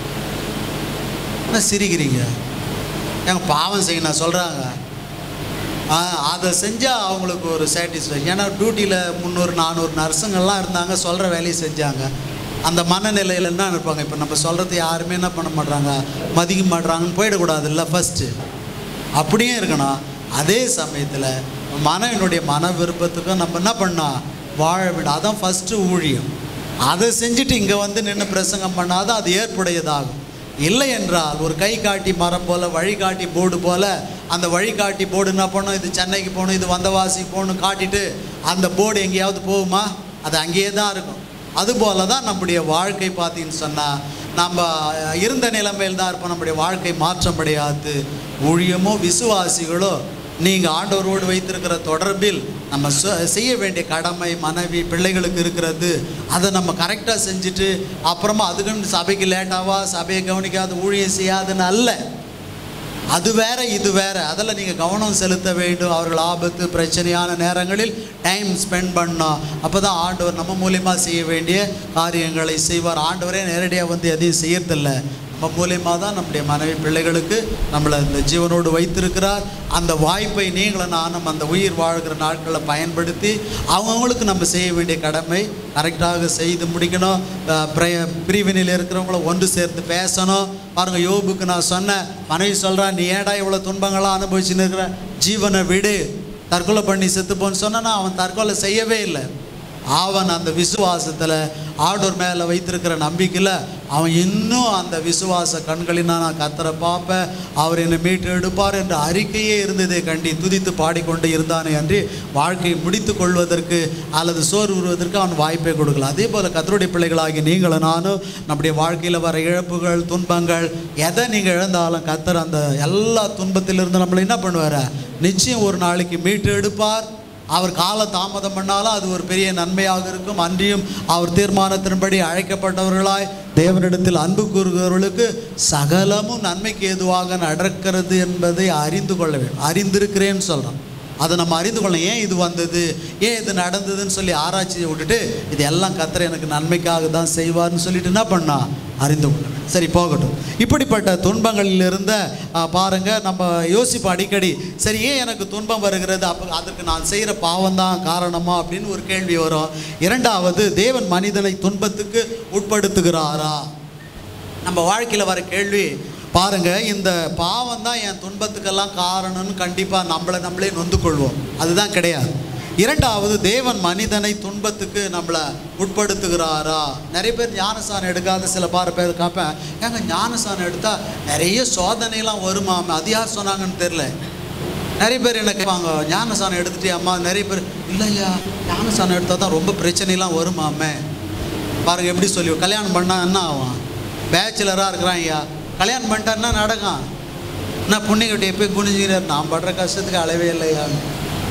B: என்ன சிரிக்கிறீங்க ஏங்க பாவம் செய்ய நான் சொல்கிறாங்க அதை செஞ்சால் அவங்களுக்கு ஒரு சாட்டிஸ்ஃபேக்ஷன் ஏன்னா டியூட்டியில் முந்நூறு நானூறு நர்ஸுங்கள்லாம் இருந்தாங்க சொல்கிற வேலையை செஞ்சாங்க அந்த மனநிலையில் என்ன இருப்பாங்க இப்போ நம்ம சொல்கிறது யாருமே என்ன பண்ண மாட்றாங்க மதிக்க மாட்றாங்கன்னு போயிடக்கூடாதுல்ல ஃபஸ்ட்டு அப்படியே இருக்கணும் அதே சமயத்தில் மனைவினுடைய மன விருப்பத்துக்கும் நம்ம என்ன பண்ணோம் வாழ வேண்டும் அதான் ஃபஸ்ட்டு ஊழியம் அதை செஞ்சுட்டு இங்கே வந்து நின்று பிரசங்கம் பண்ணாதான் அது ஏற்புடையதாகும் இல்லை என்றால் ஒரு கை காட்டி மரம் போல் வழிகாட்டி போர்டு போல் அந்த வழிகாட்டி போர்டு என்ன பண்ணும் இது சென்னைக்கு போகணும் இது வந்தவாசி போகணும் காட்டிட்டு அந்த போர்டு எங்கேயாவது போகுமா அது அங்கேயே தான் இருக்கும் அதுபோல தான் நம்முடைய வாழ்க்கை பார்த்தீங்கன்னு சொன்னால் நம்ம இருந்த நிலைமையில் தான் இருப்போம் நம்முடைய வாழ்க்கை மாற்றமடையாது ஊழியமோ விசுவாசிகளோ நீங்கள் ஆண்டவரோடு வைத்திருக்கிற தொடர்பில் நம்ம சொ- செய்ய வேண்டிய கடமை மனைவி பிள்ளைகளுக்கு இருக்கிறது அதை நம்ம கரெக்டாக செஞ்சுட்டு அப்புறமா அதுக்குன்னு சபைக்கு லேட்டாவா சபையை கவனிக்காத ஊழியம் செய்யாதுன்னு அல்ல அது வேற இது வேற அதில் நீங்கள் கவனம் செலுத்த வேண்டும் அவர்கள் ஆபத்து பிரச்சனையான நேரங்களில் டைம் ஸ்பெண்ட் பண்ணோம் அப்போ தான் ஆண்டவர் நம்ம மூலியமாக செய்ய வேண்டிய காரியங்களை செய்வார் ஆண்டவரே நேரடியாக வந்து எதையும் செய்யறதில்ல நம்ம மூலியமாக தான் நம்முடைய மனைவி பிள்ளைகளுக்கு நம்மளை இந்த ஜீவனோடு வைத்திருக்கிறார் அந்த வாய்ப்பை நீங்களும் நானும் அந்த உயிர் வாழ்கிற நாட்களை பயன்படுத்தி அவங்கவுங்களுக்கு நம்ம செய்ய வேண்டிய கடமை கரெக்டாக செய்து முடிக்கணும் அஹ் பிர- பிரிவினையில் இருக்கிறவங்கள ஒன்று சேர்த்து பேசணும் பாருங்க யோபுக்கு நான் சொன்னேன் மனைவி சொல்கிறேன் நீ ஏடா இவ்வளோ துன்பங்களாக அனுபவிச்சுன்னு இருக்கிற ஜீவனை விடு தற்கொலை பண்ணி செத்துப்போன்னு சொன்னா அவன் தற்கொலை செய்யவே இல்லை அவன் அந்த விசுவாசத்தில் ஆண்டவர் மேலே வைத்திருக்கிற நம்பிக்கையில் அவன் இன்னும் அந்த விசுவாச கண்களினா நான் கத்தரை பார்ப்பேன் அவர் என்னை மீட்டு எடுப்பார் என்ற அறிக்கையே இருந்ததை கண்டி துதித்து பாடிக்கொண்டு இருந்தானே அன்றி வாழ்க்கையை முடித்து கொள்வதற்கு அல்லது சோறு உருவதற்கு அவன் வாய்ப்பே கொடுக்கல அதே போல் கத்தருடைய பிள்ளைகளாகி நீங்களும் நானும் நம்முடைய வாழ்க்கையில் வர இழப்புகள் துன்பங்கள் எதை நீங்கள் இழந்தாலும் கத்தர் அந்த எல்லா துன்பத்திலிருந்து நம்மளை என்ன பண்ணுவார் நிச்சயம் ஒரு நாளைக்கு மீட்டு எடுப்பார் அவர் கால தாமதம் பண்ணாலும் அது ஒரு பெரிய நன்மையாக இருக்கும் அன்றியும் அவர் தீர்மானத்தின்படி அழைக்கப்பட்டவர்களாய் தேவனிடத்தில் அன்பு கூறுகிறவர்களுக்கு சகலமும் நன்மைக்கு ஏதுவாக நடக்கிறது என்பதை அறிந்து கொள்ள வேண்டும் அறிந்திருக்கிறேன்னு சொல்கிறான் அதை நம்ம அறிந்து கொள்ளணும் ஏன் இது வந்தது ஏன் இது நடந்ததுன்னு சொல்லி ஆராய்ச்சியை விட்டுட்டு இது எல்லாம் கத்தரை எனக்கு நன்மைக்காக தான் செய்வார்னு சொல்லிட்டு என்ன பண்ணா அறிந்து கொள்ள வேண்டும். சரி போகட்டும் இப்படிப்பட்ட துன்பங்களில் இருந்த ஆ, பாருங்க நம்ம யோசிப்போம் அடிக்கடி சரி ஏன் எனக்கு துன்பம் வருகிறது அப்போ அதற்கு நான் செய்கிற பாவம் தான் காரணமா அப்படின்னு ஒரு கேள்வி வரும் இரண்டாவது தேவன் மனிதனை துன்பத்துக்கு உட்படுத்துகிறாரா நம்ம வாழ்க்கையில் வர கேள்வி பாருங்க இந்த பாவம் தான் என் துன்பத்துக்கெல்லாம் காரணம்னு கண்டிப்பாக நம்மளை நம்மளே நொந்து கொள்வோம் அதுதான் கிடையாது இரண்டாவது தேவன் மனிதனை துன்பத்துக்கு நம்மளை உட்படுத்துகிறாரா நிறைய பேர் ஞானசானம் எடுக்காத சில பாரு பேர் காப்பேன் ஏங்க ஞானசானம் எடுத்தால் நிறைய சோதனைலாம் வருமாமே அது யார் சொன்னாங்கன்னு தெரில நிறைய பேர் என்ன கேட்பாங்க ஞானசானம் எடுத்துட்டியாம்மா நிறைய பேர் இல்லையா ஞானசானம் எடுத்தால் தான் ரொம்ப பிரச்சனைலாம் வருமாமே பாருங்க எப்படி சொல்லி கல்யாணம் பண்ணா என்ன ஆகும் பேச்சுலராக இருக்கிறான் ஐயா கல்யாணம் பண்ணிட்டா என்ன நடக்கும் நான் புண்ணியக்கிட்ட போய் குனிஞ்சுக்கிறார் நான் படுற கஷ்டத்துக்கு அளவே இல்லையான்னு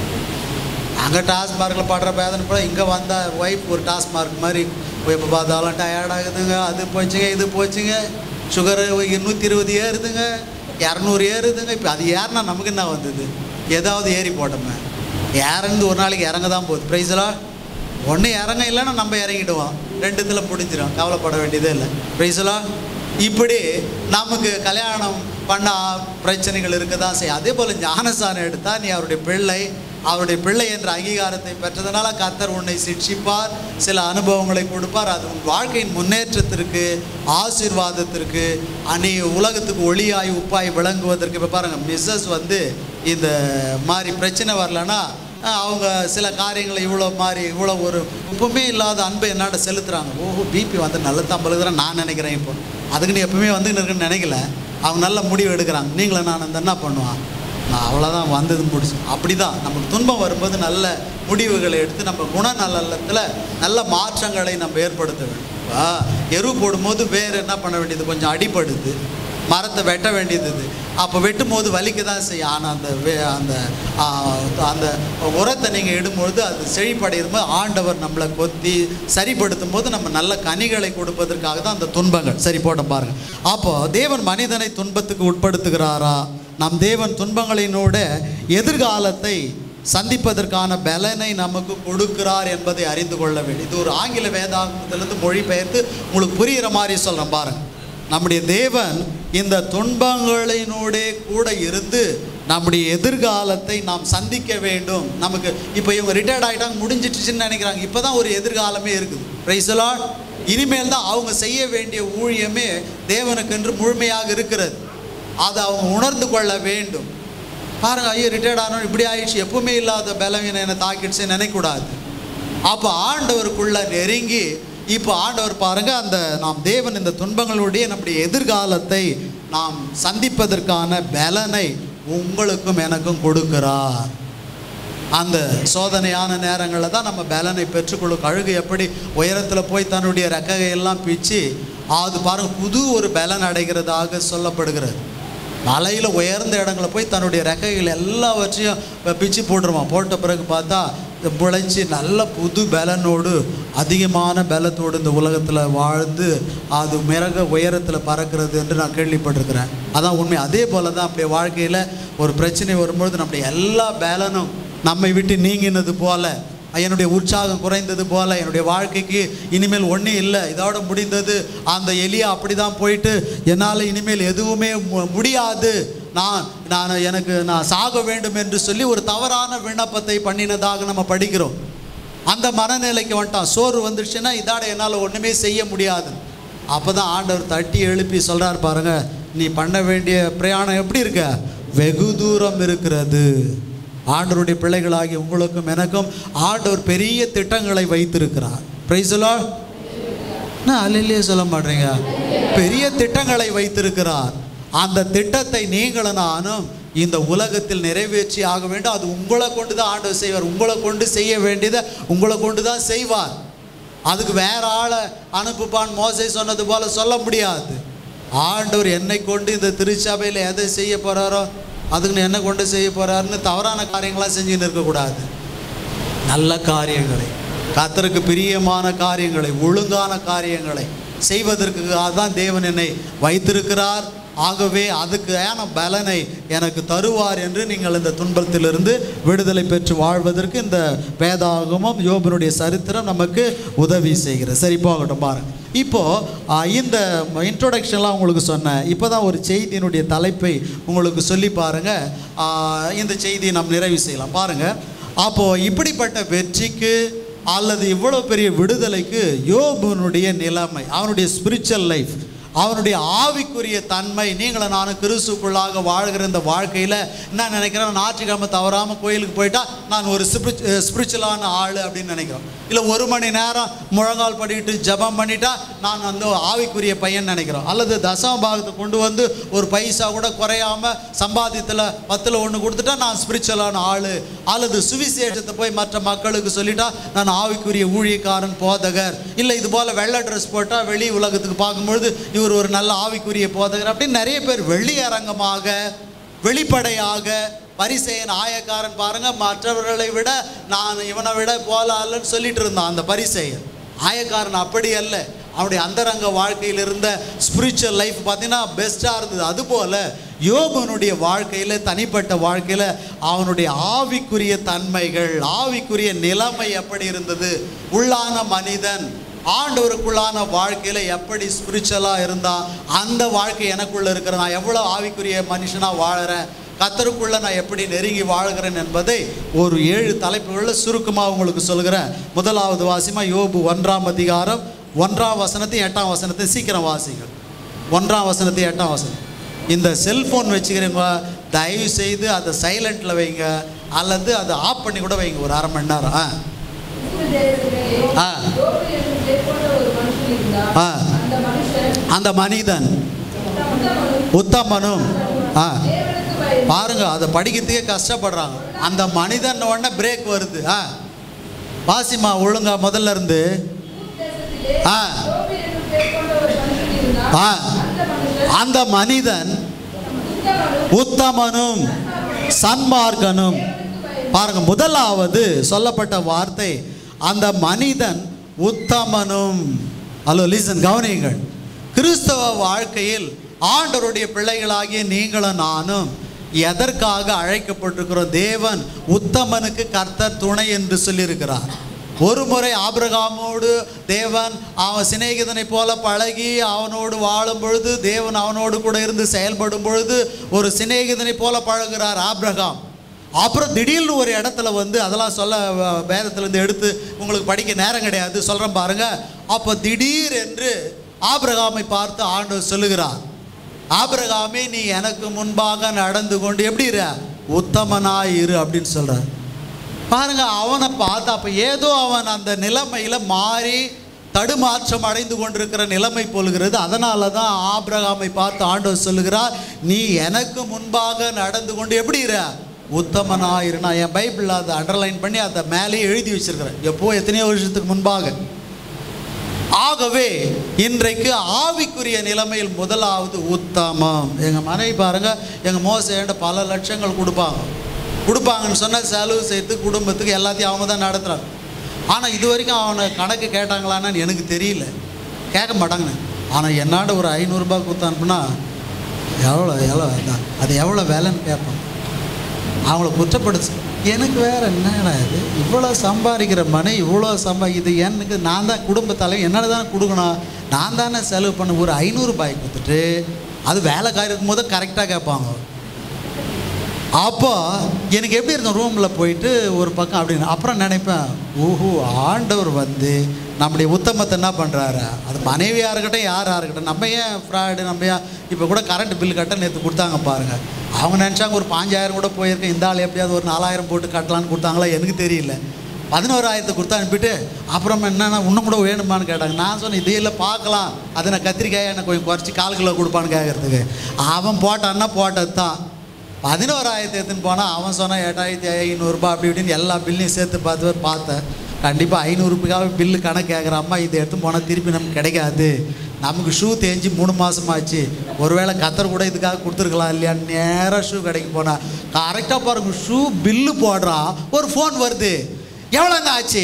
B: அங்கே டாஸ்மார்க்கில் படுற வேதனை போல இங்கே வந்தால் ஒய்ஃப் ஒரு டாஸ்மார்க் மாதிரி எப்போ பார்த்தாலும் டயர்ட் ஆகுதுங்க அது போச்சுங்க இது போச்சுங்க சுகரு நூற்றி இருபது ஏறுதுங்க இரநூறு ஏறுதுங்க இப்போ அது ஏறினா நமக்கு என்ன வந்தது ஏதாவது ஏறி போட்டோமே ஏறந்து ஒரு நாளைக்கு இறங்க தான் போகுது ப்ரைஸ்லாம் ஒன்று இறங்க இல்லைன்னா நம்ம இறங்கிடுவோம் ரெண்டுத்தில் முடிஞ்சிடும் கவலைப்பட வேண்டியதே இல்லை ப்ரைஸ்லாம் இப்படி நமக்கு கல்யாணம் பண்ண பிரச்சனைகள் இருக்க தான் செய்யும் அதே போல் ஞானசானம் எடுத்தால் நீ அவருடைய பிள்ளை அவருடைய பிள்ளை என்ற அங்கீகாரத்தை பெற்றதனால கத்தர் உன்னை சிக்ஷிப்பார் சில அனுபவங்களை கொடுப்பார் அது உன் வாழ்க்கையின் முன்னேற்றத்திற்கு ஆசீர்வாதத்திற்கு நீ உலகத்துக்கு ஒளியாய் உப்பாய் விளங்குவதற்கு இப்போ பாருங்கள் மிஸ்ஸஸ் வந்து இந்த மாதிரி பிரச்சனை வரலன்னா அஹ், அவங்க சில காரியங்களை இவ்வளோ மாதிரி இவ்வளோ ஒரு எப்பவுமே இல்லாத அன்பை என்னாட்ட செலுத்துகிறாங்க ஓஹோ பிபி வந்து நல்ல தான் பழுகுறேன் நான் நினைக்கிறேன் இப்போ அதுக்கு நீ எப்பவுமே வந்துன்னு இருக்குன்னு நினைக்கல அவங்க நல்ல முடிவு எடுக்கிறாங்க நீங்களும் நான் அந்த என்ன பண்ணுவான் நான் அவ்வளோதான் வந்தது முடிச்சு அப்படி தான் நமக்கு துன்பம் வரும்போது நல்ல முடிவுகளை எடுத்து நம்ம குணநலத்தில் நல்ல மாற்றங்களை நம்ம ஏற்படுத்த வேண்டும் இப்போ எரு போடும்போது வேறு என்ன பண்ண வேண்டியது கொஞ்சம் அடிபடுது மரத்தை வெட்ட வேண்டியது அப்போ வெட்டும் போது வலிக்க தான் செய்யும் ஆனால் அந்த வே அந்த ஆ, அந்த உரத்தை நீங்கள் இடும்பொழுது அது செழிப்படையும் போது ஆண்டவர் நம்மளை கொத்தி சரிப்படுத்தும் போது நம்ம நல்ல கனிகளை கொடுப்பதற்காக தான் அந்த துன்பங்கள் சரி போட்ட பாருங்க அப்போ தேவன் மனிதனை துன்பத்துக்கு உட்படுத்துகிறாரா நம் தேவன் துன்பங்களினோட எதிர்காலத்தை சந்திப்பதற்கான பலனை நமக்கு கொடுக்கிறார் என்பதை அறிந்து கொள்ள வேண்டும் இது ஒரு ஆங்கில வேதாகத்திலிருந்து மொழிபெயர்த்து உங்களுக்கு புரிகிற மாதிரி சொல்கிறேன் பாருங்க நம்முடைய தேவன் இந்த துன்பங்களினோடே கூட இருந்து நம்முடைய எதிர்காலத்தை நாம் சந்திக்க வேண்டும் நமக்கு இப்போ இவங்க ரிட்டையர்ட் ஆகிட்டாங்க முடிஞ்சிட்டுச்சுன்னு நினைக்கிறாங்க இப்போ தான் ஒரு எதிர்காலமே இருக்குது பிரைசலாட் இனிமேல் தான் அவங்க செய்ய வேண்டிய ஊழியமே தேவனுக்கென்று முழுமையாக இருக்கிறது அதை அவங்க உணர்ந்து கொள்ள வேண்டும் பாருங்க ஐயோ ரிட்டையர்ட் ஆனோம் இப்படி ஆயிடுச்சு எப்பவுமே இல்லாத பலவீனம் என்னை தாக்கிடுச்சு நினைக்கக்கூடாது அப்போ ஆண்டவருக்குள்ள நெருங்கி இப்போ ஆண்டவர் பாருங்க அந்த நாம் தேவன் இந்த துன்பங்களுடைய நம்முடைய எதிர்காலத்தை நாம் சந்திப்பதற்கான பலனை உங்களுக்கும் எனக்கும் கொடுக்கிறார் அந்த சோதனையான நேரங்களில் தான் நம்ம பலனை பெற்றுக்கொள்ளும் கழுகு எப்படி உயரத்தில் போய் தன்னுடைய ரெக்கையெல்லாம் பிச்சு அது பாருங்க புது ஒரு பலன் அடைகிறதாக சொல்லப்படுகிறது மலையில் உயர்ந்த இடங்களை போய் தன்னுடைய ரெக்கைகள் எல்லாவற்றையும் ப- பிச்சு போட்டுருவான் போட்ட பிறகு பார்த்தா இது முளைச்சி நல்ல புது பலனோடு அதிகமான பலத்தோடு இந்த உலகத்தில் வாழ்ந்து அது மிரக உயரத்தில் பறக்கிறது என்று நான் கேள்விப்பட்டிருக்கிறேன் அதான் உண்மை அதே போல தான் அப்படியே வாழ்க்கையில் ஒரு பிரச்சனை வரும்பொழுது நம்முடைய எல்லா பலனும் நம்மை விட்டு நீங்கினது போல என்னுடைய உற்சாகம் குறைந்தது போல என்னுடைய வாழ்க்கைக்கு இனிமேல் ஒன்றும் இல்லை இதோட முடிந்தது அந்த எலியா அப்படி தான் போயிட்டு என்னால் இனிமேல் எதுவுமே மு- முடியாது நான் நான் எனக்கு நான் சாக வேண்டும் என்று சொல்லி ஒரு தவறான விண்ணப்பத்தை பண்ணினதாக நம்ம படிக்கிறோம் அந்த மனநிலைக்கு வந்துட்டான் சோறு வந்துடுச்சுன்னா இதாட என்னால் ஒன்றுமே செய்ய முடியாது அப்போ தான் ஆண்டவர் தட்டி எழுப்பி சொல்கிறார் பாருங்க நீ பண்ண வேண்டிய பிரயாணம் எப்படி இருக்க வெகு தூரம் இருக்கிறது ஆண்டவருடைய பிள்ளைகளாகி உங்களுக்கும் எனக்கும் ஆண்டவர் பெரிய திட்டங்களை வைத்திருக்கிறார் பிரைசலா நான் அல்லையே சொல்ல மாட்டேங்க பெரிய திட்டங்களை வைத்திருக்கிறார் அந்த திட்டத்தை நீங்களும் நானும் இந்த உலகத்தில் நிறைவேற்றி ஆக வேண்டும் அது உங்களை கொண்டு தான் ஆண்டவர் செய்வார் உங்களை கொண்டு செய்ய வேண்டியதை உங்களை கொண்டு தான் செய்வார் அதுக்கு வேற ஆளை அனுப்புப்பான் மோசை சொன்னது போல சொல்ல முடியாது ஆண்டவர் என்னை கொண்டு இந்த திருச்சபையில் எதை செய்ய போகிறாரோ அதுக்கு என்ன கொண்டு செய்ய போகிறாருன்னு தவறான காரியங்களாம் செஞ்சுன்னு இருக்கக்கூடாது நல்ல காரியங்களை கர்த்தருக்கு பிரியமான காரியங்களை ஒழுங்கான காரியங்களை செய்வதற்கு தான் தேவன் என்னை வைத்திருக்கிறார் ஆகவே அதுக்கான பலனை எனக்கு தருவார் என்று நீங்கள் இந்த துன்பத்திலிருந்து விடுதலை பெற்று வாழ்வதற்கு இந்த வேதாகமம் யோபனுடைய சரித்திரம் நமக்கு உதவி செய்கிறது சரி போகட்டும் பாருங்க இப்போ ஆ, இந்த இன்ட்ரோடக்ஷன்லாம் உங்களுக்கு சொன்னேன் இப்போ தான் ஒரு செய்தியினுடைய தலைப்பை உங்களுக்கு சொல்லி பாருங்க ஆ, இந்த செய்தியை நாம் நிறைவு செய்யலாம் பாருங்க அப்போ இப்படிப்பட்ட வெற்றிக்கு அல்லது இவ்வளோ பெரிய விடுதலைக்கு யோபுனுடைய நிலைமை அவனுடைய ஸ்பிரிச்சுவல் லைஃப் அவனுடைய ஆவிக்குரிய தன்மை நீங்களும் நானும் கிறிஸ்துக்குள்ளாக வாழ்கிற இந்த வாழ்க்கையில் என்ன நினைக்கிறேன் ஞாயிற்றுக்கிழமை தவறாமல் கோயிலுக்கு போயிட்டா நான் ஒரு ஸ்பிரிச்சுவலான ஆள் அப்படின்னு நினைக்கிறோம் இல்லை ஒரு மணி நேரம் முழங்கால் பண்ணிட்டு ஜெபம் பண்ணிட்டா நான் வந்து ஆவிக்குரிய பையன் நினைக்கிறோம் அல்லது தசம பாகத்தை கொண்டு வந்து ஒரு பைசா கூட குறையாம சம்பாதியத்தில் பத்தில் ஒன்று கொடுத்துட்டா நான் ஸ்பிரிச்சுவலான ஆள் அல்லது சுவிசேஷத்தை போய் மற்ற மக்களுக்கு சொல்லிட்டா நான் ஆவிக்குரிய ஊழியக்காரன் போதகர் இல்லை இது போல் வெள்ளை ட்ரெஸ் போட்டால் வெளி உலகத்துக்கு பார்க்கும்பொழுது இவர் ஒரு நல்ல ஆவிக்குரிய போதகர் அப்படின்னு நிறைய பேர் வெளியரங்கமாக வெளிப்படையாக பரிசெயன் ஆயக்காரன் பாருங்க மற்றவர்களை விட நான் இவனை விட போல அல்லன்னு சொல்லிட்டு இருந்தான் அந்த பரிசெயன் ஆயக்காரன் அப்படி அல்ல அவனுடைய அந்தரங்க வாழ்க்கையில் இருந்த ஸ்பிரிச்சுவல் லைஃப் பார்த்தீங்கன்னா பெஸ்ட்டாக இருந்தது அதுபோல் யோபனுடைய வாழ்க்கையில் தனிப்பட்ட வாழ்க்கையில் அவனுடைய ஆவிக்குரிய தன்மைகள் ஆவிக்குரிய நிலைமை எப்படி இருந்தது உள்ளான மனிதன் ஆண்டவருக்குள்ளான வாழ்க்கையில் எப்படி ஸ்பிரிச்சுவலாக இருந்தால் அந்த வாழ்க்கை எனக்குள்ளே இருக்கிற நான் எவ்வளோ ஆவிக்குரிய மனுஷனாக வாழறேன் கத்தருக்குள்ள நான் எப்படி நெருங்கி வாழ்கிறேன் என்பதை ஒரு ஏழு தலைப்புகளில் சுருக்கமாக உங்களுக்கு சொல்கிறேன் முதலாவது வாசிமா யோபு ஒன்றாம் அதிகாரம் ஒன்றாம் வசனத்தையும் எட்டாம் வசனத்தையும் சீக்கிரம் வாசிங்கள் ஒன்றாம் வசனத்தையும் எட்டாம் வசனம் இந்த செல்ஃபோன் வச்சுக்கிறவங்க தயவு செய்து அதை சைலண்டில் வைங்க அல்லது அதை ஆஃப் பண்ணி கூட வைங்க ஒரு அரை மணி நேரம் ஆ ஆ. ஆ. அந்த மனிதன் உத்தமனும் ஆ பாருங்க அதை படிக்கிறதுக்கே கஷ்டப்படுறாங்க அந்த மனிதன் உடனே பிரேக் வருது ஆ வாசிமா ஒழுங்கா முதல்ல இருந்து ஆ ஆ அந்த மனிதன் உத்தமனும் சன்மார்க்கனும் பாருங்க முதலாவது சொல்லப்பட்ட வார்த்தை அந்த மனிதன் உத்தமனும் ஹலோ லீசன் கவனியுங்கள் கிறிஸ்தவ வாழ்க்கையில் ஆண்டவருடைய பிள்ளைகளாகிய நீங்களும் நானும் எதற்காக அழைக்கப்பட்டிருக்கிறோம் தேவன் உத்தமனுக்கு கர்த்தர் துணை என்று சொல்லியிருக்கிறார் ஒரு முறை ஆபிரகாமோடு தேவன் அவன் சிநேகிதனை போல பழகி அவனோடு வாழும் பொழுது தேவன் அவனோடு கூட இருந்து செயல்படும் பொழுது ஒரு சிநேகிதனை போல பழகுறார் ஆபிரகாம் அப்புறம் திடீர்னு ஒரு இடத்துல வந்து அதெல்லாம் சொல்ல வ- வேதத்திலேருந்து எடுத்து உங்களுக்கு படிக்க நேரம் கிடையாது சொல்கிறேன் பாருங்க அப்போ திடீர் என்று ஆபிரகாமை பார்த்து ஆண்டவர் சொல்லுகிறார் ஆபிரகாமே நீ எனக்கு முன்பாக நடந்து கொண்டு எப்படி இரு உத்தமனாய் இரு அப்படின்னு சொல்கிறார் பாருங்க அவனை பார்த்து அப்போ ஏதோ அவன் அந்த நிலைமையில் மாறி தடுமாற்றம் அடைந்து கொண்டிருக்கிற நிலைமை போலுகிறது அதனால தான் ஆபிரகாமை பார்த்து ஆண்டவர் சொல்லுகிறார் நீ எனக்கு முன்பாக நடந்து கொண்டு எப்படி இரு உத்தமனாயிரு நான் என் பைபிளில் அதை அண்டர்லைன் பண்ணி அதை மேலேயே எழுதி வச்சிருக்கிறேன் எப்போ எத்தனையோ வருஷத்துக்கு முன்பாக ஆகவே இன்றைக்கு ஆவிக்குரிய நிலைமையில் முதலாவது உத்தமம் எங்கள் மனைவி பாருங்க எங்கள் மோசேண்ட பல லட்சங்கள் கொடுப்பாங்க கொடுப்பாங்கன்னு சொன்னால் செலவு செய்து குடும்பத்துக்கு எல்லாத்தையும் அவங்க தான் நடத்துகிறாங்க ஆனால் இது வரைக்கும் அவனை கணக்கு கேட்டாங்களான்னு எனக்கு தெரியல கேட்க மாட்டாங்கண்ணே ஆனால் என்னாண்ட ஒரு ஐநூறுரூபா கொடுத்து அனுப்புனா எவ்வளோ எவ்வளோ அதான் அது எவ்வளோ வேலைன்னு கேட்பான் அவங்கள குற்றப்படுத்து எனக்கு வேற என்னடா இது இவ்வளோ சம்பாதிக்கிற மனை இவ்வளோ சம்பா இது எனக்கு நான் தான் குடும்பத்தால என்னால் தானே கொடுக்கணும் நான் தானே செலவு பண்ண ஒரு ஐநூறுபாய் கொடுத்துட்டு அது வேலைக்காரி இருக்கும்போது கரெக்டாக கேட்பாங்க அப்போ எனக்கு எப்படி இருக்கும் ரூமில் போயிட்டு ஒரு பக்கம் அப்படின்னு அப்புறம் நினைப்பேன் ஓஹோ ஆண்டவர் வந்து நம்முடைய உத்தமத்தை என்ன பண்ணுறாரு அது மனைவியாக இருக்கட்டும் யாராக இருக்கட்டும் நம்ம ஏன் ஃப்ராடு நம்ம ஏன் இப்போ கூட கரண்ட் பில் கட்ட நேற்று கொடுத்தாங்க பாருங்கள் அவங்க நினச்சாங்க ஒரு பாஞ்சாயிரம் கூட போயிருக்கேன் இந்த ஆள் எப்படியாவது ஒரு நாலாயிரம் போட்டு கட்டலான்னு கொடுத்தாங்களா எனக்கு தெரியல பதினோராயிரத்தை கொடுத்து அனுப்பிட்டு அப்புறம் என்னன்னா இன்னும் கூட வேணுமான்னு கேட்டாங்க நான் சொன்னேன் இதே இல்லை பார்க்கலாம் அதை நான் கத்திரிக்காயை எனக்கு கொஞ்சம் குறைச்சி கால் கிலோ கொடுப்பான்னு கேட்குறதுக்கு அவன் போட்டான்னா போட்டது தான் பதினோராயிரத்தி எடுத்துன்னு போனால் அவன் சொன்னான் எட்டாயிரத்தி ஐநூறுரூபா அப்படி இப்படின்னு எல்லா பில்லையும் சேர்த்து பார்த்து பார்த்தேன் கண்டிப்பாக ஐநூறுரூபாய்க்காக பில்லு கணக்கு கேட்குற அம்மா இதை எடுத்து போனால் திருப்பி நமக்கு கிடைக்காது நமக்கு ஷூ தேஞ்சு மூணு மாதமாச்சு ஒருவேளை கத்தர் கூட இதுக்காக கொடுத்துருக்கலாம் இல்லையான்னு நேராக ஷூ கடைக்கு போனால் கரெக்டாக பாருங்க ஷூ பில்லு போடுறான் ஒரு ஃபோன் வருது எவ்வளோங்க ஆச்சு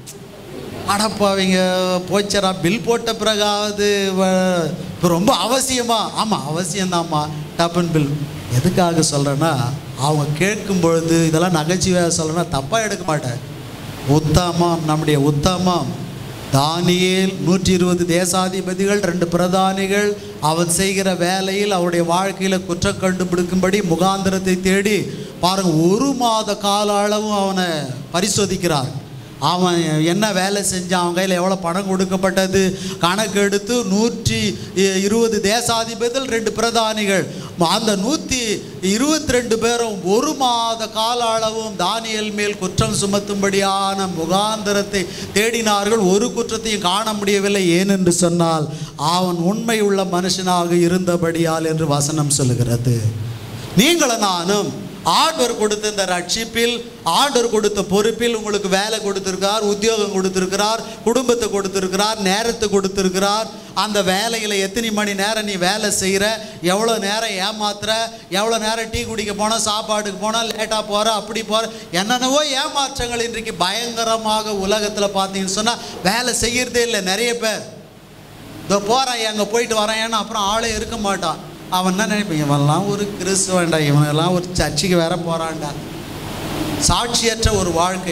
B: அடப்பாவிங்க போச்சரா பில் போட்ட பிறகாவது வ- இப்போ ரொம்ப அவசியமா ஆமாம் அவசியம்தாம்மா டப்பன் பில் எதுக்காக சொல்கிறேன்னா அவங்க கேட்கும் பொழுது இதெல்லாம் நகைச்சுவையாக சொல்கிறேன்னா தப்பாக எடுக்க மாட்டேன் உத்தமம் நம்முடைய உத்தமம் தானியேல் நூற்றி இருபது தேசாதிபதிகள் ரெண்டு பிரதானிகள் அவன் செய்கிற வேலையில் அவருடைய வாழ்க்கையில் குற்றம் கண்டுபிடிக்கும்படி முகாந்திரத்தை தேடி பாருங்க ஒரு மாத கால அளவும் அவனை பரிசோதிக்கிறார் அவன் என்ன வேலை செஞ்சான் அவன் கையில் எவ்வளோ பணம் கொடுக்கப்பட்டது கணக்கு எடுத்து நூற்றி இ- இருபது தேசாதிபதிகள் ரெண்டு பிரதானிகள் அந்த நூற்றி இருபத்தி ரெண்டு பேரும் ஒரு மாத கால அளவும் தானியல் மேல் குற்றம் சுமத்தும்படியான முகாந்திரத்தை தேடினார்கள் ஒரு குற்றத்தையும் காண முடியவில்லை ஏனென்று சொன்னால் அவன் உண்மை உள்ள மனுஷனாக இருந்தபடியால் என்று வசனம் சொல்லுகிறது நீங்களும் நானும் ஆண்டவர் கொடுத்த இந்த ரட்சிப்பில் ஆண்டவர் கொடுத்த பொறுப்பில் உங்களுக்கு வேலை கொடுத்திருக்கிறார் உத்தியோகம் கொடுத்திருக்கிறார் குடும்பத்தை கொடுத்திருக்கிறார் நேரத்தை கொடுத்திருக்கிறார் அந்த வேலையில் எத்தனை மணி நேரம் நீ வேலை செய்கிற எவ்வளோ நேரம் ஏமாத்துற எவ்வளோ நேரம் டீ குடிக்க போனால் சாப்பாட்டுக்கு போனால் லேட்டாக போகிற அப்படி போகிற என்னென்னவோ ஏமாற்றங்கள் இன்றைக்கு பயங்கரமாக உலகத்தில் பார்த்தீங்கன்னு சொன்னால் வேலை செய்கிறதே இல்லை நிறைய பேர் இதோ போகிறான் அங்கே போயிட்டு வரேன் ஏன்னா அப்புறம் ஆளே இருக்க மாட்டான் அவன் என்ன நினைப்பான் இவன்லாம் ஒரு கிறிஸ்துவன்டா இவனெல்லாம் ஒரு சர்ச்சுக்கு வேற போகிறான்டா சாட்சியற்ற ஒரு வாழ்க்கை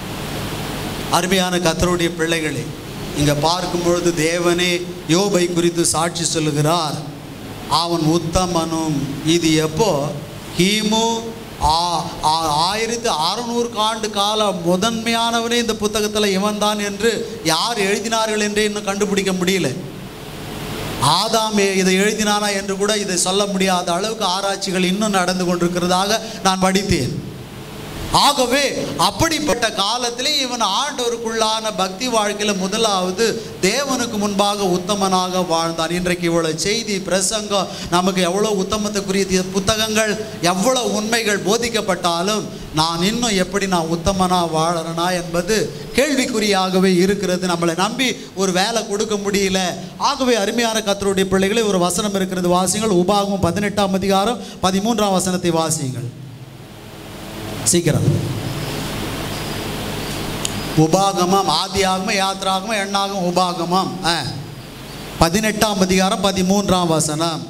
B: அருமையான கத்தருடைய பிள்ளைகளே இங்கே பார்க்கும் பொழுது தேவனே யோபை குறித்து சாட்சி சொல்லுகிறார் அவன் உத்தமனும் இது எப்போ கிமு ஆ- ஆ- ஆயிரத்தி அறநூறு ஆண்டு கால முதன்மையானவனே இந்த புத்தகத்தில் இவன்தான் என்று யார் எழுதினார்கள் என்றே இன்னும் கண்டுபிடிக்க முடியல ஆதாம் எ- இதை எழுதினானா என்று கூட இதை சொல்ல முடியாத அளவுக்கு ஆராய்ச்சிகள் இன்னும் நடந்து கொண்டிருக்கிறதாக நான் படித்தேன் ஆகவே அப்படிப்பட்ட காலத்திலே இவன் ஆண்டவருக்குள்ளான பக்தி வாழ்க்கையில் முதலாவது தேவனுக்கு முன்பாக உத்தமனாக வாழ்ந்தான் இன்றைக்கு இவ்வளோ செய்தி பிரசங்கம் நமக்கு எவ்வளோ உத்தமத்துக்குரிய புத்தகங்கள் எவ்வளோ உண்மைகள் போதிக்கப்பட்டாலும் நான் இன்னும் எப்படி நான் உத்தமனாக வாழறனா என்பது கேள்விக்குறியாகவே இருக்கிறது நம்மளை நம்பி ஒரு வேலை கொடுக்க முடியல ஆகவே அருமையான கத்தருடைய பிள்ளைகளே ஒரு வசனம் இருக்கிறது வாசிங்கள் உபாகமும் பதினெட்டாம் அதிகாரம் பதிமூன்றாம் வசனத்தை வாசியுங்கள் சீக்கிரம் உபாகமம் ஆதியாகமம் யாத்ராகமம் எண்ணாகும் உபாகமம் ஆ. பதினெட்டாம் அதிகாரம் பதிமூன்றாம் வசனம்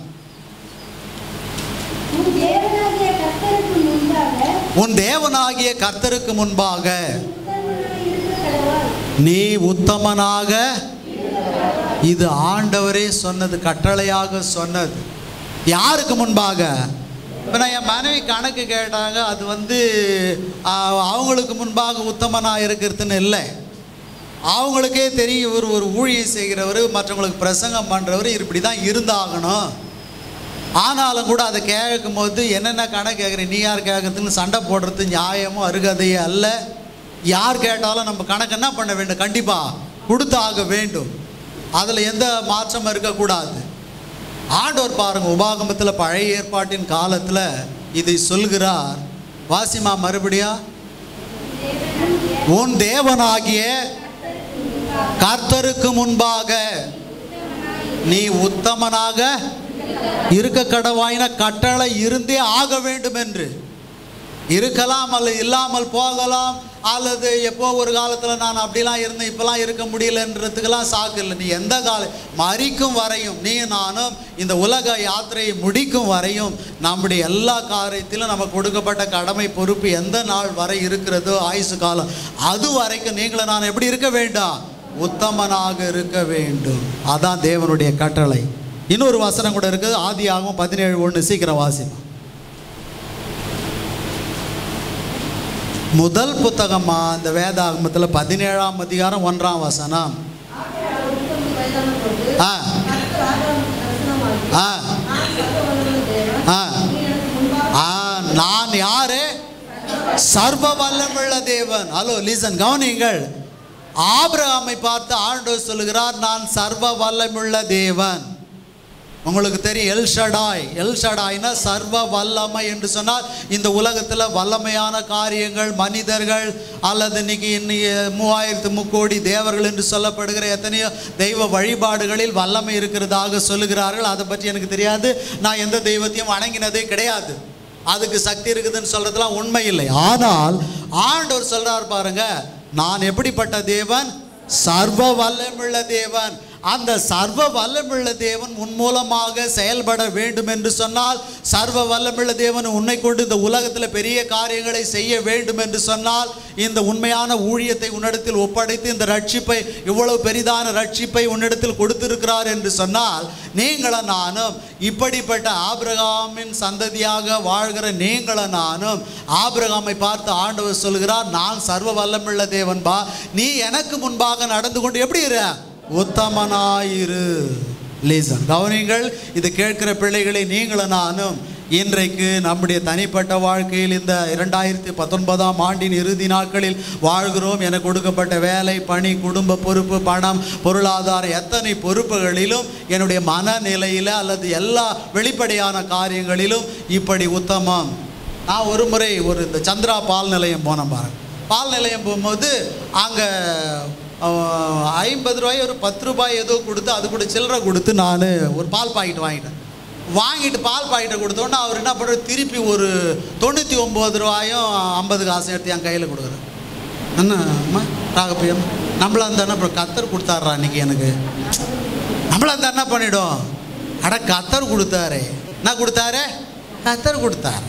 C: உன் தேவனாகிய கர்த்தருக்கு முன்பாக
B: உன் தேவனாகிய கர்த்தருக்கு முன்பாக
C: உத்தமனாய் இருக்க கடவாய்.
B: நீ உத்தமனாக இது ஆண்டவரே சொன்னது கட்டளையாக சொன்னது யாருக்கு முன்பாக இப்போ நான் என் மனைவி கணக்கு கேட்டாங்க அது வந்து ஆ, அவங்களுக்கு முன்பாக உத்தமனாக இருக்கிறதுன்னு இல்லை அவங்களுக்கே தெரியும் இவர் ஒரு ஊழியம் செய்கிறவர் மற்றவங்களுக்கு பிரசங்கம் பண்ணுறவர் இப்படி தான் இருந்தாகணும் ஆனாலும் கூட அதை கேட்கும் போது என்னென்ன கணக்கு கேட்குறேன் நீ யார் கேட்கறதுன்னு சண்டை போடுறது நியாயமும் அருகதையே அல்ல யார் கேட்டாலும் நம்ம கணக்கு என்ன பண்ண வேண்டும் கண்டிப்பாக கொடுத்தாக வேண்டும் அதில் எந்த மாற்றமும் இருக்கக்கூடாது ஆண்டவர் பாருங்க உபாகமத்தில் பழைய ஏற்பாட்டின் காலத்தில் இதை சொல்கிறார் வாசிமா மறுபடியா உன் தேவனாகிய கர்த்தருக்கு முன்பாக நீ உத்தமனாக இருக்க கடவாயின கட்டளை இருந்தே ஆக வேண்டும் என்று இருக்கலாம் அல்லது இல்லாமல் போகலாம் அல்லது எப்போ ஒரு காலத்தில் நான் அப்படிலாம் இருந்தேன் இப்போலாம் இருக்க முடியலன்றதுக்கெல்லாம் சாக்கு இல்லை நீ எந்த கால மறிக்கும் வரையும் நீ நானும் இந்த உலக யாத்திரையை முடிக்கும் வரையும் நம்முடைய எல்லா காரியத்திலும் நமக்கு கொடுக்கப்பட்ட கடமை பொறுப்பு எந்த நாள் வரை இருக்கிறதோ ஆயுசு காலம் அது வரைக்கும் நீங்களும் நான் எப்படி இருக்க வேண்டாம் உத்தமனாக இருக்க வேண்டும் அதான் தேவனுடைய கட்டளை இன்னொரு வசனம் கூட இருக்குது ஆதியாகவும் பதினேழு ஒன்று சீக்கிரம் வாசிப்போம் முதல் புத்தகமா இந்த வேதாகமத்தில் பதினேழாம் அதிகாரம் ஒன்றாம் வசனம்
C: ஆகையால் உத்தம வயதான பொழுது
B: ஆ
C: கர்த்தர் ஆதாமுக்கு தரிசனமாகி,
B: ஆ
C: நான் சர்வவல்லமை தேவன்.
B: ஆ.
C: நீ எனக்கு முன்பாக
B: நான் யாரு சர்வ வல்லமுள்ள தேவன் ஹலோ லீசன் கவனிங்கள் ஆபிரகாமை பார்த்து ஆண்டவர் சொல்லுகிறார் நான் சர்வ வல்லமுள்ள தேவன் உங்களுக்கு தெரியும் எல் ஷடாய் எல் ஷடாய்னா சர்வ வல்லமை என்று சொன்னால் இந்த உலகத்தில் வல்லமையான காரியங்கள் மனிதர்கள் அல்லது இன்னைக்கு இன்னைக்கு மூவாயிரத்து முக்கோடி தேவர்கள் என்று சொல்லப்படுகிற எத்தனையோ தெய்வ வழிபாடுகளில் வல்லமை இருக்கிறதாக சொல்லுகிறார்கள் அதை பற்றி எனக்கு தெரியாது நான் எந்த தெய்வத்தையும் வணங்கினதே கிடையாது அதுக்கு சக்தி இருக்குதுன்னு சொல்றதுலாம் உண்மை இல்லை ஆனால் ஆண்டவர் சொல்றார் பாருங்க நான் எப்படிப்பட்ட தேவன் சர்வ வல்லமுள்ள தேவன் அந்த சர்வ வல்லமுள்ள தேவன் உன் மூலமாக செயல்பட வேண்டும் என்று சொன்னால் சர்வ வல்லமுள்ள தேவன் உன்னை கொண்டு இந்த உலகத்தில் பெரிய காரியங்களை செய்ய வேண்டும் என்று சொன்னால் இந்த உண்மையான ஊழியத்தை உன்னிடத்தில் ஒப்படைத்து இந்த ரட்சிப்பை இவ்வளவு பெரிதான ரட்சிப்பை உன்னிடத்தில் கொடுத்திருக்கிறார் என்று சொன்னால் நீங்களும் நானும் இப்படிப்பட்ட ஆபிரகாமின் சந்ததியாக வாழ்கிற நீங்களும் நானும் ஆபிரகாமை பார்த்து ஆண்டவர் சொல்கிறார் நான் சர்வ வல்லமுள்ள தேவன் பா நீ எனக்கு முன்பாக நடந்து கொண்டு எப்படி இரு உத்தமனாயிரு லீசன் கவனிங்கள் இது கேட்கிற பிள்ளைகளை நீங்களும் நானும் இன்றைக்கு நம்முடைய தனிப்பட்ட வாழ்க்கையில் இந்த இரண்டாயிரத்தி பத்தொன்பதாம் ஆண்டின் இறுதி நாட்களில் வாழ்கிறோம் எனக்கு கொடுக்கப்பட்ட வேலை பணி குடும்ப பொறுப்பு பணம் பொருளாதார எத்தனை பொறுப்புகளிலும் என்னுடைய மனநிலையில் அல்லது எல்லா வெளிப்படையான காரியங்களிலும் இப்படி உத்தமம் நான் ஒரு முறை ஒரு இந்த சந்திரா பால் நிலையம் போனேன் பாருங்க பால் நிலையம் போகும்போது அங்கே ஐம்பது ரூபாய் ஒரு பத்து ரூபாய் ஏதோ கொடுத்து அது கூட சில்லறை கொடுத்து நான் ஒரு பால் பாக்கெட் வாங்கிட்டேன் வாங்கிட்டு பால் பாக்கெட்டை கொடுத்தோன்னே அவர் என்ன பண்ணுறாரு திருப்பி ஒரு தொண்ணூற்றி ஒம்பது ரூபாயும் ஐம்பது காசும் எடுத்து என் கையில் கொடுக்குறேன் என்ன அம்மா ராகப்பியம் நம்மள அந்த என்ன அப்புறம் கத்தர் கொடுத்தாருடா அன்னைக்கு எனக்கு நம்மள அந்த என்ன பண்ணிடும் அட கத்தர் கொடுத்தாரு என்ன கொடுத்தாரு கத்தர் கொடுத்தாரு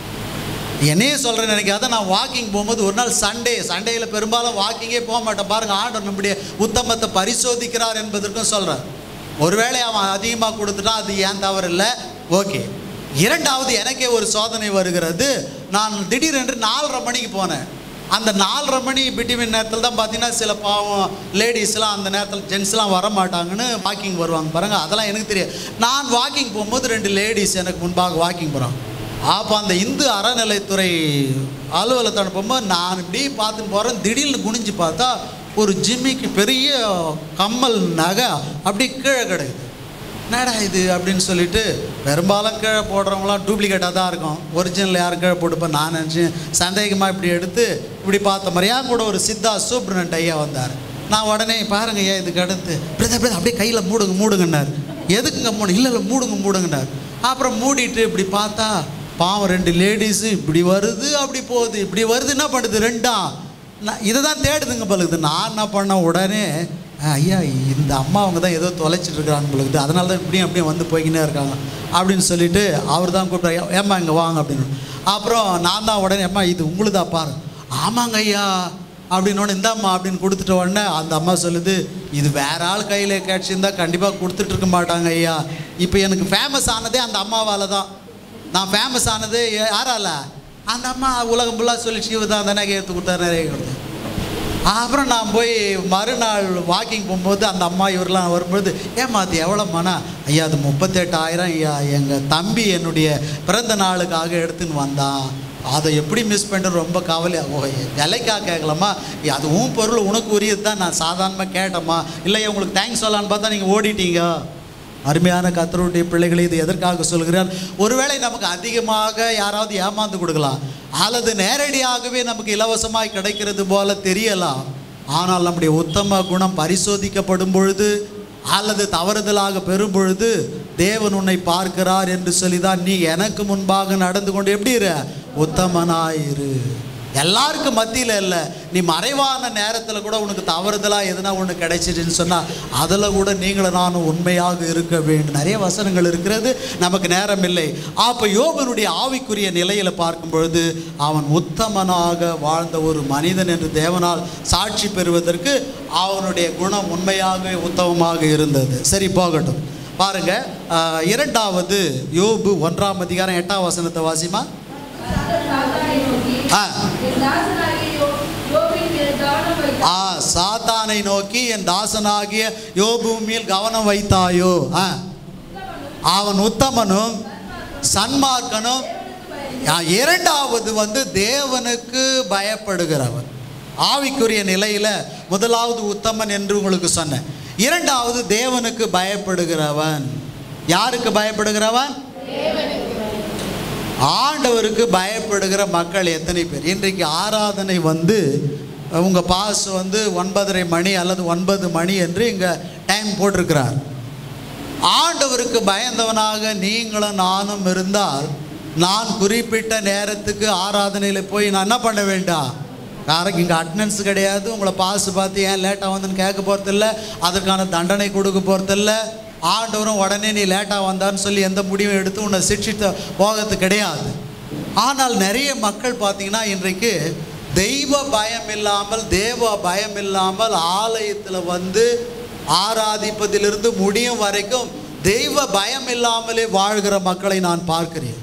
B: என்னையே சொல்கிறேன் நினைக்காத நான் வாக்கிங் போகும்போது ஒரு நாள் சண்டே சண்டேயில் பெரும்பாலும் வாக்கிங்கே போக மாட்டேன் பாருங்கள் ஆண்டவர் நம்முடைய உத்தமத்தை பரிசோதிக்கிறார் என்பதற்கும் சொல்கிறேன் ஒருவேளை அவன் அதிகமாக கொடுத்துட்டான் அது ஏன் தவறு இல்லை ஓகே இரண்டாவது எனக்கே ஒரு சோதனை வருகிறது நான் திடீரென்று நாலரை மணிக்கு போனேன் அந்த நாலரை மணி பிட்வீன் நேரத்தில் தான் பார்த்தீங்கன்னா சில பாவம் லேடிஸ்லாம் அந்த நேரத்தில் ஜென்ஸ்லாம் வர மாட்டாங்கன்னு வாக்கிங் வருவாங்க பாருங்கள் அதெல்லாம் எனக்கு தெரியாது நான் வாக்கிங் போகும்போது ரெண்டு லேடிஸ் எனக்கு முன்பாக வாக்கிங் போகிறாங்க அப்போ அந்த இந்து அறநிலைத்துறை அலுவலகத்தை அனுப்பும்போது நான் இப்படி பார்த்துட்டு போகிறேன் திடீர்னு குனிஞ்சு பார்த்தா ஒரு ஜிம்மிக்கு பெரிய கம்மல் நகை அப்படி கீழே கிடக்குது என்னடா இது அப்படின்னு சொல்லிட்டு பெரும்பாலும் கீழே போடுறவங்களாம் டூப்ளிகேட்டாக தான் இருக்கும் ஒரிஜினல் யாரும் கீழே போட்டுப்பேன் நான் நினச்சேன் சந்தேகமாக இப்படி எடுத்து இப்படி பார்த்த மாதிரியா கூட ஒரு சித்தா சூப்ரனட் ஐயா வந்தார் நான் உடனே பாருங்க ஐயா இதுக்கு அடுத்து பிரதர் பிரதர் அப்படியே கையில் மூடுங்க மூடுங்கன்னார் எதுக்குங்க மூடு இல்லை இல்லை மூடுங்க மூடுங்கன்னார் அப்புறம் மூடிட்டு இப்படி பார்த்தா பாவம் ரெண்டு லேடிஸு இப்படி வருது அப்படி போகுது இப்படி வருது என்ன பண்ணுது ரெண்டா நான் இதை தான் தேடுதுங்க பழுகுது நான் என்ன பண்ணேன் உடனே "அஹ், ஐயா இந்த அம்மா அவங்க தான் ஏதோ தொலைச்சிட்டு இருக்கிறாங்க பழுகுது அதனால தான் இப்படியும் அப்படியும் வந்து போய்க்கினே இருக்காங்க அப்படின்னு சொல்லிட்டு அவர் தான் கூப்பிட்டாரு ஏம்மா இங்கே வாங்க அப்படின்னு அப்புறம் நான் தான் உடனே அம்மா இது உங்களுதா பாரு ஆமாங்க ஐயா அப்படின்னு இந்தாம்மா அப்படின்னு கொடுத்துட்ட உடனே அந்த அம்மா சொல்லுது இது வேற ஆள் கையில் கிடச்சிருந்தா கண்டிப்பாக கொடுத்துட்டு இருக்க மாட்டாங்க ஐயா இப்போ எனக்கு ஃபேமஸ் ஆனதே அந்த அம்மாவால் தான் நான் ஃபேமஸ் ஆனது யா- யாரால அந்த அம்மா உலகம் ஃபுல்லாக சொல்லி சிவ தான் தானே எடுத்து கொடுத்தாரு நிறைய கொடுத்தாரு அப்புறம் நான் போய் மறுநாள் வாக்கிங் போகும்போது அந்த அம்மா இவரெலாம் வரும்போது ஏம்மா அது எவ்வளோ மனா ஐயா அது முப்பத்தெட்டாயிரம் ஐயா எங்கள் தம்பி என்னுடைய பிறந்த நாளுக்காக எடுத்துன்னு வந்தான் அதை எப்படி மிஸ் பண்ணிட்டு ரொம்ப கவலை ஓ விலைக்காக கேட்கலாமா அதுவும் பொருள் உனக்கு உரியது தான் நான் சாதாரணமாக கேட்டேம்மா இல்லையா உங்களுக்கு தேங்க்ஸ் சொல்லலான்னு பார்த்தா நீங்கள் ஓடிட்டீங்க அருமையான கத்தருடைய பிள்ளைகளை இது எதற்காக சொல்கிறார் ஒருவேளை நமக்கு அதிகமாக யாராவது ஏமாந்து கொடுக்கலாம் அல்லது நேரடியாகவே நமக்கு இலவசமாய் கிடைக்கிறது போல தெரியலாம் ஆனால் நம்முடைய உத்தம குணம் பரிசோதிக்கப்படும் பொழுது அல்லது தவறுதலாக பெறும் பொழுது தேவன் உன்னை பார்க்கிறார் என்று சொல்லிதான் நீ எனக்கு முன்பாக நடந்து கொண்டு எப்படி இரு உத்தமனாயிரு எல்லாருக்கும் மத்தியில் இல்லை நீ மறைவான நேரத்தில் கூட உனக்கு தவறுதலாக எதுனா ஒன்று கிடைச்சிடுன்னு சொன்னால் அதில் கூட நீங்களும் நானும் உண்மையாக இருக்க வேண்டும் நிறைய வசனங்கள் இருக்கிறது நமக்கு நேரம் இல்லை அப்போ யோபனுடைய ஆவிக்குரிய நிலையில் பார்க்கும் பொழுது அவன் உத்தமனாக வாழ்ந்த ஒரு மனிதன் என்று தேவனால் சாட்சி பெறுவதற்கு அவனுடைய குணம் உண்மையாக உத்தமமாக இருந்தது சரி போகட்டும் பாருங்க ஆஹ், இரண்டாவது யோபு ஒன்றாம் அதிகாரம் எட்டாம் வசனத்தை வாசிமா
C: சாத்தானை நோக்கி
B: ஆ
C: என் தாசனாகிய யோ- யோபின் மேல் கவனம் வைத்தார்.
B: ஆ சாத்தானை நோக்கி என் தாசனாகிய யோபு மேல் கவனம் வைத்தாயோ ஆ அவன் உத்தமனும் சன்மார்க்கனும் ஆ, இரண்டாவது வந்து தேவனுக்கு பயப்படுகிறவன் ஆவிக்குரிய நிலையில் முதலாவது உத்தமன் என்று உங்களுக்கு சொன்னேன் இரண்டாவது தேவனுக்கு பயப்படுகிறவன் யாருக்கு பயப்படுகிறவன் ஆண்டவருக்கு பயப்படுகிற மக்கள் எத்தனை பேர் இன்றைக்கு ஆராதனை வந்து உங்கள் பாஸ் வந்து ஒன்பதரை மணி அல்லது ஒன்பது மணி என்று இங்கே டைம் போட்டிருக்கிறார் ஆண்டவருக்கு பயந்தவனாக நீங்களும் நானும் இருந்தால் நான் குறிப்பிட்ட நேரத்துக்கு ஆராதனையில் போய் நான் என்ன பண்ண வேண்டாம் யாருக்கு இங்கே அட்டண்டன்ஸ் கிடையாது உங்களை பாஸ் பார்த்து ஏன் லேட்டாக வந்துன்னு கேட்க போகிறதில்ல அதற்கான தண்டனை கொடுக்க போகிறதில்ல ஆண்டவரும் உடனே நீ லேட்டாக வந்தான்னு சொல்லி எந்த முடிவும் எடுத்து உன்னை சிக்ஷித்த போகிறது கிடையாது ஆனால் நிறைய மக்கள் பார்த்தீங்கன்னா இன்றைக்கு தெய்வ பயம் இல்லாமல் தேவ பயம் இல்லாமல் ஆலயத்தில் வந்து ஆராதிப்பதிலிருந்து முடியும் வரைக்கும் தெய்வ பயம் இல்லாமலே வாழ்கிற மக்களை நான் பார்க்கிறேன்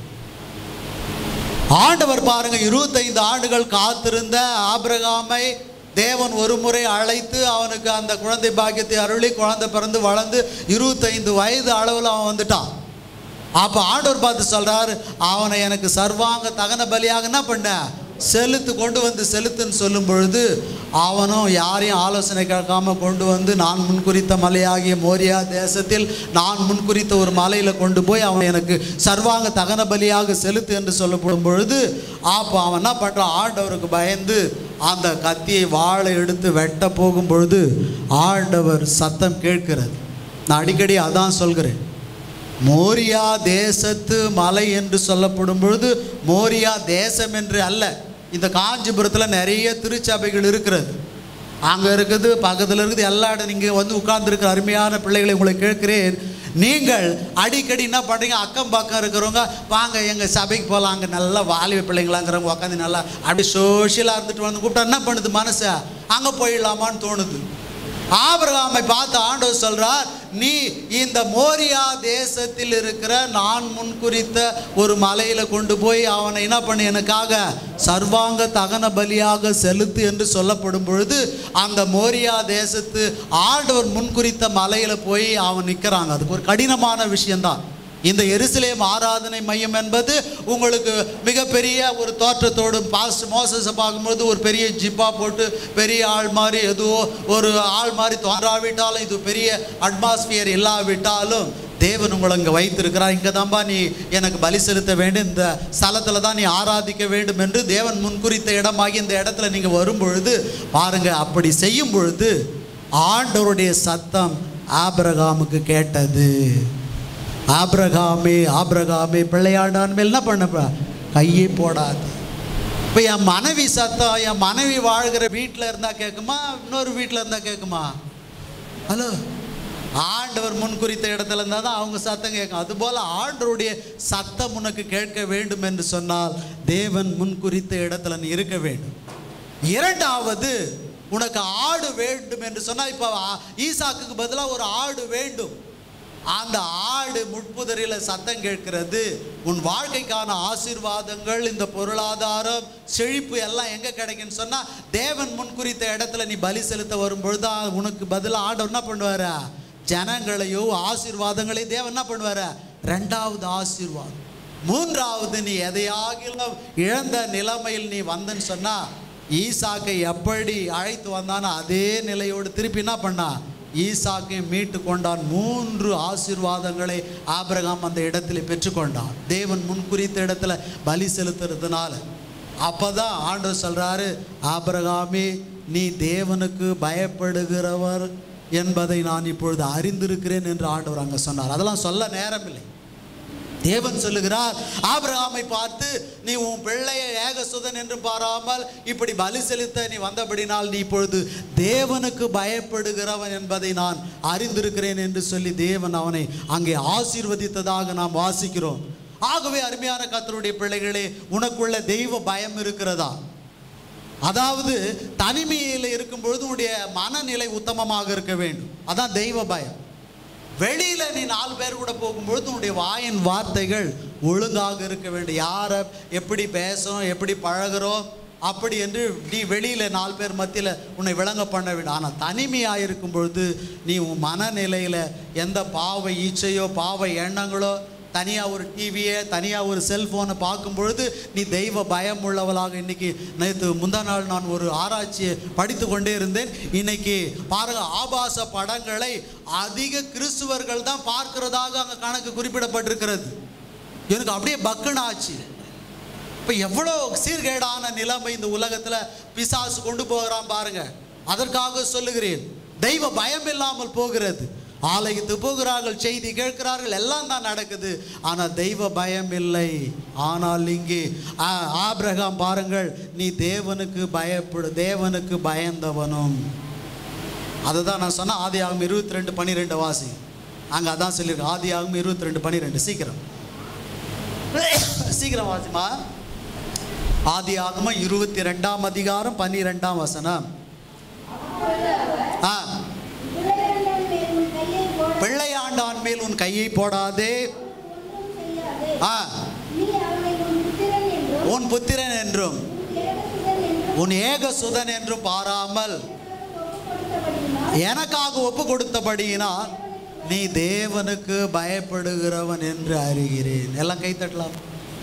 B: ஆண்டவர் பாருங்க இருபத்தைந்து ஆண்டுகள் காத்திருந்த ஆபிரகாமை தேவன் ஒரு முறை அழைத்து அவனுக்கு அந்த குழந்தை பாக்கியத்தை அருளி குழந்தை பிறந்து வளர்ந்து இருபத்தைந்து வயது அளவில் அவன் வந்துட்டான் அப்போ ஆண்டவர் பார்த்து சொல்றாரு அவனை எனக்கு சர்வாங்க தகன பலியாக என்ன பண்ண செலுத்து கொண்டு வந்து செலுத்துன்னு சொல்லும் பொழுது அவனும் யாரையும் ஆலோசனை கேட்காம கொண்டு வந்து நான் முன்குறித்த மலையாகிய மோரியா தேசத்தில் நான் முன்குறித்த ஒரு மலையில் கொண்டு போய் அவன் எனக்கு சர்வாங்க தகன பலியாக செலுத்து என்று சொல்லப்படும் பொழுது அப்போ அவன் என்ன பண்ணுறான் ஆண்டவருக்கு பயந்து அந்த கத்தியை வாளை எடுத்து வெட்ட போகும் பொழுது ஆண்டவர் சத்தம் கேட்கிறது நான் அடிக்கடி அதான் சொல்கிறேன் மோரியா தேசத்து மலை என்று சொல்லப்படும் பொழுது மோரியா தேசம் என்று அல்ல இந்த காஞ்சிபுரத்தில் நிறைய திருச்சபைகள் இருக்கிறது அங்கே இருக்குது பக்கத்தில் இருக்குது எல்லா இடம் நீங்கள் வந்து உட்கார்ந்துருக்கிற அருமையான பிள்ளைகளை உங்களை கேட்கிறேன் நீங்கள் அடிக்கடி என்ன பண்ணுறீங்க அக்கம் பக்கம் இருக்கிறவங்க வாங்க எங்கள் சபைக்கு போகலாம் அங்கே நல்லா வாலிப பிள்ளைங்களாங்கிறவங்க உட்காந்து நல்லா அப்படி சோஷியலாக இருந்துட்டு வந்து கூப்பிட்டா என்ன பண்ணுது மனசை அங்கே போயிடலாமான்னு தோணுது ஆபிரகாமை பார்த்து ஆண்டவர் சொல்றார் நீ இந்த மோரியா தேசத்தில் இருக்கிற நான் முன்குறித்த ஒரு மலையில கொண்டு போய் அவனை என்ன பண்ணி எனக்காக சர்வாங்க தகன பலியாக செலுத்து என்று சொல்லப்படும் பொழுது அந்த மோரியா தேசத்து ஆண்டவர் முன்குறித்த மலையில போய் அவன் நிற்கிறாங்க அதுக்கு ஒரு கடினமான விஷயம்தான் இந்த எருசலேம் ஆராதனை மையம் என்பது உங்களுக்கு மிகப்பெரிய ஒரு தோற்றத்தோடு பாஸ் மோசஸை பார்க்கும்போது ஒரு பெரிய ஜிப்பா போட்டு பெரிய ஆள் மாதிரி எதுவோ ஒரு ஆள் மாதிரி தோன்றாவிட்டாலும் இது பெரிய அட்மாஸ்பியர் இல்லாவிட்டாலும் தேவன் உங்களை இங்கே வைத்திருக்கிறார் இங்கே தான்பா நீ எனக்கு பலி செலுத்த வேண்டும் இந்த ஸ்தலத்தில் தான் நீ ஆராதிக்க வேண்டும் என்று தேவன் முன்குறித்த இடமாகி இந்த இடத்துல நீங்கள் வரும் பொழுது பாருங்க அப்படி செய்யும் பொழுது ஆண்டவருடைய சத்தம் ஆபிரகாமுக்கு கேட்டது ஆபிரகாமே ஆபிரகாமே பிள்ளையாண்டான் மேல் என்ன பண்ணப்ப கையை போடாது இப்போ என் மனைவி சத்தம் என் மனைவி வாழ்கிற வீட்டில் இருந்தால் கேட்குமா இன்னொரு வீட்டில் இருந்தால் கேட்குமா ஹலோ ஆண்டவர் முன்குறித்த இடத்துல இருந்தால் தான் அவங்க சத்தம் கேட்கும் அதுபோல் ஆண்டவருடைய சத்தம் உனக்கு கேட்க வேண்டும் என்று சொன்னால் தேவன் முன்குறித்த இடத்துல நீ இருக்க வேண்டும் இரண்டாவது உனக்கு ஆடு வேண்டும் என்று சொன்னால் இப்போ ஈசாக்குக்கு பதிலாக ஒரு ஆடு வேண்டும் அந்த ஆடு முட்புதரில் சத்தம் கேட்கிறது உன் வாழ்க்கைக்கான ஆசீர்வாதங்கள் இந்த பொருளாதாரம் செழிப்பு எல்லாம் எங்கே கிடைக்குன்னு சொன்னால் தேவன் முன்குறித்த இடத்துல நீ பலி செலுத்த வரும்பொழுது தான் உனக்கு பதிலாக ஆண்டவர் என்ன பண்ணுவாரா ஜனங்களையோ ஆசீர்வாதங்களையும் தேவன் என்ன பண்ணுவாரா ரெண்டாவது ஆசீர்வாதம் மூன்றாவது நீ எதையாகிலும் இழந்த நிலைமையில் நீ வந்தன்னு சொன்னா ஈசாக்கை எப்படி அழைத்து வந்தானோ அதே நிலையோடு திருப்பி என்ன பண்ணா ஈசாக்கை மீட்டு கொண்டான் மூன்று ஆசீர்வாதங்களை ஆபிரகாம் அந்த இடத்துல பெற்றுக்கொண்டான் தேவன் முன்குறித்த இடத்துல பலி செலுத்துறதுனால அப்பதான் ஆண்டவர் சொல்றாரு ஆபிரகாமே நீ தேவனுக்கு பயப்படுகிறவர் என்பதை நான் இப்பொழுது அறிந்திருக்கிறேன் என்று ஆண்டவர் அங்கே சொன்னார் அதெல்லாம் சொல்ல நேரமில்லை தேவன் சொல்லுகிறார் ஆபிரகாமை பார்த்து நீ உன் பிள்ளையை ஏகசுதன் என்று பாராமல் இப்படி பலி செலுத்த நீ வந்தபடினால் நீ இப்பொழுது தேவனுக்கு பயப்படுகிறவன் என்பதை நான் அறிந்திருக்கிறேன் என்று சொல்லி தேவன் அவனை அங்கே ஆசீர்வதித்ததாக நாம் வாசிக்கிறோம் ஆகவே அருமையான கத்தருடைய பிள்ளைகளே உனக்குள்ள தெய்வ பயம் இருக்கிறதா அதாவது தனிமையில் இருக்கும் பொழுது உன்னுடைய மனநிலை உத்தமமாக இருக்க வேண்டும் அதான் தெய்வ பயம் வெளியில நீ நாலு பேர் கூட போகும்பொழுது உன்னுடைய வாயின் வார்த்தைகள் ஒழுங்காக இருக்க வேண்டும் யாரை எப்படி பேசுறோம் எப்படி பழகுறோம் அப்படி என்று நீ வெளியில நாலு பேர் மத்தியில் உன்னை விளங்க பண்ண வேண்டும் ஆனால் தனிமையாக இருக்கும் பொழுது நீ உன் மனநிலையில் எந்த பாவ ஈச்சையோ பாவ எண்ணங்களோ தனியாக ஒரு டிவியை தனியாக ஒரு செல்ஃபோனை பார்க்கும் பொழுது நீ தெய்வ பயம் உள்ளவளாக இன்னைக்கு நேற்று முந்தா நாள் நான் ஒரு ஆராய்ச்சியை படித்து கொண்டே இருந்தேன் இன்னைக்கு பாருங்க ஆபாச படங்களை அதிக கிறிஸ்துவர்கள் தான் பார்க்கிறதாக அங்கே கணக்கு குறிப்பிடப்பட்டிருக்கிறது எனக்கு அப்படியே பக்குன்னு ஆச்சு இப்போ எவ்வளோ சீர்கேடான நிலைமை இந்த உலகத்தில் பிசாசு கொண்டு போகிறான் பாருங்க அதற்காக சொல்லுகிறேன் தெய்வ பயம் இல்லாமல் போகிறது ஆலயத்து போகிறார்கள் செய்தி கேட்கிறார்கள் எல்லாம் தான் நடக்குது ஆனால் தெய்வ பயம் இல்லை ஆனால் இங்கே ஆ- ஆபிரகாம் பாருங்கள் நீ தேவனுக்கு பயப்படு தேவனுக்கு பயந்தவனும் அதை தான் நான் சொன்னேன் ஆதி ஆகும் இருபத்தி ரெண்டு பன்னிரெண்டு வாசி அங்கே அதான் சொல்லியிருக்கேன் ஆதி ஆகும் இருபத்தி ரெண்டு பன்னிரெண்டு சீக்கிரம் சீக்கிரம் வாசிமா ஆதி ஆகம இருபத்தி ரெண்டாம் அதிகாரம் பன்னிரெண்டாம் வசனம் ஆ
E: பிள்ளையாண்டான் மேல் உன் கையை போட
B: பிள்ளையாண்டான் மேல் உன் கையை போடாதே
E: ஒன்றும் செய்யாதே
B: ஆ
E: நீ அவனை உன் புத்திரன் என்றும்
B: உன் புத்திரன் என்றும்
E: உன் ஏகசுதன் என்றும்
B: உன் ஏகசுதன் என்றும் பாராமல்
E: ஒப்புக்கொடுத்தபடியினால்
B: எனக்காக ஒப்பு கொடுத்தபடியினால் நீ தேவனுக்கு பயப்படுகிறவன் என்று அறிகிறேன் எல்லாம் கைத்தட்டலாம்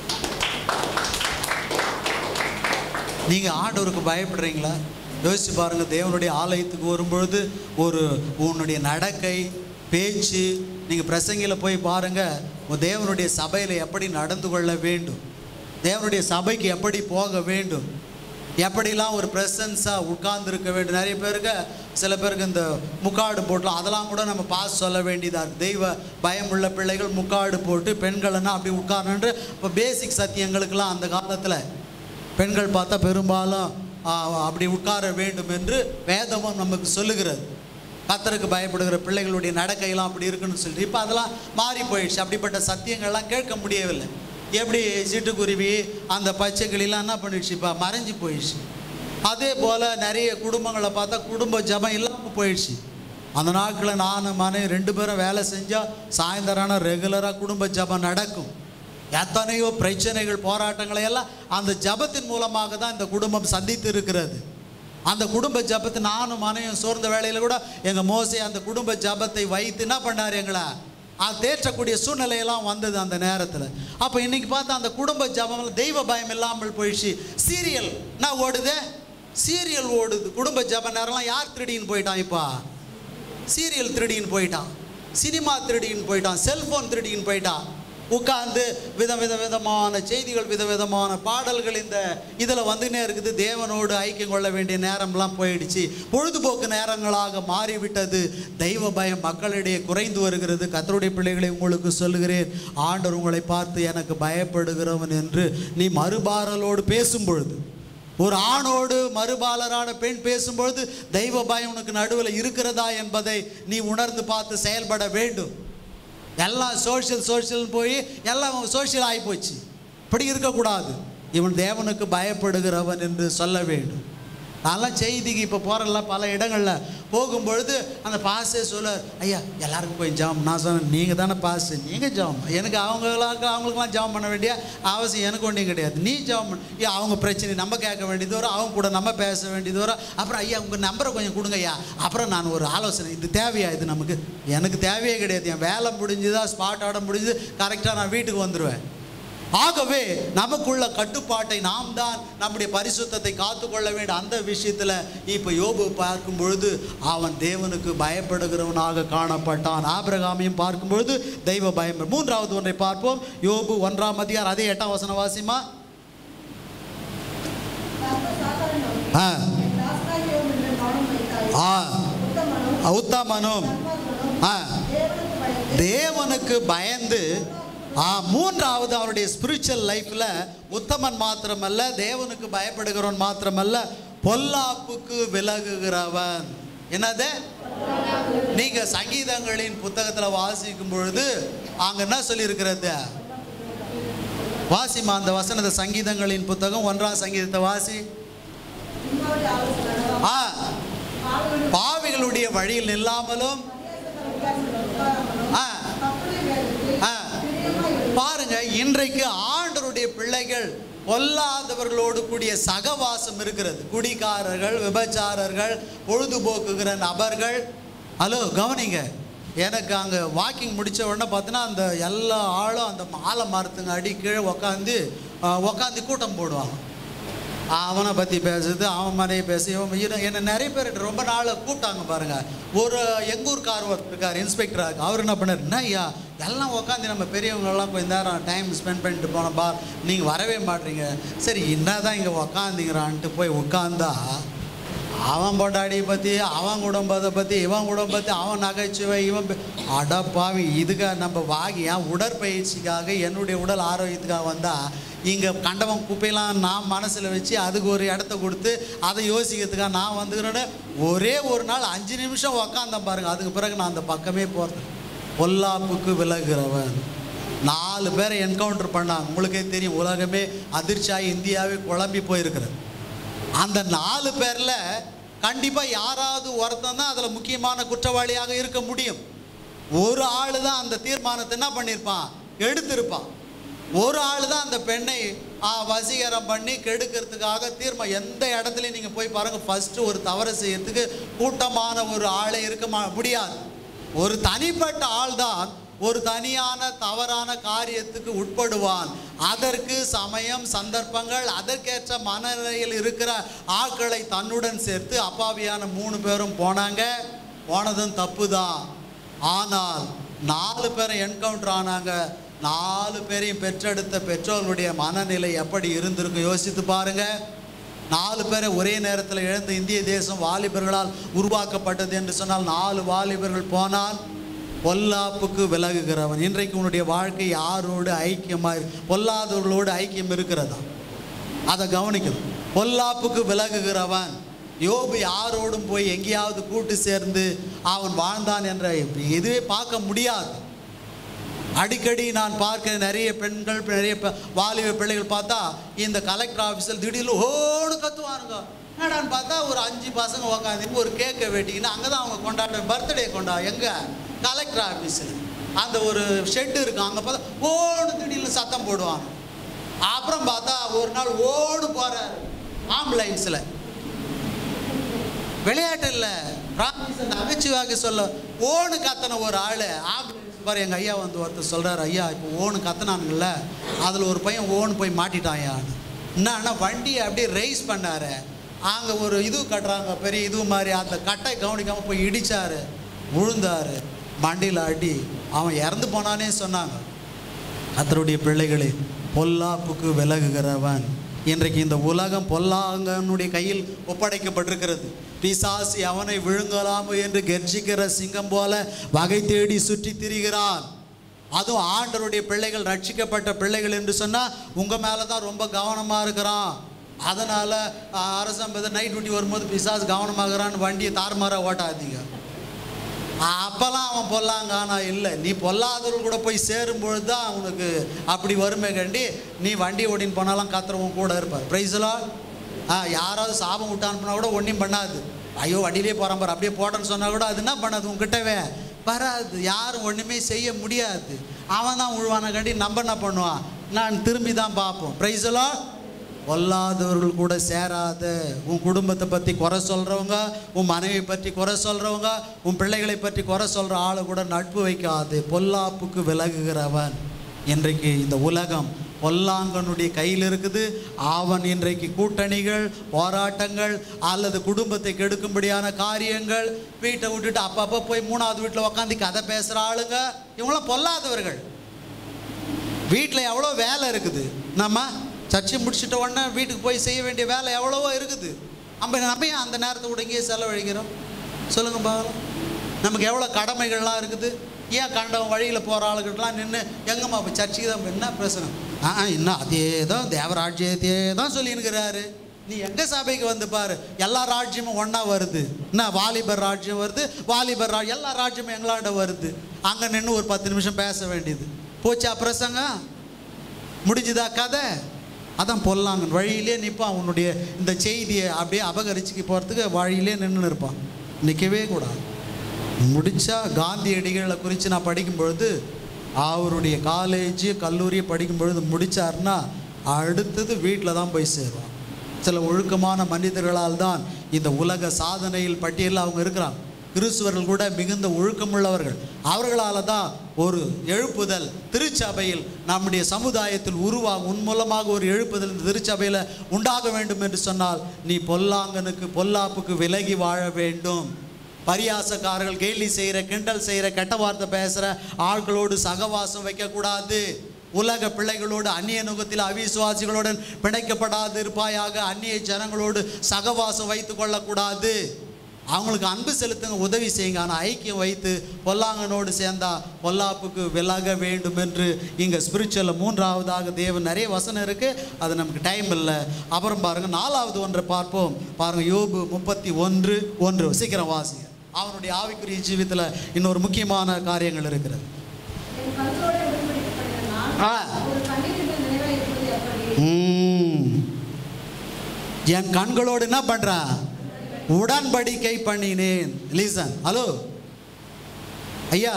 B: நீங்கள் ஆண்டவருக்கு பயப்படுறீங்களா யோசிச்சு பாருங்க தேவனுடைய ஆலயத்துக்கு வரும்பொழுது ஒரு உன்னுடைய நடக்கை பேச்சு நீங்கள் பிரசங்கியில் போய் பாருங்க உன் தேவனுடைய சபையில் எப்படி நடந்து கொள்ள வேண்டும் தேவனுடைய சபைக்கு எப்படி போக வேண்டும் எப்படிலாம் ஒரு ப்ரெசன்ஸாக உட்கார்ந்துருக்க வேண்டும் நிறைய பேருக்கு சில பேருக்கு இந்த முக்காடு போட்டலாம் அதெல்லாம் கூட நம்ம பாஸ் சொல்ல வேண்டியதாக இருக்குது தெய்வ பயம் உள்ள பிள்ளைகள் முக்காடு போட்டு பெண்கள்னா அப்படி உட்காரணுன்ற இப்போ பேசிக் சத்தியங்களுக்கெல்லாம் அந்த காலத்தில் பெண்கள் பார்த்தா பெரும்பாலும் ஆ, அப்படி உட்கார வேண்டும் என்று வேதமும் நமக்கு சொல்லுகிறது கத்தருக்கு பயப்படுகிற பிள்ளைகளுடைய நடக்கையெல்லாம் அப்படி இருக்குன்னு சொல்லிட்டு இப்போ அதெல்லாம் மாறி போயிடுச்சு அப்படிப்பட்ட சத்தியங்கள்லாம் கேட்க முடியவில்லை எப்படி சிட்டுக்குருவி அந்த பச்சைக்கிளிலாம் என்ன பண்ணிடுச்சு இப்போ மறைஞ்சு போயிடுச்சு அதே போல் நிறைய குடும்பங்களை பார்த்தா குடும்ப ஜபம் இல்லாமல் போயிடுச்சு அந்த நாட்களில் நானும் மனைவி ரெண்டு பேரும் வேலை செஞ்சால் சாயந்தரம் ரெகுலராக குடும்ப ஜபம் நடக்கும் எத்தனையோ பிரச்சனைகள் போராட்டங்களை எல்லாம் அந்த ஜபத்தின் மூலமாக தான் இந்த குடும்பம் சந்தித்து இருக்கிறது அந்த குடும்ப ஜபத்தை நானும் மனையும் சோர்ந்த வேளையில் கூட எங்கள் மோசே அந்த குடும்ப ஜபத்தை வைத்து என்ன பண்ணார் எங்களை அது தேற்றக்கூடிய சூழ்நிலையெல்லாம் வந்தது அந்த நேரத்தில் அப்போ இன்னைக்கு பார்த்தா அந்த குடும்ப ஜபம் தெய்வ பயம் இல்லாமல் போயிடுச்சு சீரியல் என்ன ஓடுது சீரியல் ஓடுது குடும்ப ஜப நேரம்லாம் யார் திருடின்னு போயிட்டான் இப்போ சீரியல் திருடின்னு போயிட்டான் சினிமா திருடின்னு போயிட்டான் செல்போன் திருடின்னு போயிட்டான் உட்கார்ந்து வித வித விதமான செய்திகள் விதவிதமான பாடல்கள் இந்த இதில் வந்துனே இருக்குது தேவனோடு ஐக்கியம் கொள்ள வேண்டிய நேரம்லாம் போயிடுச்சு பொழுதுபோக்கு நேரங்களாக மாறிவிட்டது தெய்வ பயம் மக்களிடையே குறைந்து வருகிறது கத்தருடைய பிள்ளைகளை உங்களுக்கு சொல்லுகிறேன் ஆண்டவர் உங்களை பார்த்து எனக்கு பயப்படுகிறவன் என்று நீ மறுபாரலோடு பேசும் பொழுது ஒரு ஆணோடு மறுபாலரான பெண் பேசும்பொழுது தெய்வ பயம் உனக்கு நடுவில் இருக்கிறதா என்பதை நீ உணர்ந்து பார்த்து செயல்பட வேண்டும் எல்லாம் சோஷியல் சோஷியல் போய் எல்லாம் சோஷியல் ஆகி போச்சு இப்படி இருக்கக்கூடாது இவன் தேவனுக்கு பயப்படுகிறவன் என்று சொல்ல வேண்டும் நான்லாம் செய்திக்கு இப்போ போகிறல பல இடங்களில் போகும்பொழுது அந்த பாஸே சொல்ல ஐயா எல்லாருக்கும் போய் ஜாம் நான் சொன்னேன் நீங்கள் தானே பாஸ் நீங்கள் ஜாம் எனக்கு அவங்களுக்கு அவங்களுக்குலாம் ஜாம் பண்ண வேண்டிய அவசியம் எனக்கு ஒன்றும் கிடையாது நீ ஜாம் பண்ண ஐயா அவங்க பிரச்சனை நம்ம கேட்க வேண்டியது வரும் அவங்க கூட நம்ம பேச வேண்டியது வரும் அப்புறம் ஐயா உங்கள் நம்பரை கொஞ்சம் கொடுங்க ஐயா அப்புறம் நான் ஒரு ஆலோசனை இது தேவையா இது நமக்கு எனக்கு தேவையே கிடையாது என் வேலை முடிஞ்சுதா ஸ்பாட் ஆட முடிஞ்சுது கரெக்டாக நான் வீட்டுக்கு வந்துடுவேன் ஆகவே நமக்குள்ள கட்டுப்பாட்டை நாம் தான் நம்முடைய பரிசுத்தத்தை காத்துக்கொள்ள வேண்டும் அந்த விஷயத்தில் இப்போ யோபு பார்க்கும் பொழுது அவன் தேவனுக்கு பயப்படுகிறவனாக காணப்பட்டான் ஆபிரகாமையும் பார்க்கும் பொழுது தெய்வ பயம் மூன்றாவது ஒன்றை பார்ப்போம் யோபு ஒன்றாம் அதிகாரம் அதே எட்டாம் வசன வாசிமா
C: கர்த்தர் சாத்தானை நோக்கி,
B: ஆ
C: என் தாசனாகிய யோபு மேல் கவனம் வைத்தாய்.
B: ஆ
C: உத்தமனும்
B: உத்தமனும்
C: சன்மார்க்கனும்
B: ஆ
C: தேவனுக்கு
B: தேவனுக்கு
C: பயந்து
B: பயந்து ஆ மூன்றாவது அவருடைய ஸ்பிரிச்சுவல் லைஃப்பில் உத்தமன் மாத்திரமல்ல தேவனுக்கு பயப்படுகிறவன் மாத்திரமல்ல பொல்லாப்புக்கு விலகுகிறவன் என்னது நீங்க சங்கீதங்களின் புத்தகத்தில் வாசிக்கும் பொழுது அங்க என்ன சொல்லியிருக்கிறது வாசிமா அந்த வசனத்தை சங்கீதங்களின் புத்தகம் ஒன்றாம் சங்கீதத்தை வாசி
C: உம்மாவுடைய ஆலோசனை
B: ஆ
C: பாவங்களும்
B: பாவிகளுடைய வழியில் நில்லாமலும்
C: வித்தியாசங்களும் உட்காராமலும்
B: ஆ
C: கர்த்தருடைய வேதத்தில்
B: ஆ
C: பிரியமாய் இரு.
B: பாருங்க இன்றைக்கு ஆண்டவருடைய பிள்ளைகள் பொல்லாதவர்களோடு கூடிய சகவாசம் இருக்கிறது குடிகாரர்கள் விபச்சாரர்கள் பொழுதுபோக்குகிற நபர்கள் ஹலோ கவனிங்க எனக்கு அங்கே வாக்கிங் முடித்த உடனே பார்த்தீங்கன்னா அந்த எல்லா ஆளும் அந்த ஆல மரத்துங்க அடி கீழே உக்காந்து உக்காந்து கூட்டம் போடுவாங்க அவனை பற்றி பேசுறது அவன் மனைவி பேசு இவன் இவன் என்னை நிறைய பேர் ரொம்ப நாள் கூப்பிட்டாங்க பாருங்க ஒரு எங்கூர்கார் ஒருத்தர் இருக்கார் இன்ஸ்பெக்டராக அவர் என்ன பண்ணார் என்ன ஐயா எல்லாம் உட்காந்து நம்ம பெரியவங்கெல்லாம் கொஞ்ச நேரம் டைம் ஸ்பெண்ட் பண்ணிட்டு போன பா நீங்கள் வரவே மாட்டீங்க சரி என்னதான் இங்கே உக்காந்துங்கிறான்ட்டு போய் உட்காந்தா அவன் பொண்டாடியை பற்றி அவன் குடும்பத்தை பற்றி இவன் குடும்பத்தை அவன் நகைச்சுவை இவன் பே- அட பாவி இதுக்காக நம்ம வாகி என் உடற்பயிற்சிக்காக என்னுடைய உடல் ஆரோக்கியத்துக்காக வந்தால் இங்கே கண்டவன் குப்பையெல்லாம் நான் மனசில் வச்சு அதுக்கு ஒரு இடத்த கொடுத்து அதை யோசிக்கிறதுக்காக நான் வந்துக்கிறேன்னு ஒரே ஒரு நாள் அஞ்சு நிமிஷம் உக்காந்தேன் பாருங்கள் அதுக்கு பிறகு நான் அந்த பக்கமே போகிறேன் பொல்லாப்புக்கு விலகுறவன் நாலு பேரை என்கவுண்டர் பண்ணாங்க உங்களுக்கே தெரியும் உலகமே அதிர்ச்சியாகி இந்தியாவே குழம்பி போயிருக்கிறது அந்த நாலு பேரில் கண்டிப்பாக யாராவது ஒருத்தன் தான் அதில் முக்கியமான குற்றவாளியாக இருக்க முடியும் ஒரு ஆள் தான் அந்த தீர்மானத்தை என்ன பண்ணியிருப்பான் எடுத்திருப்பான் ஒரு ஆள் தான் அந்த பெண்ணை ஆ, வசீகரம் பண்ணி கெடுக்கிறதுக்காக தீர்மா எந்த இடத்துலையும் நீங்கள் போய் பாருங்கள் ஃபஸ்ட்டு ஒரு தவறு செய்யறதுக்கு கூட்டமான ஒரு ஆளே இருக்க மா- முடியாது ஒரு தனிப்பட்ட ஆள் தான் ஒரு தனியான தவறான காரியத்துக்கு உட்படுவான் அதற்கு சமயம் சந்தர்ப்பங்கள் அதற்கேற்ற மனநிலையில் இருக்கிற ஆட்களை தன்னுடன் சேர்த்து அப்பாவியான மூணு பேரும் போனாங்க போனதும் தப்பு தான் ஆனால் நாலு பேரை என்கவுண்டர் ஆனாங்க நாலு பேரையும் பெற்றெடுத்த பெற்றோர்களுடைய மனநிலை எப்படி இருந்திருக்கும் யோசித்து பாருங்க நாலு பேரை ஒரே நேரத்தில் இழந்த இந்திய தேசம் வாலிபர்களால் உருவாக்கப்பட்டது என்று சொன்னால் நாலு வாலிபர்கள் போனால் பொல்லாப்புக்கு விலகுகிறவன் இன்றைக்கு உன்னுடைய வாழ்க்கை யாரோடு ஐக்கியமாக பொல்லாதவர்களோடு ஐக்கியம் இருக்கிறதா அதை கவனிக்கணும் பொல்லாப்புக்கு விலகுகிறவன் யோபு யாரோடும் போய் எங்கேயாவது கூட்டு சேர்ந்து அவன் வாழ்ந்தான் என்ற இதுவே பார்க்க முடியாது அடிக்கடி நான் பார்க்கிற நிறைய பெண்கள் நிறைய ப- வாலிப பிள்ளைகள் பார்த்தா இந்த கலெக்டர் ஆஃபீஸில் திடீர்னு ஓடு கத்துவாருங்க என்னடான்னு பார்த்தா ஒரு அஞ்சு பசங்க உக்காந்து ஒரு கேக்கை வெட்டிக்கின்னு அங்கே தான் அவங்க கொண்டாட பர்த்டே கொண்டா எங்கே கலெக்டர் ஆஃபீஸில் அந்த ஒரு ஷெட்டு இருக்கும் அங்கே பார்த்தா ஓடு திடீர்னு சத்தம் போடுவாங்க அப்புறம் பார்த்தா ஒரு நாள் ஓடு போகிறார் ஆம்புலன்ஸில் விளையாட்டு இல்லை நகைச்சுவாக சொல்ல ஓனு கத்தன ஒரு ஆள் ஆம்புலன்ஸ் பாரு எங்கள் ஐயா வந்து ஒருத்தர் சொல்கிறார் ஐயா இப்போ ஓனு கத்தனானுங்கல்ல அதில் ஒரு பையன் ஓனு போய் மாட்டிட்டாயான்னு என்னன்னா வண்டியை அப்படியே ரைஸ் பண்ணாரு அங்கே ஒரு இது கட்டுறாங்க பெரிய இது மாதிரி அந்த கட்டை கவனிக்காமல் போய் இடிச்சாரு விழுந்தாரு மண்டியில் அடி அவன் இறந்து போனானே சொன்னாங்க கர்த்தருடைய பிள்ளைகளே பொல்லாப்புக்கு விலகுகிறவன் இன்றைக்கு இந்த உலகம் பொல்லாங்கனுடைய கையில் ஒப்படைக்கப்பட்டிருக்கிறது பிசாசி அவனை விழுங்கலாமோ என்று கெர்ச்சிக்கிற சிங்கம் போல வகை தேடி சுற்றி திரிகிறான் அதுவும் ஆண்டவருடைய பிள்ளைகள் ரட்சிக்கப்பட்ட பிள்ளைகள் என்று சொன்னால் உங்கள் மேலே தான் ரொம்ப கவனமாக இருக்கிறான் அதனால் அரசம்பது நைட் டியூட்டி வரும்போது பிசாசு கவனமாகறான்னு வண்டியை தாறுமாறாக ஓட்டாதீங்க அப்போல்லாம் அவன் பொல்லாங்க ஆனால் இல்லை நீ பொல்லாதவர்கள் கூட போய் சேரும்பொழுது தான் அவனுக்கு அப்படி வருமே கண்டி நீ வண்டி ஓட்டின்னு போனாலும் கத்துறவன் கூட இருப்பார் ப்ரைஸலா ஆ யாராவது சாபம் விட்டு அனுப்புனா கூட ஒன்றும் பண்ணாது ஐயோ வண்டியிலே போகிறான் பாரு அப்படியே போட்டேன்னு சொன்னால் கூட அது என்ன பண்ணாது உங்ககிட்டவே வராது யாரும் ஒன்றுமே செய்ய முடியாது அவன் தான் உழுவான கண்டி நம்ம என்ன பண்ணுவான் நான் திரும்பி தான் பார்ப்போம் ப்ரைஸலா பொல்லாதவர்கள் கூட சேராத உன் குடும்பத்தை பற்றி குறை சொல்கிறவங்க உன் மனைவி பற்றி குறை சொல்கிறவங்க உன் பிள்ளைகளை பற்றி குறை சொல்கிற ஆளை கூட நட்பு வைக்காது பொல்லாப்புக்கு விலகுகிறவன் இன்றைக்கு இந்த உலகம் பொல்லாங்கனுடைய கையில் இருக்குது அவன் இன்றைக்கு கூட்டணிகள் போராட்டங்கள் அல்லது குடும்பத்தை கெடுக்கும்படியான காரியங்கள் வீட்டை விட்டுட்டு அப்பப்போ போய் மூணாவது வீட்டில் உக்காந்து கதை பேசுகிற ஆளுங்க இவங்களாம் பொல்லாதவர்கள் வீட்டில் எவ்வளோ வேலை இருக்குது நம்ம சர்ச்சை முடிச்சிட்ட உடனே வீட்டுக்கு போய் செய்ய வேண்டிய வேலை எவ்வளவோ இருக்குது நம்ம நம்ம ஏன் அந்த நேரத்தை கூட இங்கேயே செலவழிக்கிறோம் சொல்லுங்க பாக்கலாம் நமக்கு எவ்வளோ கடமைகள்லாம் இருக்குது ஏன் கண்டவன் வழியில் போகிற ஆளுகிட்டலாம் நின்று எங்கம்மா இப்போ சர்ச்சுக்கு தான் போய் என்ன பிரச்சனை ஆ ஆ, இன்னும் அதே தான் தேவராஜ்யத்தையே தான் சொல்லினுக்கிறாரு நீ எங்க சபைக்கு வந்து பாரு எல்லா ராஜ்யமும் ஒன்றா வருது என்ன வாலிபர் ராஜ்யம் வருது வாலிபர் ராஜ்யம் எல்லா ராஜ்யமும் எங்களாண்ட வருது அங்கே நின்று ஒரு பத்து நிமிஷம் பேச வேண்டியது போச்சா பிரசங்க முடிஞ்சுதா கதை அதான் பொல்லாங்க வழியிலே நிற்பான் உன்னுடைய இந்த செய்தியை அப்படியே அபகரிச்சுக்கு போகிறதுக்கு வழியிலே நின்று இருப்பான் நிற்கவே கூடாது முடிச்சா காந்தியடிகளை குறித்து நான் படிக்கும் பொழுது அவருடைய காலேஜ் கல்லூரி படிக்கும் பொழுது முடிச்சாருன்னா அடுத்தது வீட்டில் தான் போய் சேருவான் சில ஒழுக்கமான மனிதர்களால் தான் இந்த உலக சாதனையில் பட்டியலில் அவங்க இருக்கிறாங்க கிறிஸ்துவர்கள் கூட மிகுந்த ஒழுக்கமுள்ளவர்கள் அவர்களால் தான் ஒரு எழுப்புதல் திருச்சபையில் நம்முடைய சமுதாயத்தில் உருவாகும் உன் மூலமாக ஒரு எழுப்புதல் இந்த திருச்சபையில் உண்டாக வேண்டும் என்று சொன்னால் நீ பொல்லாங்கனுக்கு பொல்லாப்புக்கு விலகி வாழ வேண்டும் பரியாசக்காரர்கள் கேலி செய்கிற கிண்டல் செய்கிற கெட்ட வார்த்தை பேசுகிற ஆட்களோடு சகவாசம் வைக்கக்கூடாது உலக பிள்ளைகளோடு அந்நிய நுகத்தில் அவிசுவாசிகளுடன் பிணைக்கப்படாது இருப்பாயாக அந்நிய ஜனங்களோடு சகவாசம் வைத்து கொள்ளக்கூடாது அவங்களுக்கு அன்பு செலுத்துங்க உதவி செய்யுங்க ஆனால் ஐக்கியம் வைத்து பொல்லாங்கனோடு சேர்ந்தா பொல்லாப்புக்கு விலக வேண்டும் என்று இங்கே ஸ்பிரிச்சுவலில் மூன்றாவதாக தேவன் நிறைய வசனம் இருக்குது அது நமக்கு டைம் இல்லை அப்புறம் பாருங்கள் நாலாவது ஒன்றை பார்ப்போம் பாருங்கள் யோபு முப்பத்தி ஒன்று ஒன்று சீக்கிரம் வாசிங்க அவனுடைய ஆவிக்குரிய ஜீவித்தில் இன்னொரு முக்கியமான காரியங்கள் இருக்கிறது
C: என் கண்களோட உடன்படிக்கை நான்
B: ஆ.
C: ஒரு கண்ணிலிருந்து நினைவாக இருப்பது எப்படி
B: ம். என் கண்களோடு என்ன பண்றேன் உடன்படிக்கை பண்ணினேன் லீசன் ஹலோ ஐயா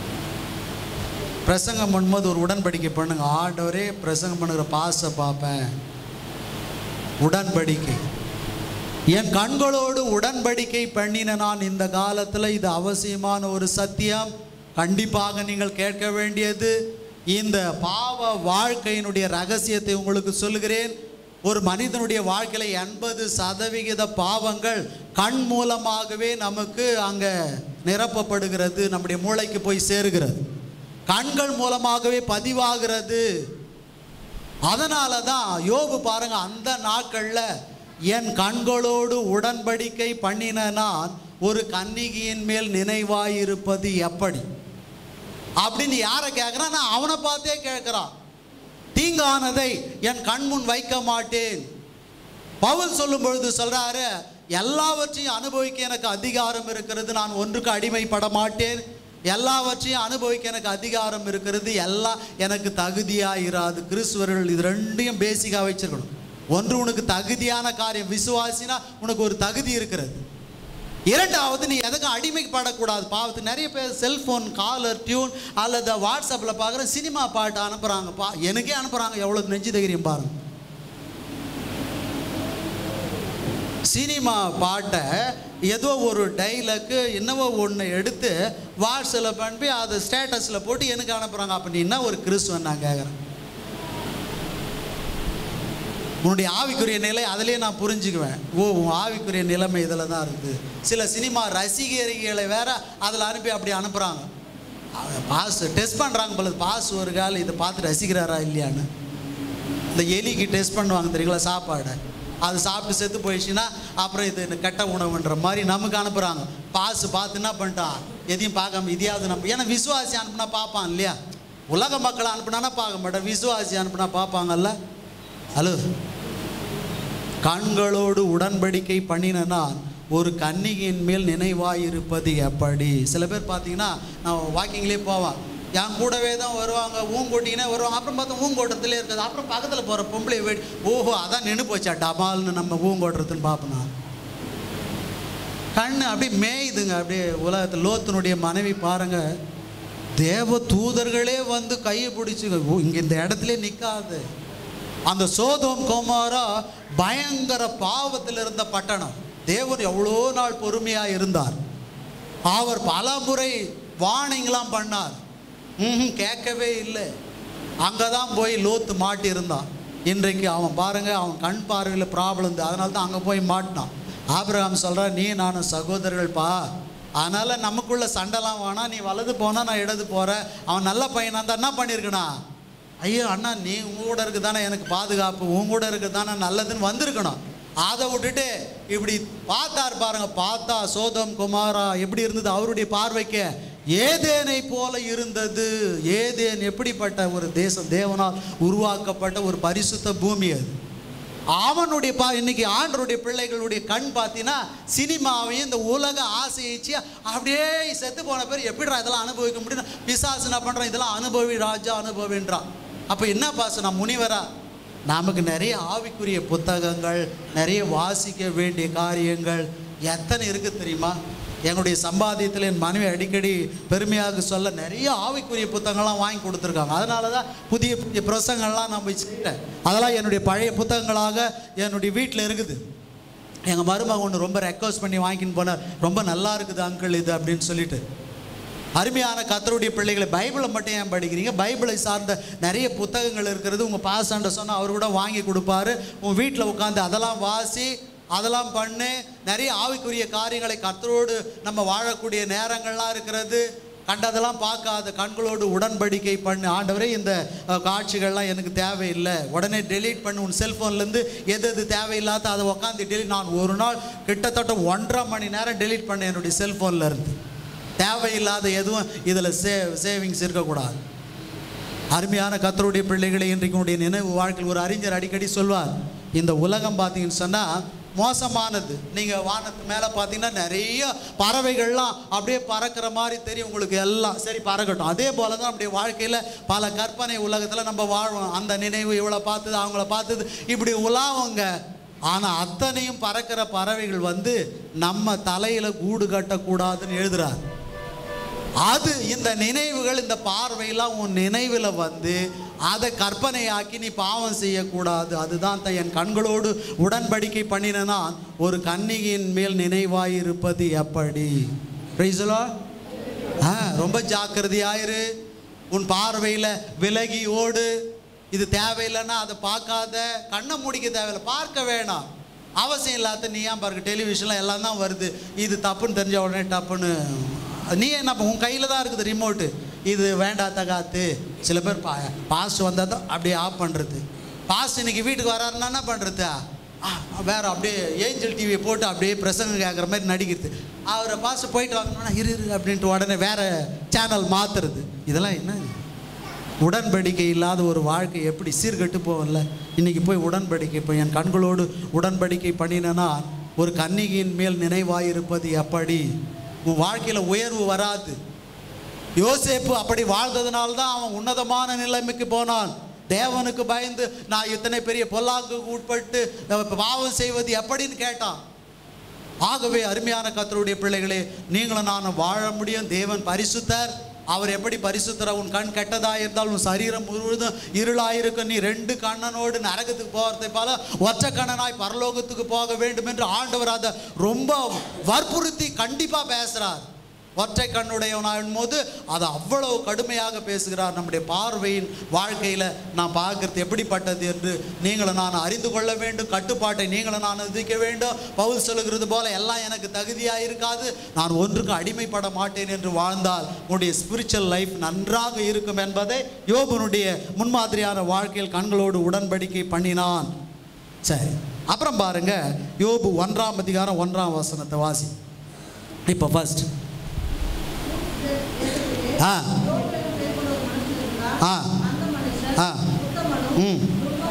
B: பிரசங்கம் பண்ணும்போது ஒரு உடன்படிக்கை பண்ணுங்க ஆண்டவரே பிரசங்கம் பண்ணுகிற பாச பார்ப்பேன் உடன்படிக்கை என் கண்களோடு உடன்படிக்கை பண்ணின நான் இந்த காலத்தில் இது அவசியமான ஒரு சத்தியம் கண்டிப்பாக நீங்கள் கேட்க வேண்டியது இந்த பாவ வாழ்க்கையினுடைய ரகசியத்தை உங்களுக்கு சொல்கிறேன் ஒரு மனிதனுடைய வாழ்க்கையில் எண்பது சதவிகித பாவங்கள் கண் மூலமாகவே நமக்கு அங்கே நிரப்பப்படுகிறது நம்முடைய மூளைக்கு போய் சேருகிறது கண்கள் மூலமாகவே பதிவாகிறது அதனால தான் யோபு பாருங்க அந்த நாட்களில் என் கண்களோடு உடன்படிக்கை பண்ணின நான் ஒரு கன்னிகையின் மேல் நினைவாயிருப்பது எப்படி அப்படின்னு யாரை கேட்குறான் நான் அவனை பார்த்தே கேட்குறான் தீங்கானதை என் கண்முன் வைக்க மாட்டேன் பவுல் சொல்லும் பொழுது சொல்றாரு எல்லாவற்றையும் அனுபவிக்க எனக்கு அதிகாரம் இருக்கிறது நான் ஒன்றுக்கு அடிமைப்பட மாட்டேன் எல்லாவற்றையும் அனுபவிக்க எனக்கு அதிகாரம் இருக்கிறது எல்லாம் எனக்கு தகுதியாக இராது கிறிஸ்துவர்கள் இது ரெண்டையும் பேசிக்காக வச்சிருக்கணும் ஒன்று உனக்கு தகுதியான காரியம் விசுவாசினா உனக்கு ஒரு தகுதி இருக்கிறது இரண்டாவது நீ எதுக்கும் அடிமைப்படக்கூடாது பாவத்துக்கு நிறைய பேர் செல்ஃபோன் காலர் டியூன் அல்லது வாட்ஸ்அப்பில் பார்க்குற சினிமா பாட்டு அனுப்புகிறாங்க பா எனக்கே அனுப்புகிறாங்க எவ்வளோ நெஞ்சு தைரியம் பாருங்க சினிமா பாட்டை ஏதோ ஒரு டைலாக்கு என்னவோ ஒன்று எடுத்து வாட்ஸ்அப்பில் அனுப்பி அதை ஸ்டேட்டஸில் போட்டு எனக்கு அனுப்புகிறாங்க அப்போ நீ என்ன ஒரு கிறிஸ்துவன் நான் கேட்குறேன் உன்னுடைய ஆவிக்குரிய நிலை அதிலே நான் புரிஞ்சுக்குவேன் ஓ உன் ஆவிக்குரிய நிலைமை இதில் தான் இருக்குது சில சினிமா ரசிகர்களை வேற அதில் அனுப்பி அப்படி அனுப்புகிறாங்க பாஸ் டெஸ்ட் பண்ணுறாங்க போல பாஸ் ஒரு கால் இதை பார்த்து ரசிக்கிறாரா இல்லையான்னு இந்த எலிக்கு டெஸ்ட் பண்ணுவாங்க தெரியுங்களா சாப்பாடை அது சாப்பிட்டு செத்து போயிடுச்சுன்னா அப்புறம் இது இந்த கெட்ட உணவுன்ற மாதிரி நமக்கு அனுப்புகிறாங்க பாஸ் பார்த்து என்ன பண்ணிட்டான் எதையும் பார்க்காம இதையாவது நம்ம ஏன்னா விசுவாசி அனுப்புனா பார்ப்பான் இல்லையா உலக மக்களை அனுப்புனானா பார்க்க மாட்டேன் விசுவாசி அனுப்புனா பார்ப்பாங்கல்ல ஹலோ கண்களோடு உடன்படிக்கை பண்ணின நான் ஒரு கன்னிகையின் மேல் நினைவாயிருப்பது எப்படி சில பேர் பார்த்தீங்கன்னா நான் வாக்கிங்லேயே போவேன் என் கூடவே தான் வருவாங்க ஊங்கோட்டிங்கன்னா வருவாங்க அப்புறம் பார்த்தா ஊங்கோட்டத்திலே இருக்குது அப்புறம் பக்கத்தில் போகிற பொம்பளை வெடி ஓஹோ அதான் நின்று போச்சா டபால்னு நம்ம ஊங்கோட்டுறதுன்னு பார்ப்பேன் நான் கண்ணு அப்படியே மேயுதுங்க அப்படியே உலகத்தில் லோத்தினுடைய மனைவி பாருங்க தேவ தூதர்களே வந்து கையை பிடிச்சி இங்கே இந்த இடத்துல நிற்காது அந்த சோதோம் கோமாரா பயங்கர பாவத்தில் இருந்த பட்டணம் தேவன் எவ்வளோ நாள் பொறுமையாக இருந்தார் அவர் பல முறை வார்னிங்லாம் பண்ணார் ம் கேட்கவே இல்லை அங்கே தான் போய் லோத்து மாட்டியிருந்தான் இன்றைக்கு அவன் பாருங்க அவன் கண் பார்வையில் ப்ராப்ளம் இருந்து அதனால தான் அங்கே போய் மாட்டினான் ஆபிரகாம் சொல்கிறான் நீ நானும் சகோதரர்கள்ப்பா அதனால் நமக்குள்ள சண்டைலாம் வேணாம் நீ வலது போனால் நான் இடது போகிறேன் அவன் நல்ல பையனாக இருந்தால் என்ன பண்ணியிருக்கணும் ஐயோ அண்ணா நீ உங்க கூட இருக்கு தானே எனக்கு பாதுகாப்பு உன் கூட இருக்கு தானே நல்லதுன்னு வந்திருக்கணும் அதை விட்டுட்டு இப்படி பார்த்தார் பாருங்க பார்த்தா சோதம் குமாரா எப்படி இருந்தது அவருடைய பார்வைக்கு ஏதேனை போல இருந்தது ஏதேன் எப்படிப்பட்ட ஒரு தேசம் தேவனால் உருவாக்கப்பட்ட ஒரு பரிசுத்த பூமி அது அவனுடைய பா இன்னைக்கு ஆண்டருடைய பிள்ளைகளுடைய கண் பார்த்தீங்கன்னா சினிமாவையும் இந்த உலக ஆசையிச்சு அப்படியே செத்து போன பேர் எப்படிடா இதெல்லாம் அனுபவிக்க முடியும் பிசாசு என்ன பண்ணுறான் இதெல்லாம் அனுபவி ராஜா அனுபவின்றான் அப்போ என்ன பாச நான் முனிவரா நமக்கு நிறைய ஆவிக்குரிய புத்தகங்கள் நிறைய வாசிக்க வேண்டிய காரியங்கள் எத்தனை இருக்குது தெரியுமா எங்களுடைய சம்பாதியத்தில் என் மனைவி அடிக்கடி பெருமையாக சொல்ல நிறைய ஆவிக்குரிய புத்தகங்கள்லாம் வாங்கி கொடுத்துருக்காங்க அதனால தான் புதிய புதிய பிரசங்கள்லாம் நான் வச்சுக்கிட்டேன் அதெல்லாம் என்னுடைய பழைய புத்தகங்களாக என்னுடைய வீட்டில் இருக்குது எங்கள் மருமகன் ஒன்று ரொம்ப ரெக்வஸ்ட் பண்ணி வாங்கின்னு போனார் ரொம்ப நல்லா இருக்குது அங்கிள் இது அப்படின்னு சொல்லிட்டு அருமையான கத்தருடைய பிள்ளைகளை பைபிளை மட்டும் ஏன் படிக்கிறீங்க பைபிளை சார்ந்த நிறைய புத்தகங்கள் இருக்கிறது உங்கள் பாசாண்ட சொன்னால் அவர் கூட வாங்கி கொடுப்பாரு உங்கள் வீட்டில் உட்காந்து அதெல்லாம் வாசி அதெல்லாம் பண்ணு நிறைய ஆவிக்குரிய காரியங்களை கத்தரோடு நம்ம வாழக்கூடிய நேரங்கள்லாம் இருக்கிறது கண்டதெல்லாம் பார்க்காத கண்களோடு உடன்படிக்கை பண்ணு ஆண்டவரே இந்த அஹ், காட்சிகள்லாம் எனக்கு தேவையில்லை உடனே டெலீட் பண்ணு உன் செல்ஃபோன்லேருந்து எது எது தேவையில்லாத அதை உட்காந்து டெலிட் நான் ஒரு நாள் கிட்டத்தட்ட ஒன்றரை மணி நேரம் டெலீட் பண்ணேன் என்னுடைய செல்ஃபோனில் இருந்து தேவையில்லாத எதுவும் இதில் சே சேவிங்ஸ் இருக்கக்கூடாது அருமையான கத்தருடைய பிள்ளைகளை இன்றைக்கு உடைய நினைவு வாழ்க்கையில் ஒரு அறிஞர் அடிக்கடி சொல்வார் இந்த உலகம் பார்த்தீங்கன்னு சொன்னால் மோசமானது நீங்கள் வானத்து மேலே பார்த்தீங்கன்னா நிறைய பறவைகள்லாம் அப்படியே பறக்கிற மாதிரி தெரியும் உங்களுக்கு எல்லாம் சரி பறக்கட்டும் அதே போல தான் நம்முடைய வாழ்க்கையில் பல கற்பனை உலகத்தில் நம்ம வாழ்வோம் அந்த நினைவு இவ்வளோ பார்த்தது அவங்கள பார்த்தது இப்படி உலாவுங்க ஆனால் அத்தனையும் பறக்கிற பறவைகள் வந்து நம்ம தலையில் கூடு கட்டக்கூடாதுன்னு எழுதுறார் அது இந்த நினைவுகள் இந்த பார்வையெல்லாம் உன் நினைவில் வந்து அதை கற்பனையாக்கி நீ பாவம் செய்யக்கூடாது அதுதான் தான் என் கண்களோடு உடன்படிக்கை பண்ணினா ஒரு கன்னிகையின் மேல் நினைவாயிருப்பது எப்படி Praise the Lord. ஆ ரொம்ப ஜாக்கிரதையாயிரு உன் பார்வையில் விலகி ஓடு இது தேவையில்லைன்னா அதை பார்க்காத கண்ணை முடிக்க தேவையில்லை பார்க்க வேணாம் அவசியம் இல்லாத நீ ஏன் பாருங்க டெலிவிஷனில் எல்லாம் தான் வருது இது தப்புன்னு தெரிஞ்ச உடனே டப்புன்னு நீ என்ன பண்ண- உன் கையில் தான் இருக்குது ரிமோட்டு இது வேண்டாத்த காத்து சில பேர் பா பாஸ்ட் வந்தால் தான் அப்படியே ஆஃப் பண்ணுறது பாஸ்ட் இன்னைக்கு வீட்டுக்கு வராருன்னா என்ன பண்ணுறது ஆ, வேற அப்படியே ஏஞ்சல் டிவியை போட்டு அப்படியே பிரசங்கம் கேட்குற மாதிரி நடிக்கிறது அவரை பாஸ்ட் போயிட்டு வாங்கினா இரு இரு அப்படின்ட்டு உடனே வேற சேனல் மாற்றுறது இதெல்லாம் என்ன இது? உடன்படிக்கை இல்லாத ஒரு வாழ்க்கை எப்படி சீர்கெட்டு போகல இன்னைக்கு போய் உடன்படிக்கை இப்போ என் கண்களோடு உடன்படிக்கை பண்ணினேன்னா ஒரு கன்னிகையின் மேல் நினைவாயிருப்பது எப்படி உன் வாழ்க்கையில் உயர்வு வராது யோசேப்பு அப்படி வாழ்ந்ததுனால தான் அவன் உன்னதமான நிலைமைக்கு போனான் தேவனுக்கு பயந்து நான் இத்தனை பெரிய பொல்லாங்குக்கு உட்பட்டு அஹ், பாவம் செய்வது எப்படின்னு கேட்டான் ஆகவே அருமையான கத்தருடைய பிள்ளைகளே நீங்களும் நானும் வாழ முடியும் தேவன் பரிசுத்தர் அவர் எப்படி பரிசுத்தர உன் கண் கெட்டதா இருந்தால் உன் சரீரம் முழுவதும் இருளாயிருக்கும் நீ ரெண்டு கண்ணனோடு நரகத்துக்கு போகிறதை போல ஒற்றை கண்ணனாய் பரலோகத்துக்கு போக வேண்டும் என்று ஆண்டவர் அதை ரொம்ப வற்புறுத்தி கண்டிப்பாக பேசுகிறார் ஒற்றை கண்ணுடையவனாகும் போது அதை அவ்வளவு கடுமையாக பேசுகிறார் நம்முடைய பார்வையின் வாழ்க்கையில் நான் பார்க்கறது எப்படிப்பட்டது என்று நீங்களும் நான் அறிந்து கொள்ள வேண்டும் கட்டுப்பாட்டை நீங்களும் நான் விதிக்க வேண்டும் பவுல் சொல்லுகிறது போல எல்லாம் எனக்கு தகுதியாக இருக்காது நான் ஒன்றுக்கும் அடிமைப்பட மாட்டேன் என்று வாழ்ந்தால் உன்னுடைய ஸ்பிரிச்சுவல் லைஃப் நன்றாக இருக்கும் என்பதை யோபனுடைய முன்மாதிரியான வாழ்க்கையில் கண்களோடு உடன்படிக்கை பண்ணினான் சரி அப்புறம் பாருங்க யோபு ஒன்றாம் அதிகாரம் ஒன்றாம் வசனத்தை வாசி இப்போ ஃபர்ஸ்ட் ஆ ஆ ஆ ம்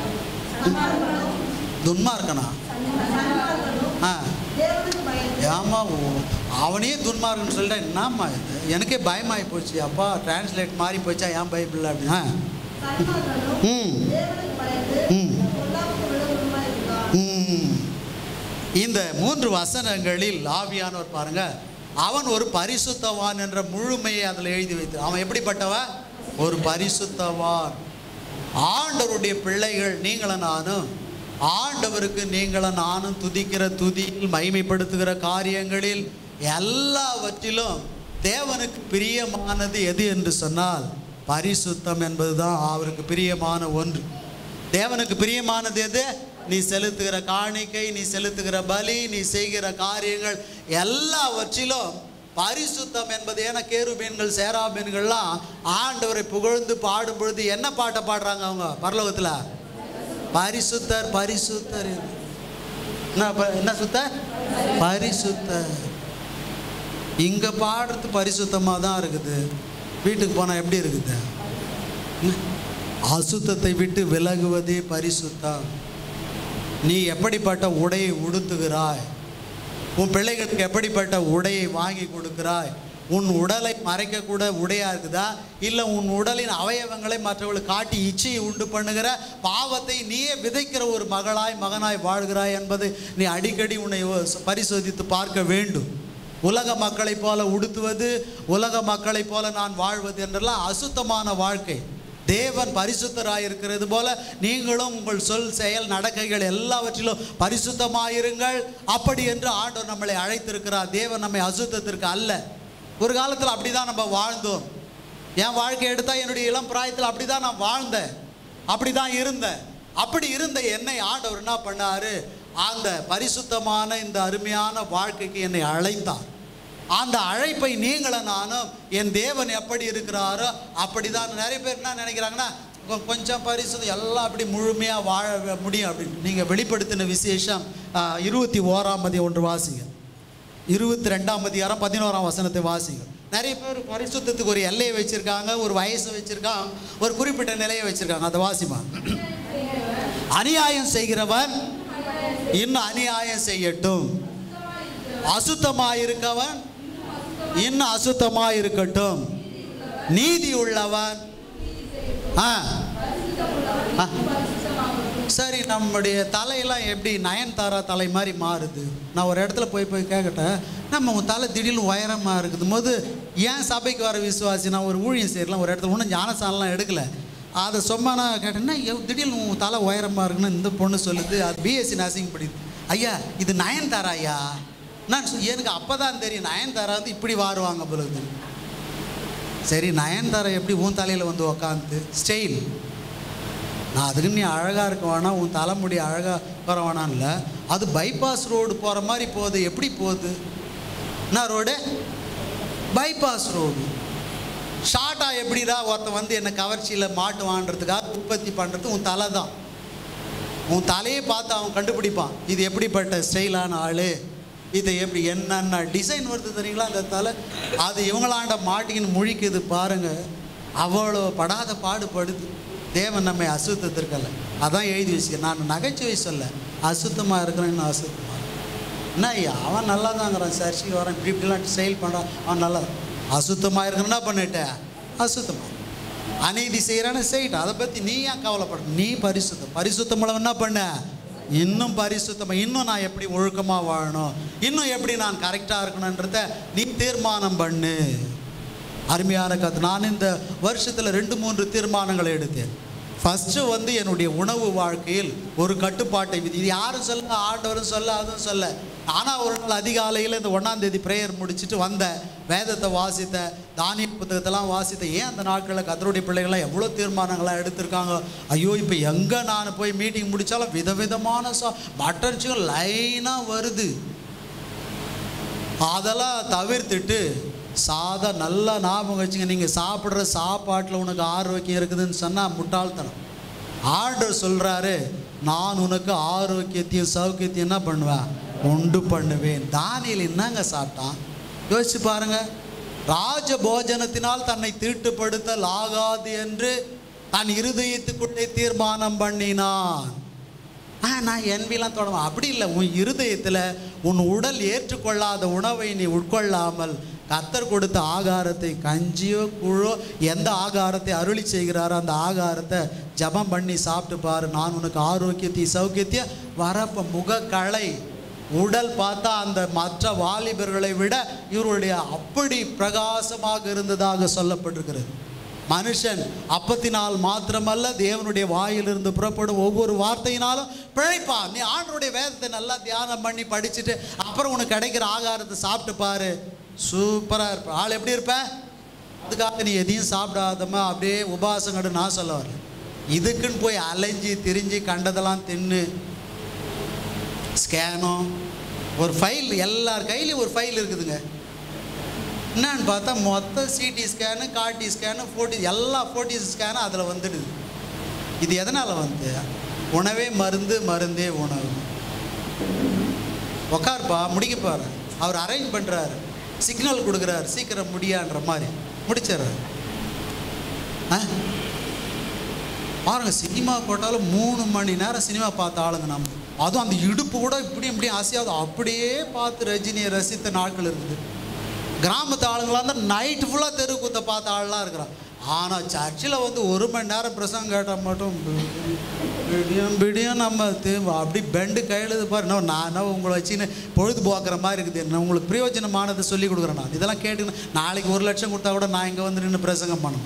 B: துன்மார்க்கனா ஆ
C: தேவனுக்கு பயந்து
B: ஏமா அவனே துன்மார்க்கன்னு சொல்லிட்டா என்னம்மா இது எனக்கே பயமாகி போச்சு அப்பா டிரான்ஸ்லேட் மாறி போச்சா ஏன் பைபிள் அப்படின்னா
C: சன்மார்க்கனும்
B: ம்
C: தேவனுக்கு பயந்து
B: ம்
C: பொல்லாப்புக்கு விழுவதுமாய் இருந்தான்
B: ம். இந்த மூன்று வசனங்களில் ஆவியானவர் பாருங்க அவன் ஒரு பரிசுத்தவான் என்ற முழுமையை அதில் எழுதி வைத்து அவன் எப்படிப்பட்டவன் ஒரு பரிசுத்தவான் ஆண்டவருடைய பிள்ளைகள் நீங்களும் நானும் ஆண்டவருக்கு நீங்களும் நானும் துதிக்கிற துதியில் மகிமைப்படுத்துகிற காரியங்களில் எல்லாவற்றிலும் தேவனுக்கு பிரியமானது எது என்று சொன்னால் பரிசுத்தம் என்பதுதான் அவருக்கு பிரியமான ஒன்று தேவனுக்கு பிரியமானது எது நீ செலுத்துகிற காணிக்கை நீ செலுத்துகிற பலி நீ செய்கிற காரியங்கள் எல்லாவற்றிலும் பரிசுத்தம் என்பது ஏன்னா கேருபீன்கள் சேராபீன்கள்லாம் ஆண்டவரை புகழ்ந்து பாடும் பொழுது என்ன பாட்டை பாடுறாங்க அவங்க பரலோகத்தில் பரிசுத்தர் பரிசுத்தர் என்ன ப- என்ன சுத்தர் பரிசுத்தர் இங்கே பாடுறது பரிசுத்தமாக தான் இருக்குது வீட்டுக்கு போனால் எப்படி இருக்குது அசுத்தத்தை விட்டு விலகுவதே பரிசுத்தம் நீ எப்படிப்பட்ட உடையை உடுத்துகிறாய் உன் பிள்ளைகளுக்கு எப்படிப்பட்ட உடையை வாங்கி கொடுக்கிறாய் உன் உடலை மறைக்கக்கூட உடையா இருக்குதா இல்லை உன் உடலின் அவயவங்களை மற்றவர்களுக்கு காட்டி இச்சையை உண்டு பண்ணுகிற பாவத்தை நீயே விதைக்கிற ஒரு மகளாய் மகனாய் வாழ்கிறாய் என்பதை நீ அடிக்கடி உன்னை யோ- பரிசோதித்து பார்க்க வேண்டும் உலக மக்களைப் போல உடுத்துவது உலக மக்களைப் போல நான் வாழ்வது என்றெல்லாம் அசுத்தமான வாழ்க்கை தேவன் பரிசுத்தராய் இருக்கிறது போல நீங்களும் உங்கள் சொல் செயல் நடக்கைகள் எல்லாவற்றிலும் பரிசுத்தமாயிருங்கள் அப்படி என்று ஆண்டவர் நம்மளை அழைத்திருக்கிறார் தேவன் நம்மை அசுத்தத்திற்கு அல்ல ஒரு காலத்தில் அப்படி தான் நம்ம வாழ்ந்தோம் என் வாழ்க்கை எடுத்தால் என்னுடைய இளம் பிராயத்தில் அப்படி தான் நான் வாழ்ந்தேன் அப்படி தான் இருந்தேன் அப்படி இருந்த என்னை ஆண்டவர் என்ன பண்ணாரு அந்த பரிசுத்தமான இந்த அருமையான வாழ்க்கைக்கு என்னை அழைத்தார் அந்த அழைப்பை நீங்களும் நானும் என் தேவன் எப்படி இருக்கிறாரோ அப்படி தான் நிறைய பேர் என்ன நினைக்கிறாங்கன்னா கொ- கொஞ்சம் பரிசுத்தம் எல்லாம் அப்படி முழுமையாக வாழ முடியும் அப்படின்னு நீங்கள் வெளிப்படுத்தின விசேஷம் ஆ, இருபத்தி ஓராம் மதி ஒன்று வாசிங்க இருபத்தி ரெண்டாம் அதிகாரம் பதினோராம் வசனத்தை வாசிங்க நிறைய பேர் பரிசுத்தத்துக்கு ஒரு எல்லையை வச்சிருக்காங்க ஒரு வயசை வச்சிருக்காங்க ஒரு குறிப்பிட்ட நிலையை வச்சிருக்காங்க அதை வாசிமா அநியாயம் செய்கிறவன் இன்னும் அநியாயம் செய்யட்டும் அசுத்தமாயிருக்கவன் இன்னும் அசுத்தமாயிருக்கட்டும் நீதி உள்ளவன் ஆ ஆ. சரி நம்முடைய தலையெல்லாம் எப்படி நயன்தாரா தலை மாதிரி மாறுது நான் ஒரு இடத்துல போய் போய் கேட்கட்டேன் நம்ம உன் தலை திடீர்னு உயரமாக இருக்குது போது ஏன் சபைக்கு வர விசுவாசி நான் ஒரு ஊழியம் செய்யலாம் ஒரு இடத்துல ஒன்றும் ஞானசானலாம் எடுக்கல அதை சும்மா நான் கேட்டேன்னா எவ் திடீர்னு உன் தலை உயரமாக இருக்குன்னு இந்த பொண்ணு சொல்லுது அது பிஎஸ்சி நர்சிங் படிக்குது ஐயா இது நயன்தாரா ஐயா நான் சொ- எனக்கு அப்போ தான் தெரியும் நயன்தாரா வந்து இப்படி வாருவாங்க பொழுது சரி நயன்தாரா எப்படி உன் தலையில் வந்து உக்காந்து ஸ்டைல் நான் அதுக்கு நீ அழகாக இருக்க வேணாம் உன் தலைமுடி அழகாக வர வேணாம் இல்லை அது பைபாஸ் ரோடு போகிற மாதிரி போகுது எப்படி போகுது என்ன ரோடு பைபாஸ் ரோடு ஷார்ட்டாக எப்படிடா ஒருத்தன் வந்து என்னை கவர்ச்சியில் மாட்டுவான்றதுக்காக உற்பத்தி பண்ணுறது உன் தலை தான் உன் தலையை பார்த்து அவன் கண்டுபிடிப்பான் இது எப்படிப்பட்ட ஸ்டைலான ஆள் இது எப்படி என்னென்ன டிசைன் வருது தெரியுங்களா அந்த தலை அது இவங்களாண்ட மாட்டிக்கின்னு முழிக்குது பாருங்க அவ்வளோ படாத பாடுபடுது தேவன் நம்மை அசுத்தத்திற்கல்ல அதான் எழுதி வச்சுக்க நான் நகைச்சுவை சொல்ல அசுத்தமாக இருக்கிறேன்னு அசுத்தமாக என்ன ஐயா அவன் நல்லா தாங்கிறான் சர்ச்சுக்கு வரான் இப்படி இப்படிலாம் செயல் பண்ணுறான் அவன் நல்லா அசுத்தமாக இருக்கணும் என்ன பண்ணிட்டேன் அசுத்தமாக அநீதி செய்கிறான்னு செய்யிட்டான் அதை பற்றி நீ ஏன் கவலைப்பட நீ பரிசுத்தம் பரிசுத்தம் மூலம் என்ன பண்ண இன்னும் பரிசுத்தமாக இன்னும் நான் எப்படி ஒழுக்கமாக வாழணும் இன்னும் எப்படி நான் கரெக்டாக இருக்கணுன்றத நீ தீர்மானம் பண்ணு அருமையான கத்து நான் இந்த வருஷத்தில் ரெண்டு மூன்று தீர்மானங்களை எடுத்தேன் ஃபஸ்ட்டு வந்து என்னுடைய உணவு வாழ்க்கையில் ஒரு கட்டுப்பாட்டை விதி இது யாரும் சொல்ல ஆண்டவரும் சொல்ல அதுவும் சொல்ல ஆனால் ஒரு நாள் அதிகாலையில் இந்த ஒன்றாம் தேதி ப்ரேயர் முடிச்சுட்டு வந்தேன் வேதத்தை வாசித்தேன் தானிய புத்தகத்தெல்லாம் வாசித்தேன் ஏன் அந்த நாட்களில் கத்தருடைய பிள்ளைகள்லாம் எவ்வளோ தீர்மானங்களாக எடுத்திருக்காங்க ஐயோ இப்போ எங்கே நான் போய் மீட்டிங் முடித்தாலும் விதவிதமான சா மட்டன் சிக்கன் லைனாக வருது அதெல்லாம் தவிர்த்துட்டு சாதம் நல்லா ஞாபகம் வச்சுங்க நீங்கள் சாப்பிட்ற சாப்பாட்டில் உனக்கு ஆரோக்கியம் இருக்குதுன்னு சொன்னால் முட்டாள்தனம் ஆர்டர் சொல்கிறாரு நான் உனக்கு ஆரோக்கியத்தையும் சௌக்கியத்தையும் என்ன பண்ணுவேன் உண்டு பண்ணுவேன் தானியல் என்னங்க சாப்பிட்டான் யோசிச்சு பாருங்க ராஜ போஜனத்தினால் தன்னை தீட்டுப்படுத்தல் ஆகாது என்று தன் இருதயத்துக்குள்ளே தீர்மானம் பண்ணினான் ஆ நான் என்பிலாம் தொடரும் அப்படி இல்லை உன் இருதயத்தில் உன் உடல் ஏற்றுக்கொள்ளாத உணவை நீ உட்கொள்ளாமல் கர்த்தர் கொடுத்த ஆகாரத்தை கஞ்சியோ குழோ எந்த ஆகாரத்தை அருளி செய்கிறாரோ அந்த ஆகாரத்தை ஜெபம் பண்ணி சாப்பிட்டு பாரு நான் உனக்கு ஆரோக்கியத்தையும் சௌக்கியத்தையும் வரப்போ முகக்கலை உடல் பார்த்தா அந்த மற்ற வாலிபர்களை விட இவருடைய அப்படி பிரகாசமாக இருந்ததாக சொல்லப்பட்டிருக்கிறது மனுஷன் அப்பத்தினால் மாத்திரமல்ல தேவனுடைய வாயிலிருந்து புறப்படும் ஒவ்வொரு வார்த்தையினாலும் பிழைப்பான் நீ ஆண்டருடைய வேதத்தை நல்லா தியானம் பண்ணி படிச்சுட்டு அப்புறம் உனக்கு கிடைக்கிற ஆகாரத்தை சாப்பிட்டு பாரு சூப்பராக இருப்ப ஆள் எப்படி இருப்ப அதுக்காக நீ எதையும் சாப்பிடாதமா அப்படியே உபாசம் கடு நான் சொல்ல வரல இதுக்குன்னு போய் அலைஞ்சி திரிஞ்சு கண்டதெல்லாம் தின்னு ஸ்கேனோ ஒரு ஃபைல் எல்லார் கையிலையும் ஒரு ஃபைல் இருக்குதுங்க என்னன்னு பார்த்தா மொத்த சிடி ஸ்கேனு கார்டி ஸ்கேனு ஃபோர்ட்டி எல்லா ஃபோர்ட்டி ஸ்கேனும் அதில் வந்துடுது இது எதனால் வந்து உணவே மருந்து மருந்தே உணவு உக்கார்ப்பா முடிக்க பாரு அவர் அரேஞ்ச் பண்ணுறாரு சிக்னல் கொடுக்குறாரு சீக்கிரம் முடியான்ற மாதிரி முடிச்சிடுறாரு ஆ பாருங்க சினிமா போட்டாலும் மூணு மணி நேரம் சினிமா பார்த்த ஆளுங்க நம்ம அதுவும் அந்த இடுப்பு கூட இப்படி இப்படி அசையாது அப்படியே பார்த்து ரஜினியை ரசித்த நாட்கள் இருக்குது கிராமத்து ஆளுங்களாக இருந்தால் நைட்டு ஃபுல்லாக தெருக்கூத்த பார்த்த ஆள்லாம் இருக்கிறான் ஆனால் சர்ச்சில் வந்து ஒரு மணி நேரம் பிரசங்கம் கேட்டால் மட்டும் பிடியும் பிடியும் நம்ம திரும்ப அப்படி பெண்டு கையெழுது பாரு நான் நான் உங்களை வச்சுன்னு பொழுதுபோக்குற மாதிரி இருக்குது நான் உங்களுக்கு பிரயோஜனமானதை சொல்லி கொடுக்குறேன் நான் இதெல்லாம் கேட்டுன்னு நாளைக்கு ஒரு லட்சம் கொடுத்தா கூட நான் இங்கே வந்து நின்று பிரசங்கம் பண்ணுவேன்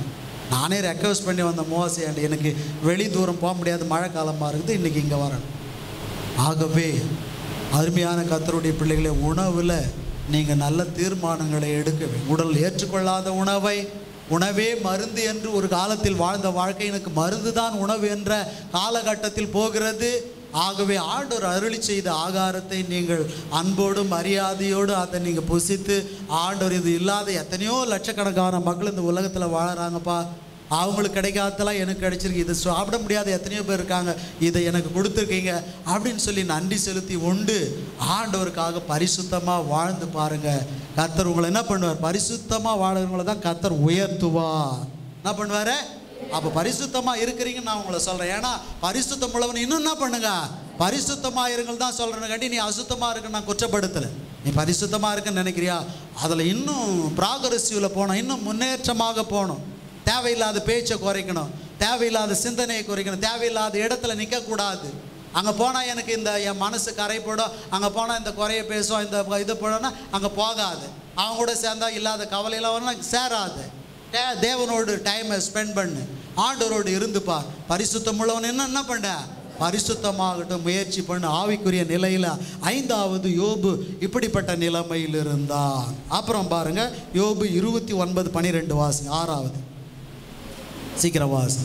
B: நானே ரெக்வஸ்ட் பண்ணி வந்த மோசே ஆண்டு எனக்கு வெளி தூரம் போக முடியாது மழை காலமாக இருக்குது இன்றைக்கி இங்கே வரேன் ஆகவே அருமையான கத்தருடைய பிள்ளைகளை உணவில் நீங்கள் நல்ல தீர்மானங்களை எடுக்க வேண்டும் உடல் ஏற்றுக்கொள்ளாத உணவை உணவே மருந்து என்று ஒரு காலத்தில் வாழ்ந்த வாழ்க்கை எனக்கு மருந்து தான் உணவு என்ற காலகட்டத்தில் போகிறது ஆகவே ஆண்டவர் அருளி செய்த ஆகாரத்தை நீங்கள் அன்போடும் மரியாதையோடு அதை நீங்கள் புசித்து ஆண்டவர் இது இல்லாத எத்தனையோ லட்சக்கணக்கான மக்கள் இந்த உலகத்தில் வாழறாங்கப்பா அவங்களுக்கு கிடைக்காததெல்லாம் எனக்கு கிடைச்சிருக்கு இது சாப்பிட முடியாத எத்தனையோ பேர் இருக்காங்க இதை எனக்கு கொடுத்துருக்கீங்க அப்படின்னு சொல்லி நன்றி செலுத்தி உண்டு ஆண்டவருக்காக பரிசுத்தமாக வாழ்ந்து பாருங்க கர்த்தர் உங்களை என்ன பண்ணுவார் பரிசுத்தமாக வாழறவங்களை தான் கர்த்தர் உயர்த்துவார் என்ன பண்ணுவார் அப்போ பரிசுத்தமாக இருக்கிறீங்கன்னு நான் உங்களை சொல்கிறேன் ஏன்னா பரிசுத்தம் உள்ளவன் இன்னும் என்ன பண்ணுங்க பரிசுத்தமாக இருங்கள் தான் சொல்கிறேன்னு கட்டி நீ அசுத்தமாக இருக்குன்னு நான் குற்றப்படுத்தலை நீ பரிசுத்தமாக இருக்குன்னு நினைக்கிறியா அதில் இன்னும் ப்ராகரசிவில் போகணும் இன்னும் முன்னேற்றமாக போகணும் தேவையில்லாத பேச்சை குறைக்கணும் தேவையில்லாத சிந்தனையை குறைக்கணும் தேவையில்லாத இடத்துல நிற்கக்கூடாது அங்கே போனால் எனக்கு இந்த என் மனசு கரைப்படும் அங்கே போனால் இந்த குறைய பேசும் இந்த இது போடணும்னா அங்கே போகாது அவங்க கூட சேர்ந்தா இல்லாத கவலையெல்லாம் வரணும் சேராது தே- தேவனோடு டைமை ஸ்பெண்ட் பண்ணு ஆண்டவரோடு இருந்துப்பார் பரிசுத்தம் உள்ளவன் என்ன என்ன பண்ண பரிசுத்தமாகட்டும் முயற்சி பண்ணு ஆவிக்குரிய நிலையில் ஐந்தாவது யோபு இப்படிப்பட்ட நிலைமையில் இருந்தான் அப்புறம் பாருங்க யோபு இருபத்தி ஒன்பது பன்னிரெண்டு வாசி ஆறாவது சீக்கிரம் வாசி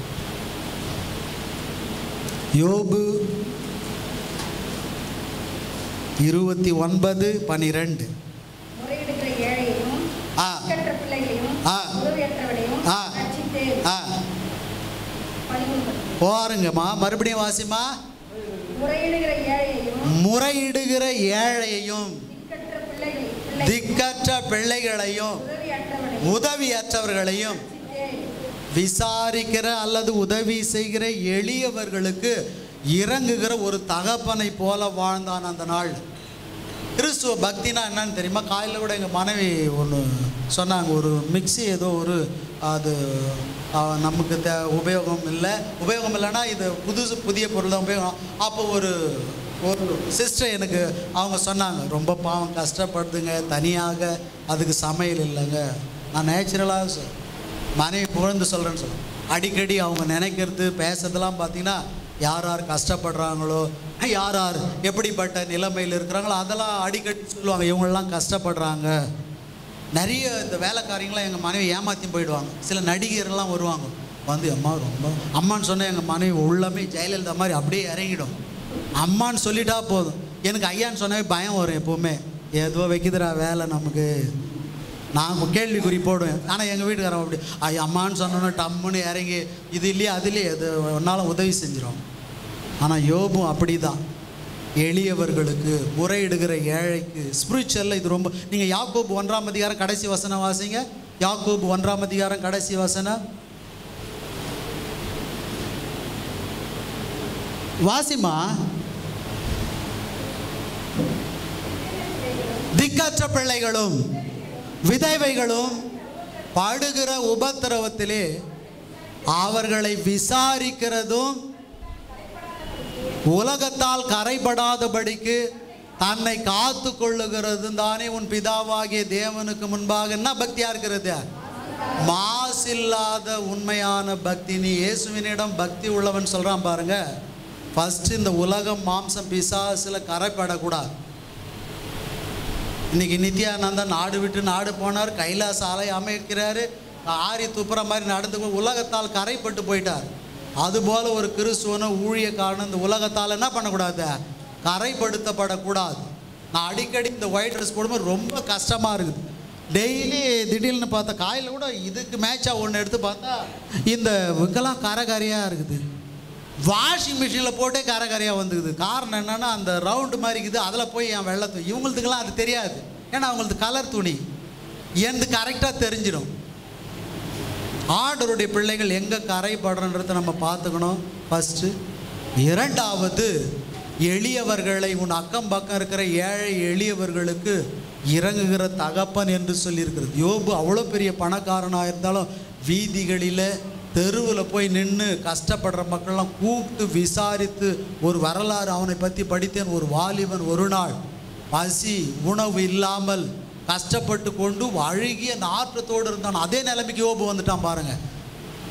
B: யோபு இருபத்தி ஒன்பது பனிரெண்டு
E: முறையிடுகிற ஏழையையும்
B: ஆ.
E: கற்ற பிள்ளைகளையும்
B: ஆ.
E: உதவியற்றவனையும்
B: ஆ.
E: ரட்சித்து
B: ஆ
E: பணிவுபடுத்து.
B: பாருங்கம்மா மறுபடியும் வாசிமா
E: முறையிடுகிற ஏழையையும்
B: முறையிடுகிற ஏழையையும்
E: திக்கற்ற பிள்ளைகளை பிள்ளை
B: திக்கற்ற பிள்ளைகளையும்
E: உதவியற்றவனையும்
B: உதவியற்றவர்களையும்
E: ரட்சித்து
B: விசாரிக்கிற அல்லது உதவி செய்கிற எளியவர்களுக்கு இறங்குகிற ஒரு தகப்பனை போல வாழ்ந்தான் அந்த நாள் கிறிஸ்துவ பக்தினா என்னன்னு தெரியுமா காலையில் கூட எங்கள் மனைவி ஒன்று சொன்னாங்க ஒரு மிக்ஸி ஏதோ ஒரு அது ஆ, நமக்கு தே உபயோகம் இல்லை உபயோகம் இல்லைன்னா இது புதுசு புதிய பொருள் தான் உபயோகம் அப்போ ஒரு ஒரு சிஸ்டர் எனக்கு அவங்க சொன்னாங்க ரொம்ப பாவம் கஷ்டப்படுதுங்க தனியாக அதுக்கு சமையல் இல்லைங்க நான் நேச்சுரலாக மனைவி புகழ்ந்து சொல்கிறேன்னு சொல்லுவேன் அடிக்கடி அவங்க நினைக்கிறது பேசுறதெல்லாம் பார்த்தீங்கன்னா யார் யார் கஷ்டப்படுறாங்களோ யார் யார் எப்படிப்பட்ட நிலைமையில் இருக்கிறாங்களோ அதெல்லாம் அடிக்கடி சொல்லுவாங்க இவங்களெல்லாம் கஷ்டப்படுறாங்க நிறைய இந்த வேலைக்காரங்களாம் எங்கள் மனைவி ஏமாற்றி போயிடுவாங்க சில நடிகர்லாம் வருவாங்க வந்து அம்மா ரொம்ப அம்மான்னு சொன்னால் எங்கள் மனைவி உள்ளமே ஜெயலலிதா மாதிரி அப்படியே இறங்கிடும் அம்மான்னு சொல்லிட்டா போதும் எனக்கு ஐயான்னு சொன்னாவே பயம் வரும் எப்போவுமே ஏதோ வைக்குதுடா வேலை நமக்கு நான் கேள்விக்குறி போடுவேன் ஆனால் எங்கள் வீட்டுக்காரன் அப்படி ஐயா அம்மான்னு சொன்னோன்னே டம்முன்னு இறங்கி இது இல்லையே அது இல்லையே அது ஒன்றால் உதவி செஞ்சிடும் ஆனால் யோபும் அப்படி தான் எளியவர்களுக்கு முறையிடுகிற ஏழைக்கு ஸ்பிரிச்சுவலில் இது ரொம்ப நீங்கள் யாக்கோபு ஒன்றாம் அதிகாரம் கடைசி வசனம் வாசிங்க யாக்கோபு ஒன்றாம் அதிகாரம் கடைசி வசனம் வாசிமா திக்கற்ற பிள்ளைகளும் விதவைகளும் படுகிற உபத்திரவத்திலே அவர்களை விசாரிக்கிறதும் உலகத்தால் கரைபடாதபடிக்கு தன்னை காத்து கொள்ளுகிறதும் தானே உன் பிதாவாகிய தேவனுக்கு முன்பாக என்ன பக்தியா இருக்கிறது மாசில்லாத உண்மையான பக்தி நீ இயேசுவினிடம் பக்தி உள்ளவன் சொல்றான் பாருங்க ஃபர்ஸ்ட் இந்த உலகம் மாம்சம் பிசாசுல கரைப்படக்கூடாது இன்னைக்கு நித்யானந்தா நாடு விட்டு நாடு போனார் கைலாச ஆலை அமைக்கிறாரு ஆரி துப்புற மாதிரி நடந்து போய் உலகத்தால் கரைப்பட்டு போயிட்டார் அதுபோல் ஒரு கிறிஸ்துவன ஊழியக்காரன் இந்த உலகத்தால் என்ன பண்ணக்கூடாது கரைப்படுத்தப்படக்கூடாது நான் அடிக்கடி இந்த ஒயிட் ட்ரெஸ் போடும்போது ரொம்ப கஷ்டமாக இருக்குது டெய்லி திடீர்னு பார்த்தா காயில் கூட இதுக்கு மேட்சாக ஒன்று எடுத்து பார்த்தா இந்த இங்கெல்லாம் கரைகரையாக இருக்குது வாஷிங் மிஷினில் போட்டே கரைகரையாக வந்துக்குது காரணம் என்னென்னா அந்த ரவுண்டு மாதிரி இருக்குது அதில் போய் என் வெள்ளை துணி இவங்களுக்குலாம் அது தெரியாது ஏன்னா அவங்களது கலர் துணி எனது கரெக்டாக தெரிஞ்சிடும் ஆண்டவருடைய பிள்ளைகள் எங்கே கரைப்படுறன்றதை நம்ம பார்த்துக்கணும் ஃபஸ்ட்டு இரண்டாவது எளியவர்களை உன் அக்கம் பக்கம் இருக்கிற ஏழை எளியவர்களுக்கு இறங்குகிற தகப்பன் என்று சொல்லியிருக்கிறது யோபு அவ்வளோ பெரிய பணக்காரனாக இருந்தாலும் வீதிகளில் தெருவில் போய் நின்று கஷ்டப்படுற மக்கள்லாம் கூப்பிட்டு விசாரித்து ஒரு வரலாறு அவனை பற்றி படித்தேன் ஒரு வாலிபன் ஒரு நாள் பசி உணவு இல்லாமல் கஷ்டப்பட்டு கொண்டு அழுகிய நாற்றத்தோடு இருந்தான் அதே நிலைமைக்கு யோபு வந்துட்டான் பாருங்க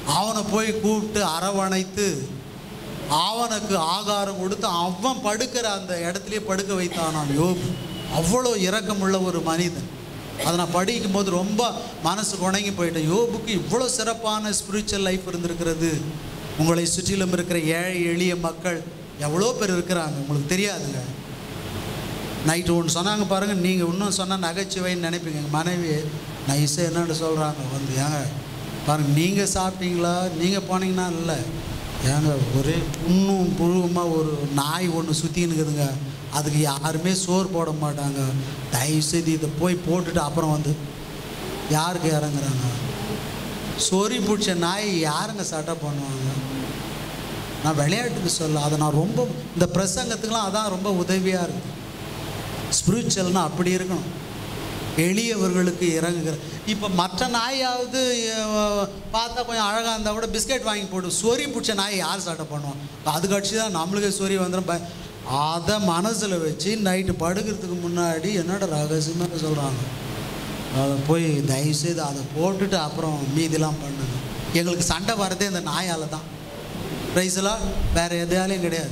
B: அவனை போய் கூப்பிட்டு அரவணைத்து அவனுக்கு ஆகாரம் கொடுத்து அவன் படுக்கிற அந்த இடத்துலயே படுக்க வைத்தானாம் யோபு அவ்வளோ இரக்கமுள்ள ஒரு மனிதன் அதை நான் படிக்கும் போது ரொம்ப மனசு குணங்கி போயிட்டேன் யோபுக்கு இவ்வளோ சிறப்பான ஸ்பிரிச்சுவல் லைஃப் இருந்திருக்கிறது உங்களை சுற்றிலும் இருக்கிற ஏழை எளிய மக்கள் எவ்வளோ பேர் இருக்கிறாங்க உங்களுக்கு தெரியாதுங்க நைட்டு ஒன்று சொன்னாங்க பாருங்கள் நீங்கள் இன்னும் சொன்னால் நகைச்சுவைன்னு நினைப்பீங்க எங்கள் மனைவி நைஸாக என்னன்னு சொல்கிறாங்க வந்து ஏங்க பாருங்கள் நீங்கள் சாப்பிட்டீங்களா நீங்கள் போனீங்கன்னா இல்லை ஏங்க ஒரே புண்ணும் புழுவுமாக ஒரு நாய் ஒன்று சுற்றின்னு இருக்குதுங்க அதுக்கு யாருமே சோறு போட மாட்டாங்க தயவுசெய்து இதை போய் போட்டுட்டு அப்புறம் வந்து யாருக்கு இறங்குறாங்க சொறி பிடிச்ச நாய் யாருங்க சட்டை பண்ணுவாங்க நான் விளையாட்டுக்கு சொல்ல அதை நான் ரொம்ப இந்த பிரசங்கத்துக்கெலாம் அதான் ரொம்ப உதவியாக இருக்குது ஸ்பிரிச்சுவல்னா அப்படி இருக்கணும் எளியவர்களுக்கு இறங்குகிற இப்போ மற்ற நாயாவது அஹ், பார்த்தா கொஞ்சம் அழகாக இருந்தால் கூட பிஸ்கெட் வாங்கி போடு சொறி பிடிச்ச நாய் யார் சாட்டை பண்ணுவோம் அது கட்சி தான் நம்மளுக்கே சொறி வந்துடும் ப அதை மனசில் வச்சு நைட்டு படுக்கிறதுக்கு முன்னாடி என்னோட ரகசியமாக சொல்கிறாங்க அதை போய் தயவுசெய்து அதை போட்டுட்டு அப்புறம் மீதிலாம் பண்ணுங்க எங்களுக்கு சண்டை வர்றதே இந்த நாயால் தான் ப்ரைஸ்லாம் வேறு எதையாலையும் கிடையாது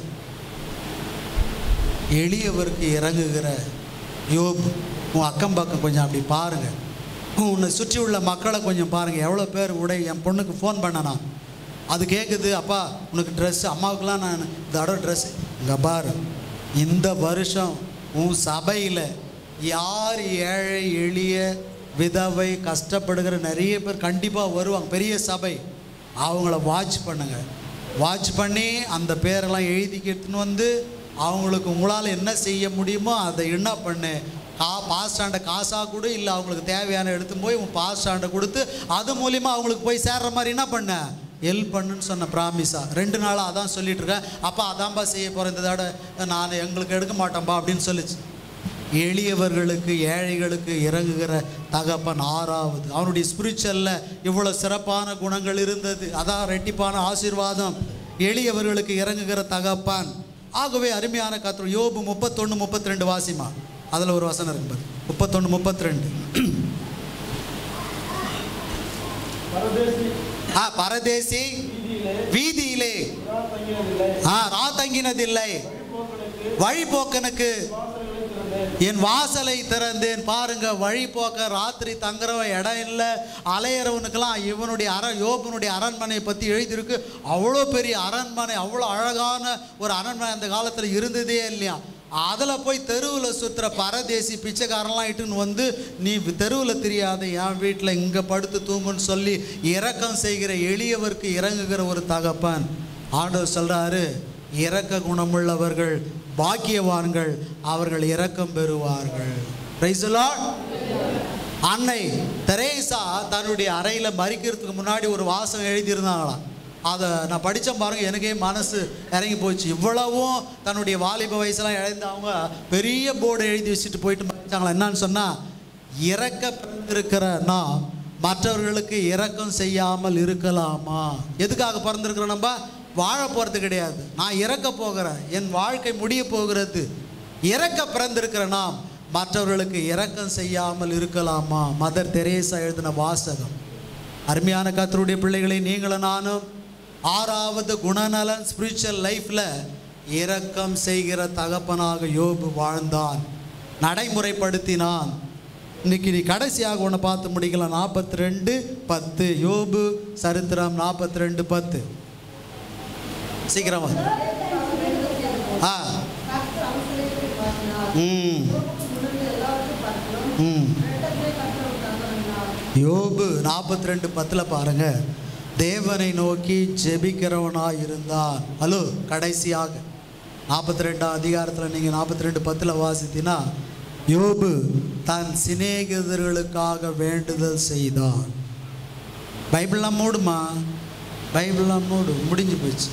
B: எளியவருக்கு இறங்குகிற யோபு உன் அக்கம் பக்கம் கொஞ்சம் அப்படி பாருங்கள் உன்னை சுற்றி உள்ள மக்களை கொஞ்சம் பாருங்கள் எவ்வளோ பேர் உடை என் பொண்ணுக்கு ஃபோன் பண்ணனா அது கேட்குது அப்பா உனக்கு ட்ரெஸ்ஸு அம்மாவுக்குலாம் நான் இந்த தடவை ட்ரெஸ்ஸு இங்கே பாரு இந்த வருஷம் உன் சபையில் யார் ஏழை எளிய விதவை கஷ்டப்படுகிற நிறைய பேர் கண்டிப்பாக வருவாங்க பெரிய சபை அவங்கள வாட்ச் பண்ணுங்க வாட்ச் பண்ணி அந்த பேரெல்லாம் எழுதிக்கிட்டுன்னு வந்து அவங்களுக்கு உங்களால் என்ன செய்ய முடியுமோ அதை என்ன பண்ணு கா பாஸ்டாண்டை காசாக கொடு இல்லை அவங்களுக்கு தேவையான எடுத்து போய் உன் பாஸ்டாண்டை கொடுத்து அது மூலிமா அவங்களுக்கு போய் சேர்ற மாதிரி என்ன பண்ண ஹெல்ப் பண்ணுன்னு சொன்ன ப்ராமிஸா ரெண்டு நாளாக அதான் சொல்லிட்டு இருக்கேன் அப்பா அதான்பா செய்ய போகிறேன் இந்த தடவை நான் எங்களுக்கு எடுக்க மாட்டேன்பா அப்படின்னு சொல்லிச்சு எளியவர்களுக்கு ஏழைகளுக்கு இறங்குகிற தகப்பன் ஆறாவது அவனுடைய ஸ்பிரிச்சுவலில் இவ்வளோ சிறப்பான குணங்கள் இருந்தது அதான் ரெட்டிப்பான ஆசீர்வாதம் எளியவர்களுக்கு இறங்குகிற தகப்பான் ஆகவே அருமையான கத்திர யோபு முப்பத்தொன்று முப்பத்தி ரெண்டு வாசிமா அதில் ஒரு வசனம் இருக்கு பாரு முப்பத்தொன்று முப்பத்தி ரெண்டு ஆ பரதேசி வீதியிலே ஆ ரா தங்கினதில்லை வழிபோக்கனுக்கு என் வாசலை திறந்தேன் பாருங்க வழிபோக்க ராத்திரி தங்குறவன் இடம் இல்லை அலையிறவனுக்கெல்லாம் இவனுடைய அர யோபனுடைய அரண்மனையை பற்றி எழுதியிருக்கு அவ்வளோ பெரிய அரண்மனை அவ்வளோ அழகான ஒரு அரண்மனை அந்த காலத்தில் இருந்ததே இல்லையா அதில் போய் தெருவில் சுற்றுற பரதேசி பிச்சைக்காரன்லாம் இட்டுன்னு வந்து நீ தெருவில் தெரியாத என் வீட்டில் இங்கே படுத்து தூங்குன்னு சொல்லி இரக்கம் செய்கிற எளியவருக்கு இறங்குகிற ஒரு தகப்பன் ஆண்டவர் சொல்கிறாரு இரக்க குணமுள்ளவர்கள் பாக்கியவான்கள் அவர்கள் இரக்கம் பெறுவார்கள் Praise the Lord. அன்னை தெரேசா தன்னுடைய அறையில் மறிக்கிறதுக்கு முன்னாடி ஒரு வாசகம் எழுதியிருந்தாங்களாம் அதை நான் படித்தேன் பாருங்க எனக்கே மனசு இறங்கி போச்சு இவ்வளவும் தன்னுடைய வாலிப வயசுலாம் இழந்தவங்க பெரிய போர்டு எழுதி வச்சுட்டு போயிட்டு மறிச்சாங்களா என்னன்னு சொன்னால் இறக்க பிறந்திருக்கிற நாம் மற்றவர்களுக்கு இரக்கம் செய்யாமல் இருக்கலாமா எதுக்காக பிறந்திருக்கிறோம் நம்ம வாழ போகிறது கிடையாது நான் இறக்க போகிறேன் என் வாழ்க்கை முடிய போகிறது இறக்க பிறந்திருக்கிற நாம் மற்றவர்களுக்கு இரக்கம் செய்யாமல் இருக்கலாமா மதர் தெரேசா எழுதின வாசகம் அருமையான கத்தருடைய பிள்ளைகளை நீங்களும் நானும் ஆறாவது குணநலன் ஸ்பிரிச்சுவல் லைஃப்பில் இரக்கம் செய்கிற தகப்பனாக யோபு வாழ்ந்தான் நடைமுறைப்படுத்தினான் இன்னைக்கு நீ கடைசியாக ஒன்று பார்த்து முடிக்கலாம் நாற்பத்தி ரெண்டு பத்து யோபு சரித்திரம் நாற்பத்தி ரெண்டு பத்து சீக்கிரமா ஆ
C: கர்த்தர் அவசரத்தை பார்க்கிறார்.
B: ம்
C: யோபுக்கு முன்னிருந்த எல்லாவற்றையும் பார்க்கிறோம்.
B: ம்
C: இரட்டத்திலே கர்த்தர் ஒரு தகவல்
B: யோபு நாற்பத்தி ரெண்டு பத்தில் பாருங்க தேவனை நோக்கி ஜெபிக்கிறவனாய் இருந்தான் ஹலோ கடைசியாக நாற்பத்தி ரெண்டாம் அதிகாரத்தில் நீங்கள் நாற்பத்தி ரெண்டு பத்தில் வாசித்தீங்கன்னா யோபு தன் சிநேகிதர்களுக்காக வேண்டுதல் செய்தான் பைபிள்லாம் மூடுமா பைபிள்லாம் மூடு முடிஞ்சு போச்சு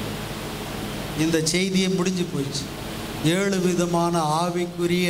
B: இந்த செய்தியே முடிஞ்சு போச்சு ஏழு விதமான ஆவிக்குரிய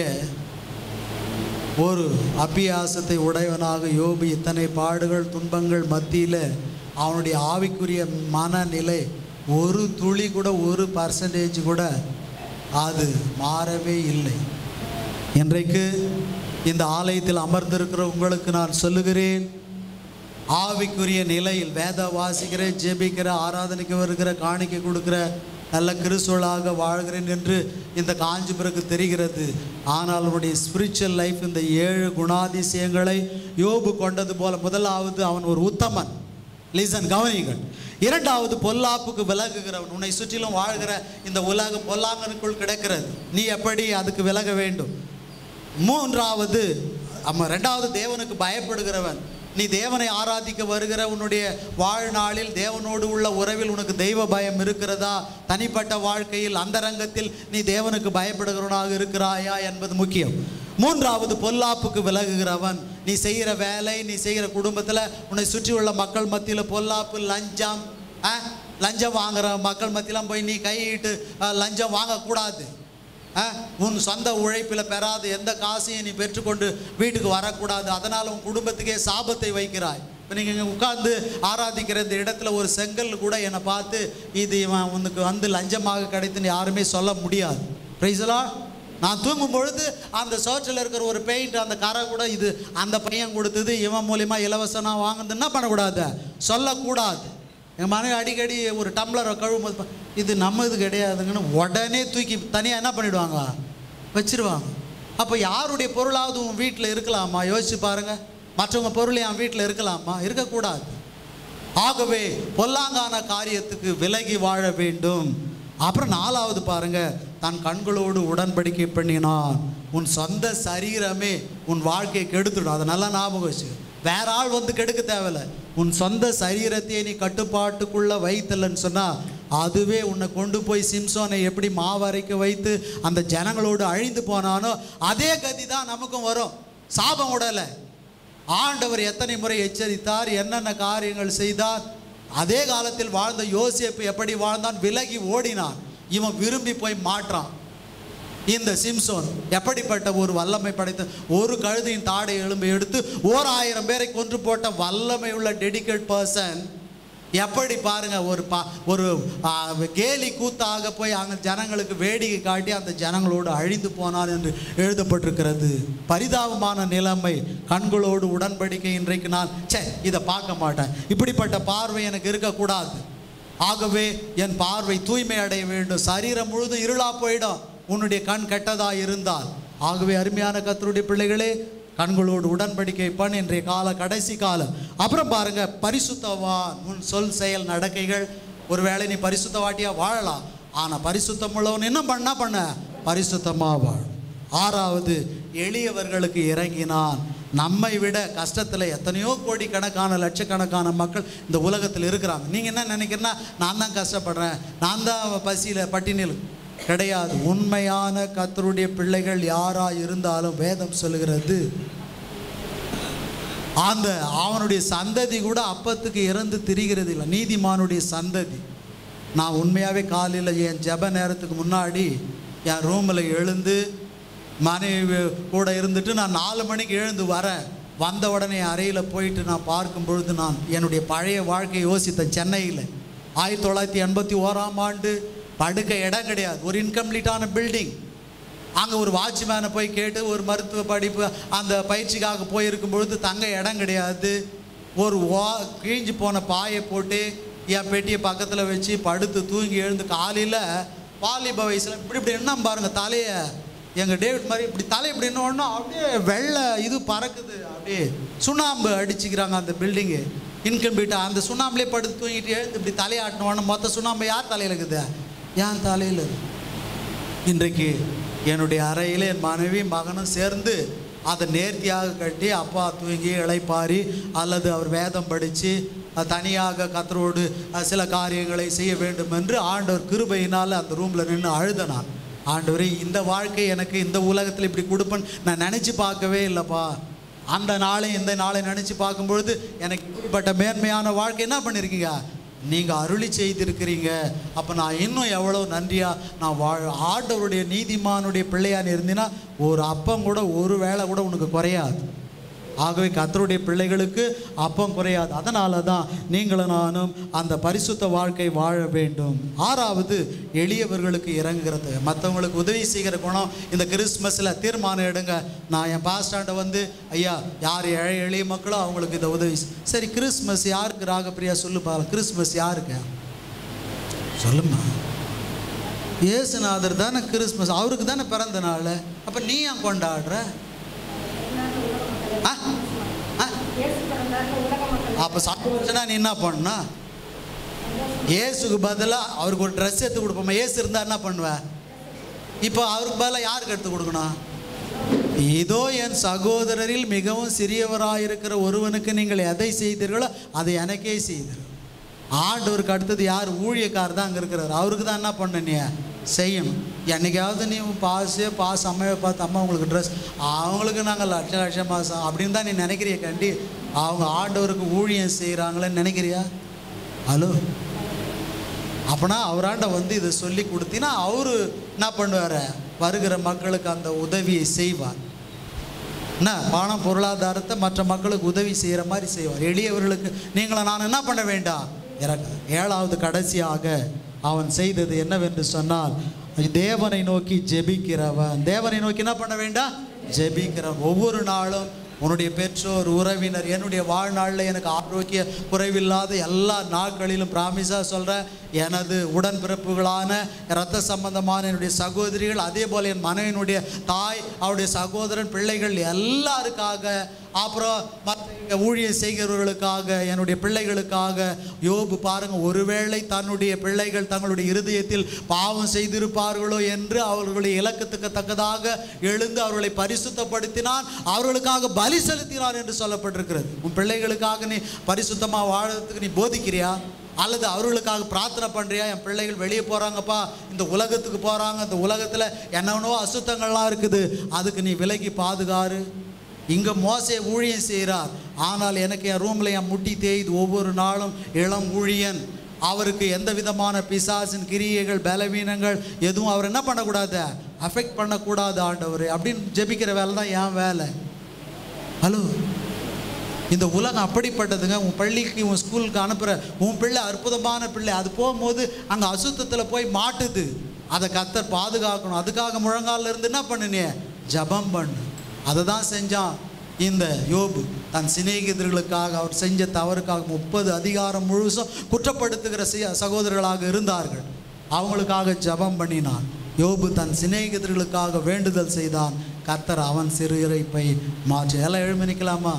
B: ஒரு அபியாசத்தை உடையவனாக யோபு இத்தனை பாடுகள் துன்பங்கள் மத்தியில் அவனுடைய ஆவிக்குரிய மனநிலை ஒரு துளி கூட ஒரு பர்சன்டேஜ் கூட அது மாறவே இல்லை இன்றைக்கு இந்த ஆலயத்தில் அமர்ந்திருக்கிற உங்களுக்கு நான் சொல்லுகிறேன் ஆவிக்குரிய நிலையில் வேத வாசிக்கிற ஜெபிக்கிற ஆராதனைக்கு வருகிற காணிக்கை கொடுக்கிற நல்ல கிறிஸ்துவலாக வாழ்கிறேன் என்று இந்த காஞ்சிபுரக்கு தெரிகிறது ஆனால் அவனுடைய ஸ்பிரிச்சுவல் லைஃப் இந்த ஏழு குணாதிசயங்களை யோபு கொண்டது போல முதலாவது அவன் ஒரு உத்தமன் லிசன் கவனிகள் இரண்டாவது பொல்லாப்புக்கு விலகுகிறவன் உன்னை சுற்றிலும் வாழ்கிற இந்த உலகம் பொல்லாங்கனுக்குள் கிடக்கிறது நீ எப்படி அதுக்கு விலக வேண்டும் மூன்றாவது அம்ம ரெண்டாவது தேவனுக்கு பயப்படுகிறவன் நீ தேவனை ஆராதிக்க வருகிற உன்னுடைய வாழ்நாளில் தேவனோடு உள்ள உறவில் உனக்கு தெய்வ பயம் இருக்கிறதா தனிப்பட்ட வாழ்க்கையில் அந்தரங்கத்தில் நீ தேவனுக்கு பயப்படுகிறவனாக இருக்கிறாயா என்பது முக்கியம் மூன்றாவது பொல்லாப்புக்கு விலகுகிறவன் நீ செய்கிற வேலை நீ செய்கிற குடும்பத்தில் உன்னை சுற்றி உள்ள மக்கள் மத்தியில் பொல்லாப்பு லஞ்சம் ஆ, லஞ்சம் வாங்குற மக்கள் மத்தியெல்லாம் போய் நீ கையிட்டு ஆ, லஞ்சம் வாங்கக்கூடாது ஆ, உன் சொந்த உழைப்பில் பெறாத எந்த காசையும் நீ பெற்றுக்கொண்டு வீட்டுக்கு வரக்கூடாது அதனால் உன் குடும்பத்துக்கே சாபத்தை வைக்கிறாய் இப்போ நீங்கள் இங்கே உட்கார்ந்து ஆராதிக்கிற இந்த இடத்துல ஒரு செங்கல் கூட என்னை பார்த்து இது இவன் உனக்கு வந்து லஞ்சமாக கிடைத்துன்னு யாருமே சொல்ல முடியாது பிரைசலா நான் தூங்கும் பொழுது அந்த சோற்றில் இருக்கிற ஒரு பெயிண்ட் அந்த கரை கூட இது அந்த பையன் கொடுத்தது இவன் மூலியமா இலவசமாக வாங்குறது என்ன பண்ணக்கூடாது சொல்லக்கூடாது என் மனைவி அடிக்கடி ஒரு டம்ளரை கழுவும் போது பா- இது நம்ம இது கிடையாதுங்கன்னு உடனே தூக்கி தனியாக என்ன பண்ணிடுவாங்க வச்சிருவாங்க அப்போ யாருடைய பொருளாவது உன் வீட்டில் இருக்கலாமா யோசிச்சு பாருங்க மற்றவங்க பொருள் என் வீட்டில் இருக்கலாமா இருக்கக்கூடாது ஆகவே பொல்லாங்கான காரியத்துக்கு விலகி வாழ வேண்டும் அப்புறம் நாலாவது பாருங்க தன் கண்களோடு உடன்படிக்கை பண்ணினான் உன் சொந்த சரீரமே உன் வாழ்க்கையை கெடுத்துடும் அதை நல்லா ஞாபகம் வச்சு வேற ஆள் வந்து கெடுக்க தேவையில்ல உன் சொந்த சரீரத்தையே நீ கட்டுப்பாட்டுக்குள்ள வைத்தலன்னு சொன்னா அதுவே உன்னை கொண்டு போய் சிம்சோனை எப்படி மாவரைக்க வைத்து அந்த ஜனங்களோடு அழிந்து போனானோ அதே கதி தான் நமக்கும் வரும் சாபம் உடலை ஆண்டவர் எத்தனை முறை எச்சரித்தார் என்னென்ன காரியங்கள் செய்தார் அதே காலத்தில் வாழ்ந்த யோசேப்பு எப்படி வாழ்ந்தான் விலகி ஓடினான் இவன் விரும்பி போய் மாற்றான் இந்த சிம்சோன் எப்படிப்பட்ட ஒரு வல்லமை படைத்த ஒரு கழுதையின் தாடை எலும்பை எடுத்து ஓர் ஆயிரம் பேரை கொன்று போட்ட வல்லமை உள்ள டெடிகேட் பர்சன் எப்படி பாருங்க ஒரு பா ஒரு ஆ, கேலி கூத்தாக போய் அங்கே ஜனங்களுக்கு வேடிக்கை காட்டி அந்த ஜனங்களோடு அழிந்து போனான் என்று எழுதப்பட்டிருக்கிறது பரிதாபமான நிலைமை கண்களோடு உடன்படிக்கை இன்றைக்கு நான் ச்சே இதை பார்க்க மாட்டேன் இப்படிப்பட்ட பார்வை எனக்கு இருக்கக்கூடாது ஆகவே என் பார்வை தூய்மை அடைய வேண்டும் சரீரம் முழுதும் இருளா போயிடும் உன்னுடைய கண் கெட்டதா இருந்தால் ஆகவே அருமையான கத்தருடைய பிள்ளைகளே கண்களோடு உடன்படிக்கை பண்ண இன்றைய கால கடைசி காலம் அப்புறம் பாருங்க பரிசுத்தவான் உன் சொல் செயல் நடக்கைகள் ஒருவேளை நீ பரிசுத்தவாட்டியா வாழலாம் ஆனால் பரிசுத்தம் உள்ளவன் என்ன பண்ணா பண்ண பரிசுத்தமா வாழ் ஆறாவது எளியவர்களுக்கு இறங்கினான் நம்மை விட கஷ்டத்தில் எத்தனையோ கோடிக்கணக்கான லட்சக்கணக்கான மக்கள் இந்த உலகத்தில் இருக்கிறாங்க நீங்கள் என்ன நினைக்கிறீங்கன்னா நான் தான் கஷ்டப்படுறேன் நான் தான் பசியில் பட்டினியில் கிடையாது உண்மையான கத்தருடைய பிள்ளைகள் யாராக இருந்தாலும் வேதம் சொல்லுகிறது அந்த அவனுடைய சந்ததி கூட அப்பத்துக்கு இறந்து திரிகிறது இல்லை நீதிமானுடைய சந்ததி நான் உண்மையாகவே காலையில் என் ஜெப நேரத்துக்கு முன்னாடி என் ரூமில் எழுந்து மனைவி கூட இருந்துட்டு நான் நாலு மணிக்கு எழுந்து வரேன் வந்த உடனே அறையில் போயிட்டு நான் பார்க்கும் பொழுது நான் என்னுடைய பழைய வாழ்க்கையை யோசித்தேன் சென்னையில் ஆயிரத்தி தொள்ளாயிரத்தி எண்பத்தி ஓராம் ஆண்டு படுக்க இடம் கிடையாது ஒரு இன்கம்ப்ளீட்டான பில்டிங் அங்கே ஒரு வாட்ச்மேனை போய் கேட்டு ஒரு மருத்துவ படிப்பு அந்த பயிற்சிக்காக போயிருக்கும் பொழுது தங்க இடம் கிடையாது ஒரு வா கிழிஞ்சு போன பாயை போட்டு என் பெட்டியை பக்கத்தில் வச்சு படுத்து தூங்கி எழுந்து காலையில் வாலிப வயசில் இப்படி இப்படி என்ன பாருங்கள் தலையை எங்கள் டேவிட் மாதிரி இப்படி தலை இப்படி என்ன ஒன்றா அப்படியே வெள்ளை இது பறக்குது அப்படியே சுண்ணாம்பு அடிச்சுக்கிறாங்க அந்த பில்டிங்கு இன்கம்ப்ளீட்டாக அந்த சுண்ணாம்புலேயே படுத்து தூங்கிட்டு எழுந்து இப்படி தலையாட்டினோன்னு மொத்த சுண்ணாம்பு யார் தலையில் இருக்குது என் தலையில் இருக்குது இன்றைக்கு என்னுடைய அறையில் என் மனைவி மகனும் சேர்ந்து அதை நேர்த்தியாக கட்டி அப்பா தூங்கி இளைப்பாரி அல்லது அவர் வேதம் படித்து தனியாக கத்தரோடு அஹ், சில காரியங்களை செய்ய வேண்டும் என்று ஆண்டவர் கிருபையினால் அந்த ரூமில் நின்று அழுத நான் ஆண்டவரே இந்த வாழ்க்கை எனக்கு இந்த உலகத்தில் இப்படி கொடுப்பேன்னு நான் நினச்சி பார்க்கவே இல்லைப்பா அந்த நாளை இந்த நாளை நினச்சி பார்க்கும்பொழுது எனக்கு இப்படிப்பட்ட மேன்மையான வாழ்க்கை என்ன பண்ணியிருக்கீங்க நீங்கள் அருளி செய்திருக்கிறீங்க அப்போ நான் இன்னும் எவ்வளோ நன்றியாக நான் வாழ் ஆண்டவருடைய நீதிமானுடைய பிள்ளையான்னு இருந்தீன்னா ஒரு அப்பம் கூட ஒரு வேளை கூட உனக்கு குறையாது ஆகவே கத்தருடைய பிள்ளைகளுக்கு அப்பம் குறையாது அதனால தான் நீங்களும் நானும் அந்த பரிசுத்த வாழ்க்கை வாழ வேண்டும் ஆறாவது எளியவர்களுக்கு இறங்குறது மற்றவங்களுக்கு உதவி செய்கிற குணம் இந்த கிறிஸ்மஸில் தீர்மானம் எடுங்க நான் என் பாஸ்டாண்ட வந்து ஐயா யார் ஏழை எளிய மக்களோ அவங்களுக்கு இந்த உதவி செய்-" சரி கிறிஸ்மஸ் யாருக்கு ராகப்பிரியா சொல்லு பாருங்க கிறிஸ்மஸ் யாருக்கு சொல்லுமா இயேசுநாதர் தானே கிறிஸ்மஸ் அவருக்கு தானே பிறந்த நாள் அப்போ நீ ஏன் கொண்டாடுற ஆ ஆ
E: இயேசு பிறந்தார்னு உலக மக்கள்
B: அப்போ சந்தோஷம்னா நீ என்ன பண்ணா இயேசுக்கு பதிலாக அவருக்கு ஒரு ட்ரெஸ் எடுத்து கொடுப்போமா இயேசு இருந்தால் என்ன பண்ணுவ இப்போ அவருக்கு பதிலாக யாருக்கு எடுத்து கொடுக்கணும் இதோ என் சகோதரரில் மிகவும் சிறியவராயிருக்கிற ஒருவனுக்கு நீங்கள் எதை செய்தீர்களோ அதை எனக்கே செய்தீர்கள் ஆண்டவருக்கு அடுத்தது யார் ஊழியக்கார் தான் அங்கே இருக்கிறார் அவருக்கு தான் என்ன பண்ண நீ செய்யணும் என்னைக்காவது நீ பாசு பாஸ் அம்மாவை பார்த்து அம்மா உங்களுக்கு ட்ரெஸ் அவங்களுக்கு நாங்கள் லட்ச லட்சம் மாதம் அப்படின்னு தான் நீ நினைக்கிறிய கண்டி அவங்க ஆண்டவருக்கு ஊழியம் செய்கிறாங்களேன்னு நினைக்கிறியா ஹலோ அப்போனா அவராண்ட வந்து இதை சொல்லி கொடுத்தீங்கன்னா அவரு என்ன பண்ணுவார் வருகிற மக்களுக்கு அந்த உதவியை செய்வார் என்ன பணம் பொருளாதாரத்தை மற்ற மக்களுக்கு உதவி செய்கிற மாதிரி செய்வார் எளியவர்களுக்கு நீங்களை நான் என்ன பண்ண வேண்டாம் இறக்க ஏழாவது கடைசியாக அவன் செய்தது என்னவென்று சொன்னால் தேவனை நோக்கி ஜெபிக்கிறவன் தேவனை நோக்கி என்ன பண்ண வேண்டாம் ஜெபிக்கிறவன் ஒவ்வொரு நாளும் உன்னுடைய பெற்றோர் உறவினர் என்னுடைய வாழ்நாளில் எனக்கு ஆரோக்கிய குறைவில்லாத எல்லா நாட்களிலும் ப்ராமிஸாக சொல்கிறேன் எனது உடன்பிறப்புகளான இரத்த சம்பந்தமான என்னுடைய சகோதரிகள் அதே போல் என் மனைவியினுடைய தாய் அவருடைய சகோதரன் பிள்ளைகள் எல்லாருக்காக அப்புறம் மற்ற இங்க ஊழியம் செய்கிறவர்களுக்காக என்னுடைய பிள்ளைகளுக்காக யோபு பாருங்க ஒருவேளை தன்னுடைய பிள்ளைகள் தங்களுடைய இருதயத்தில் பாவம் செய்திருப்பார்களோ என்று அவர்களுடைய இலக்கத்துக்கு தக்கதாக எழுந்து அவர்களை பரிசுத்தப்படுத்தினான் அவர்களுக்காக பலி செலுத்தினார் என்று சொல்லப்பட்டிருக்கிறது உன் பிள்ளைகளுக்காக நீ பரிசுத்தமாக வாழறதுக்கு நீ போதிக்கிறியா அல்லது அவர்களுக்காக பிரார்த்தனை பண்ணுறியா என் பிள்ளைகள் வெளியே போகிறாங்கப்பா இந்த உலகத்துக்கு போகிறாங்க இந்த உலகத்தில் என்னென்னவோ அசுத்தங்கள்லாம் இருக்குது அதுக்கு நீ விலகி பாதுகாரு இங்கே மோசே ஊழியம் செய்கிறார் ஆனால் எனக்கு என் ரூமில் என் முட்டி தேய்து ஒவ்வொரு நாளும் இளம் ஊழியன் அவருக்கு எந்த விதமான பிசாசின் கிரியைகள் பலவீனங்கள் எதுவும் அவர் என்ன பண்ணக்கூடாது அஃபெக்ட் பண்ணக்கூடாது ஆண்டவர் அப்படின்னு ஜெபிக்கிற வேலை தான் என் வேலை ஹலோ இந்த உலகம் அப்படிப்பட்டதுங்க உன் பள்ளிக்கு உன் ஸ்கூலுக்கு அனுப்புகிற உன் பிள்ளை அற்புதமான பிள்ளை அது போகும்போது அங்கே அசுத்தத்தில் போய் மாட்டுது அதை கத்தர் பாதுகாக்கணும் அதுக்காக முழங்காலில் இருந்து என்ன பண்ணுனே ஜபம் பண்ணு அதை தான் செஞ்சான் இந்த யோபு தன் சிநேகிதர்களுக்காக அவர் செஞ்ச தவறுக்காக முப்பது அதிகாரம் முழுசும் குற்றப்படுத்துகிற சி- சகோதரர்களாக இருந்தார்கள் அவங்களுக்காக ஜபம் பண்ணினான் யோபு தன் சிநேகிதர்களுக்காக வேண்டுதல் செய்தான் கர்த்தர் அவன் சிறு இறைப்பை மாற்றி எல்லாம் எழுமி நிற்கலாமா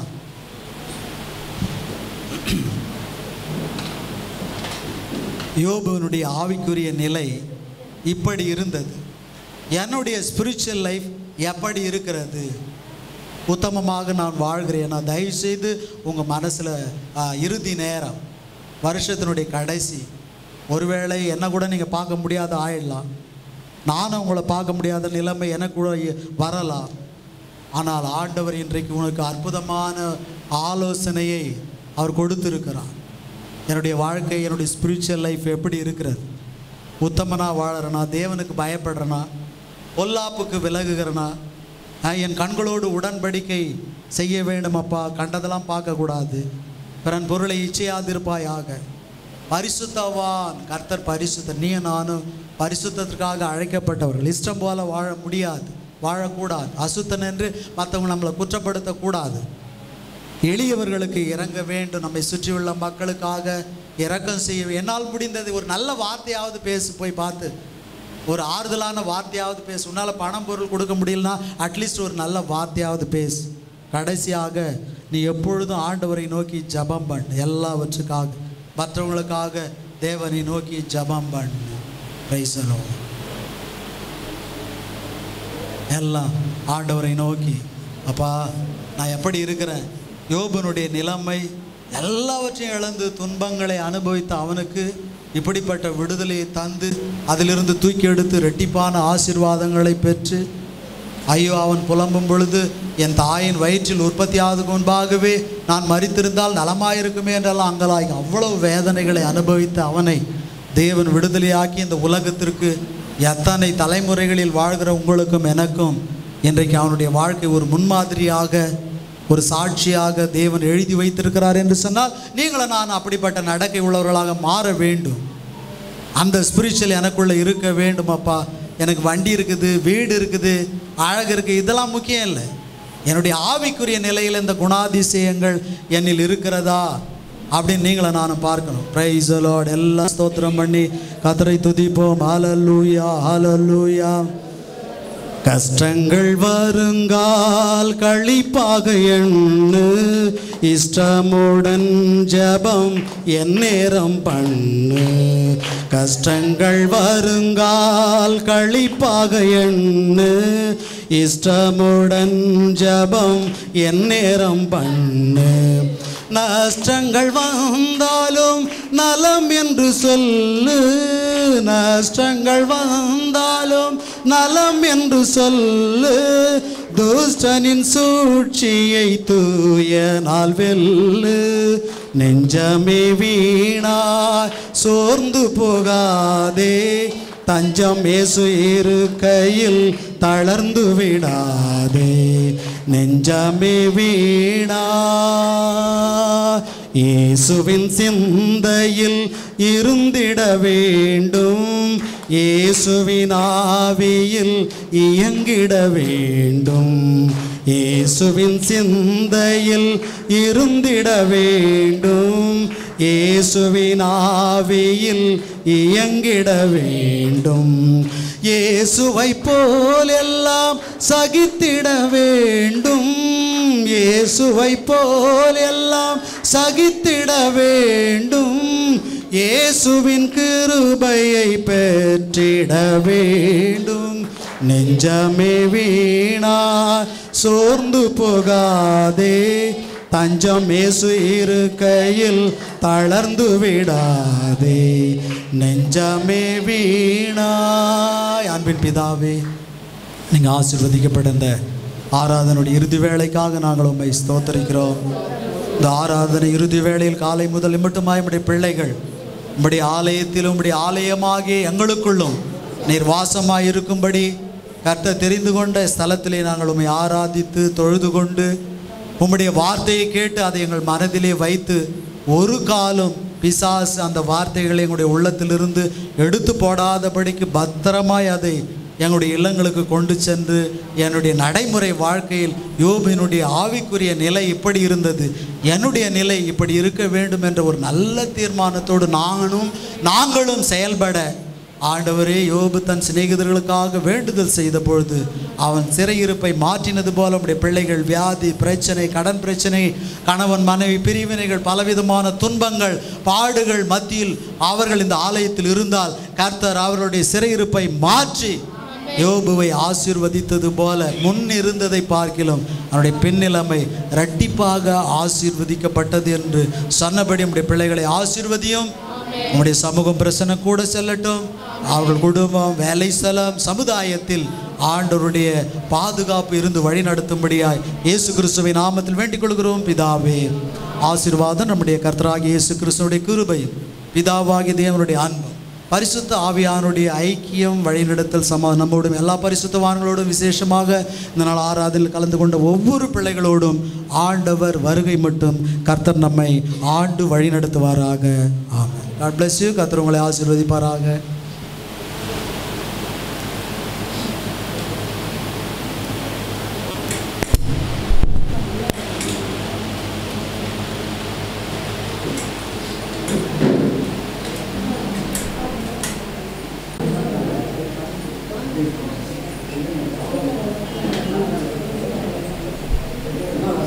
B: யோபுவனுடைய ஆவிக்குரிய நிலை இப்படி இருந்தது என்னுடைய ஸ்பிரிச்சுவல் லைஃப் எப்படி இருக்கிறது உத்தமமாக நான் வாழ்கிறேன் நான் தயவு செய்து உங்கள் மனசில் இறுதி நேரம் வருஷத்தினுடைய கடைசி ஒருவேளை என்ன கூட நீங்கள் பார்க்க முடியாத ஆயிடலாம் நானும் உங்களை பார்க்க முடியாத நிலைமை எனக்கு கூட இ- வரலாம் ஆனால் ஆண்டவர் இன்றைக்கு உனக்கு அற்புதமான ஆலோசனையை அவர் கொடுத்திருக்கிறார் என்னுடைய வாழ்க்கை என்னுடைய ஸ்பிரிச்சுவல் லைஃப் எப்படி இருக்கிறது உத்தமனாக வாழறனா தேவனுக்கு பயப்படுறனா பொல்லாப்புக்கு விலகுகிறனா ஆஹ், என் கண்களோடு உடன்படிக்கை செய்ய வேண்டும் அப்பா கண்டதெல்லாம் பார்க்கக்கூடாது பிறன் பொருளை இச்சையாதிருப்பாயாக பரிசுத்தவான் கர்த்தர் பரிசுத்தர் நீ நானும் பரிசுத்தத்திற்காக அழைக்கப்பட்டவர்கள் இஷ்டம் போல வாழ முடியாது வாழக்கூடாது அசுத்தன் என்று மற்றவங்க நம்மளை குற்றப்படுத்தக்கூடாது எளியவர்களுக்கு இறங்க வேண்டும் நம்மை சுற்றியுள்ள மக்களுக்காக இரக்கம் செய்ய என்னால் முடிந்தது ஒரு நல்ல வார்த்தையாவது பேசு போய் பார்த்து ஒரு ஆறுதலான வார்த்தையாவது பேசு உன்னால் பணம் பொருள் கொடுக்க முடியலனா அட்லீஸ்ட் ஒரு நல்ல வார்த்தையாவது பேசு கடைசியாக நீ எப்பொழுதும் ஆண்டவரை நோக்கி ஜெபம் பண்ணு எல்லாவற்றுக்காக மற்றவங்களுக்காக தேவனை நோக்கி ஜெபம் பண்ணு பிரைசலோ எல்லாம் ஆண்டவரை நோக்கி அப்பா நான் எப்படி இருக்கிறேன் யோபனுடைய நிலைமை எல்லாவற்றையும் இழந்து துன்பங்களை அனுபவித்த அவனுக்கு இப்படிப்பட்ட விடுதலையை தந்து அதிலிருந்து தூக்கி எடுத்து ரெட்டிப்பான ஆசீர்வாதங்களை பெற்று ஐயோ அவன் புலம்பும் பொழுது என் தாயின் வயிற்றில் உற்பத்தியாவதுக்கு முன்பாகவே நான் மறித்திருந்தால் நலமாயிருக்குமே என்றெல்லாம் அங்கலாய் அவ்வளவு வேதனைகளை அனுபவித்த அவனை தேவன் விடுதலையாக்கி இந்த உலகத்திற்கு எத்தனை தலைமுறைகளில் வாழ்கிற உங்களுக்கும் எனக்கும் இன்றைக்கு அவனுடைய வாழ்க்கை ஒரு முன்மாதிரியாக ஒரு சாட்சியாக தேவன் எழுதி வைத்திருக்கிறார் என்று சொன்னால் நீங்களும் நான் அப்படிப்பட்ட நடக்கை உள்ளவர்களாக மாற வேண்டும் அந்த ஸ்பிரிச்சுவல் எனக்குள்ளே இருக்க வேண்டும் அப்பா எனக்கு வண்டி இருக்குது வீடு இருக்குது அழகு இருக்குது இதெல்லாம் முக்கியம் இல்லை என்னுடைய ஆவிக்குரிய நிலையில் இந்த குணாதிசயங்கள் என்னில் இருக்கிறதா அப்படின்னு நீங்களை நான் பார்க்கணும் ப்ரைஸ் லார்ட் எல்லாம் ஸ்தோத்திரம் பண்ணி கத்தரை துதிப்போம் ஹalleluya ஹalleluya கஷ்டங்கள் வருங்கால் கழிப்பாக எண்ணு இஷ்டமுடன் ஜபம் என் நேரம் பண்ணு கஷ்டங்கள் வருங்கால் கழிப்பாக எண்ணு இஷ்டமுடன் ஜபம் என் நேரம் பண்ணு நஷ்டங்கள் வந்தாலும் நலம் என்று சொல்லு நஷ்டங்கள் வந்தாலும் நலம் என்று சொல்லு துஷ்டனின் சூழ்ச்சியை தூய நாள் வெல்லு நெஞ்சமே வீணாய் சோர்ந்து போகாதே தஞ்சம் இயேசு இருக்கையில் தளர்ந்து விடாதே நெஞ்சமே வீணா இயேசுவின் சிந்தையில் இருந்திட வேண்டும் இயேசுவின் ஆவியில் இயங்கிட வேண்டும் இயேசுவின் சிந்தையில் இருந்திட வேண்டும் இயேசுவின் ஆவியில் இயங்கிட வேண்டும் இயேசுவை போல் எல்லாம் சகித்திட வேண்டும் இயேசுவை போல் எல்லாம் சகித்திட வேண்டும் இயேசுவின் கிருபையை பெற்றிட வேண்டும் நெஞ்சமே வீணா சோர்ந்து போகாதே தஞ்சம் இயேசு இருக்கையில் தளர்ந்து விடாதே நெஞ்சமே வீணாய் அன்பின் பிதாவே நீங்கள் ஆசீர்வதிக்கப்பட்ட இந்த ஆராதனுடைய இறுதி வேளைக்காக நாங்கள் உண்மை ஸ்தோத்தரிக்கிறோம் இந்த ஆராதனை இறுதி வேளையில் காலை முதல் மட்டுமாய் நம்முடைய பிள்ளைகள் நம்முடைய ஆலயத்திலும் நம்முடைய ஆலயமாகிய எங்களுக்குள்ளும் நீர் வாசமாய் இருக்கும்படி கர்த்தர் தெரிந்து கொண்ட ஸ்தலத்திலே நாங்கள் உண்மை ஆராதித்து தொழுது கொண்டு உம்முடைய வார்த்தையை கேட்டு அதை எங்கள் மனதிலே வைத்து ஒரு காலம் பிசாசு அந்த வார்த்தைகளை எங்களுடைய உள்ளத்திலிருந்து எடுத்து போடாதபடிக்கு பத்திரமாய் அதை எங்களுடைய இல்லங்களுக்கு கொண்டு சென்று என்னுடைய நடைமுறை வாழ்க்கையில் யோபினுடைய ஆவிக்குரிய நிலை இப்படி இருந்தது என்னுடைய நிலை இப்படி இருக்க வேண்டும் என்ற ஒரு நல்ல தீர்மானத்தோடு நானும் நாங்களும் செயல்பட ஆண்டவரே யோபு தன் சிநேகிதர்களுக்காக வேண்டுதல் செய்த பொழுது அவன் சிறையிருப்பை மாற்றினது போல நம்முடைய பிள்ளைகள் வியாதி பிரச்சனை கடன் பிரச்சனை கணவன் மனைவி பிரிவினைகள் பலவிதமான துன்பங்கள் பாடுகள் மத்தியில் அவர்கள் இந்த ஆலயத்தில் இருந்தால் கர்த்தர் அவர்களுடைய சிறையிருப்பை மாற்றி யோபுவை ஆசீர்வதித்தது போல முன் இருந்ததை பார்க்கிலும் அவனுடைய பின்னிலைமை இரட்டிப்பாக ஆசீர்வதிக்கப்பட்டது என்று சொன்னபடி நம்முடைய பிள்ளைகளை ஆசீர்வதியும் உம்முடைய சமூகம் பிரச்சனை கூட செல்லட்டும் அவர்கள் குடும்பம் வேலை ஸ்தலம் சமுதாயத்தில் ஆண்டவருடைய பாதுகாப்பு இருந்து வழி நடத்தும்படியாய் இயேசு கிறிஸ்துவின் நாமத்தில் வேண்டிக் கொள்கிறோம் பிதாவே ஆசீர்வாதம் நம்முடைய கர்த்தராகிய இயேசு கிறிஸ்துவுடைய கிருபையும் பிதாவாகிய தேவனுடைய அன்பும் பரிசுத்த ஆவியானுடைய ஐக்கியம் வழிநடத்தல் சமா நம்மோடும் எல்லா பரிசுத்தவான்களோடும் விசேஷமாக இந்த நாள் ஆராதனையில் கலந்து கொண்ட ஒவ்வொரு பிள்ளைகளோடும் ஆண்டவர் வருகை மட்டும் கர்த்தர் நம்மை ஆண்டு வழிநடத்துவாராக ஆமென் காட் bless you கர்த்தர் உங்களை ஆசீர்வதிப்பாராக
F: Thank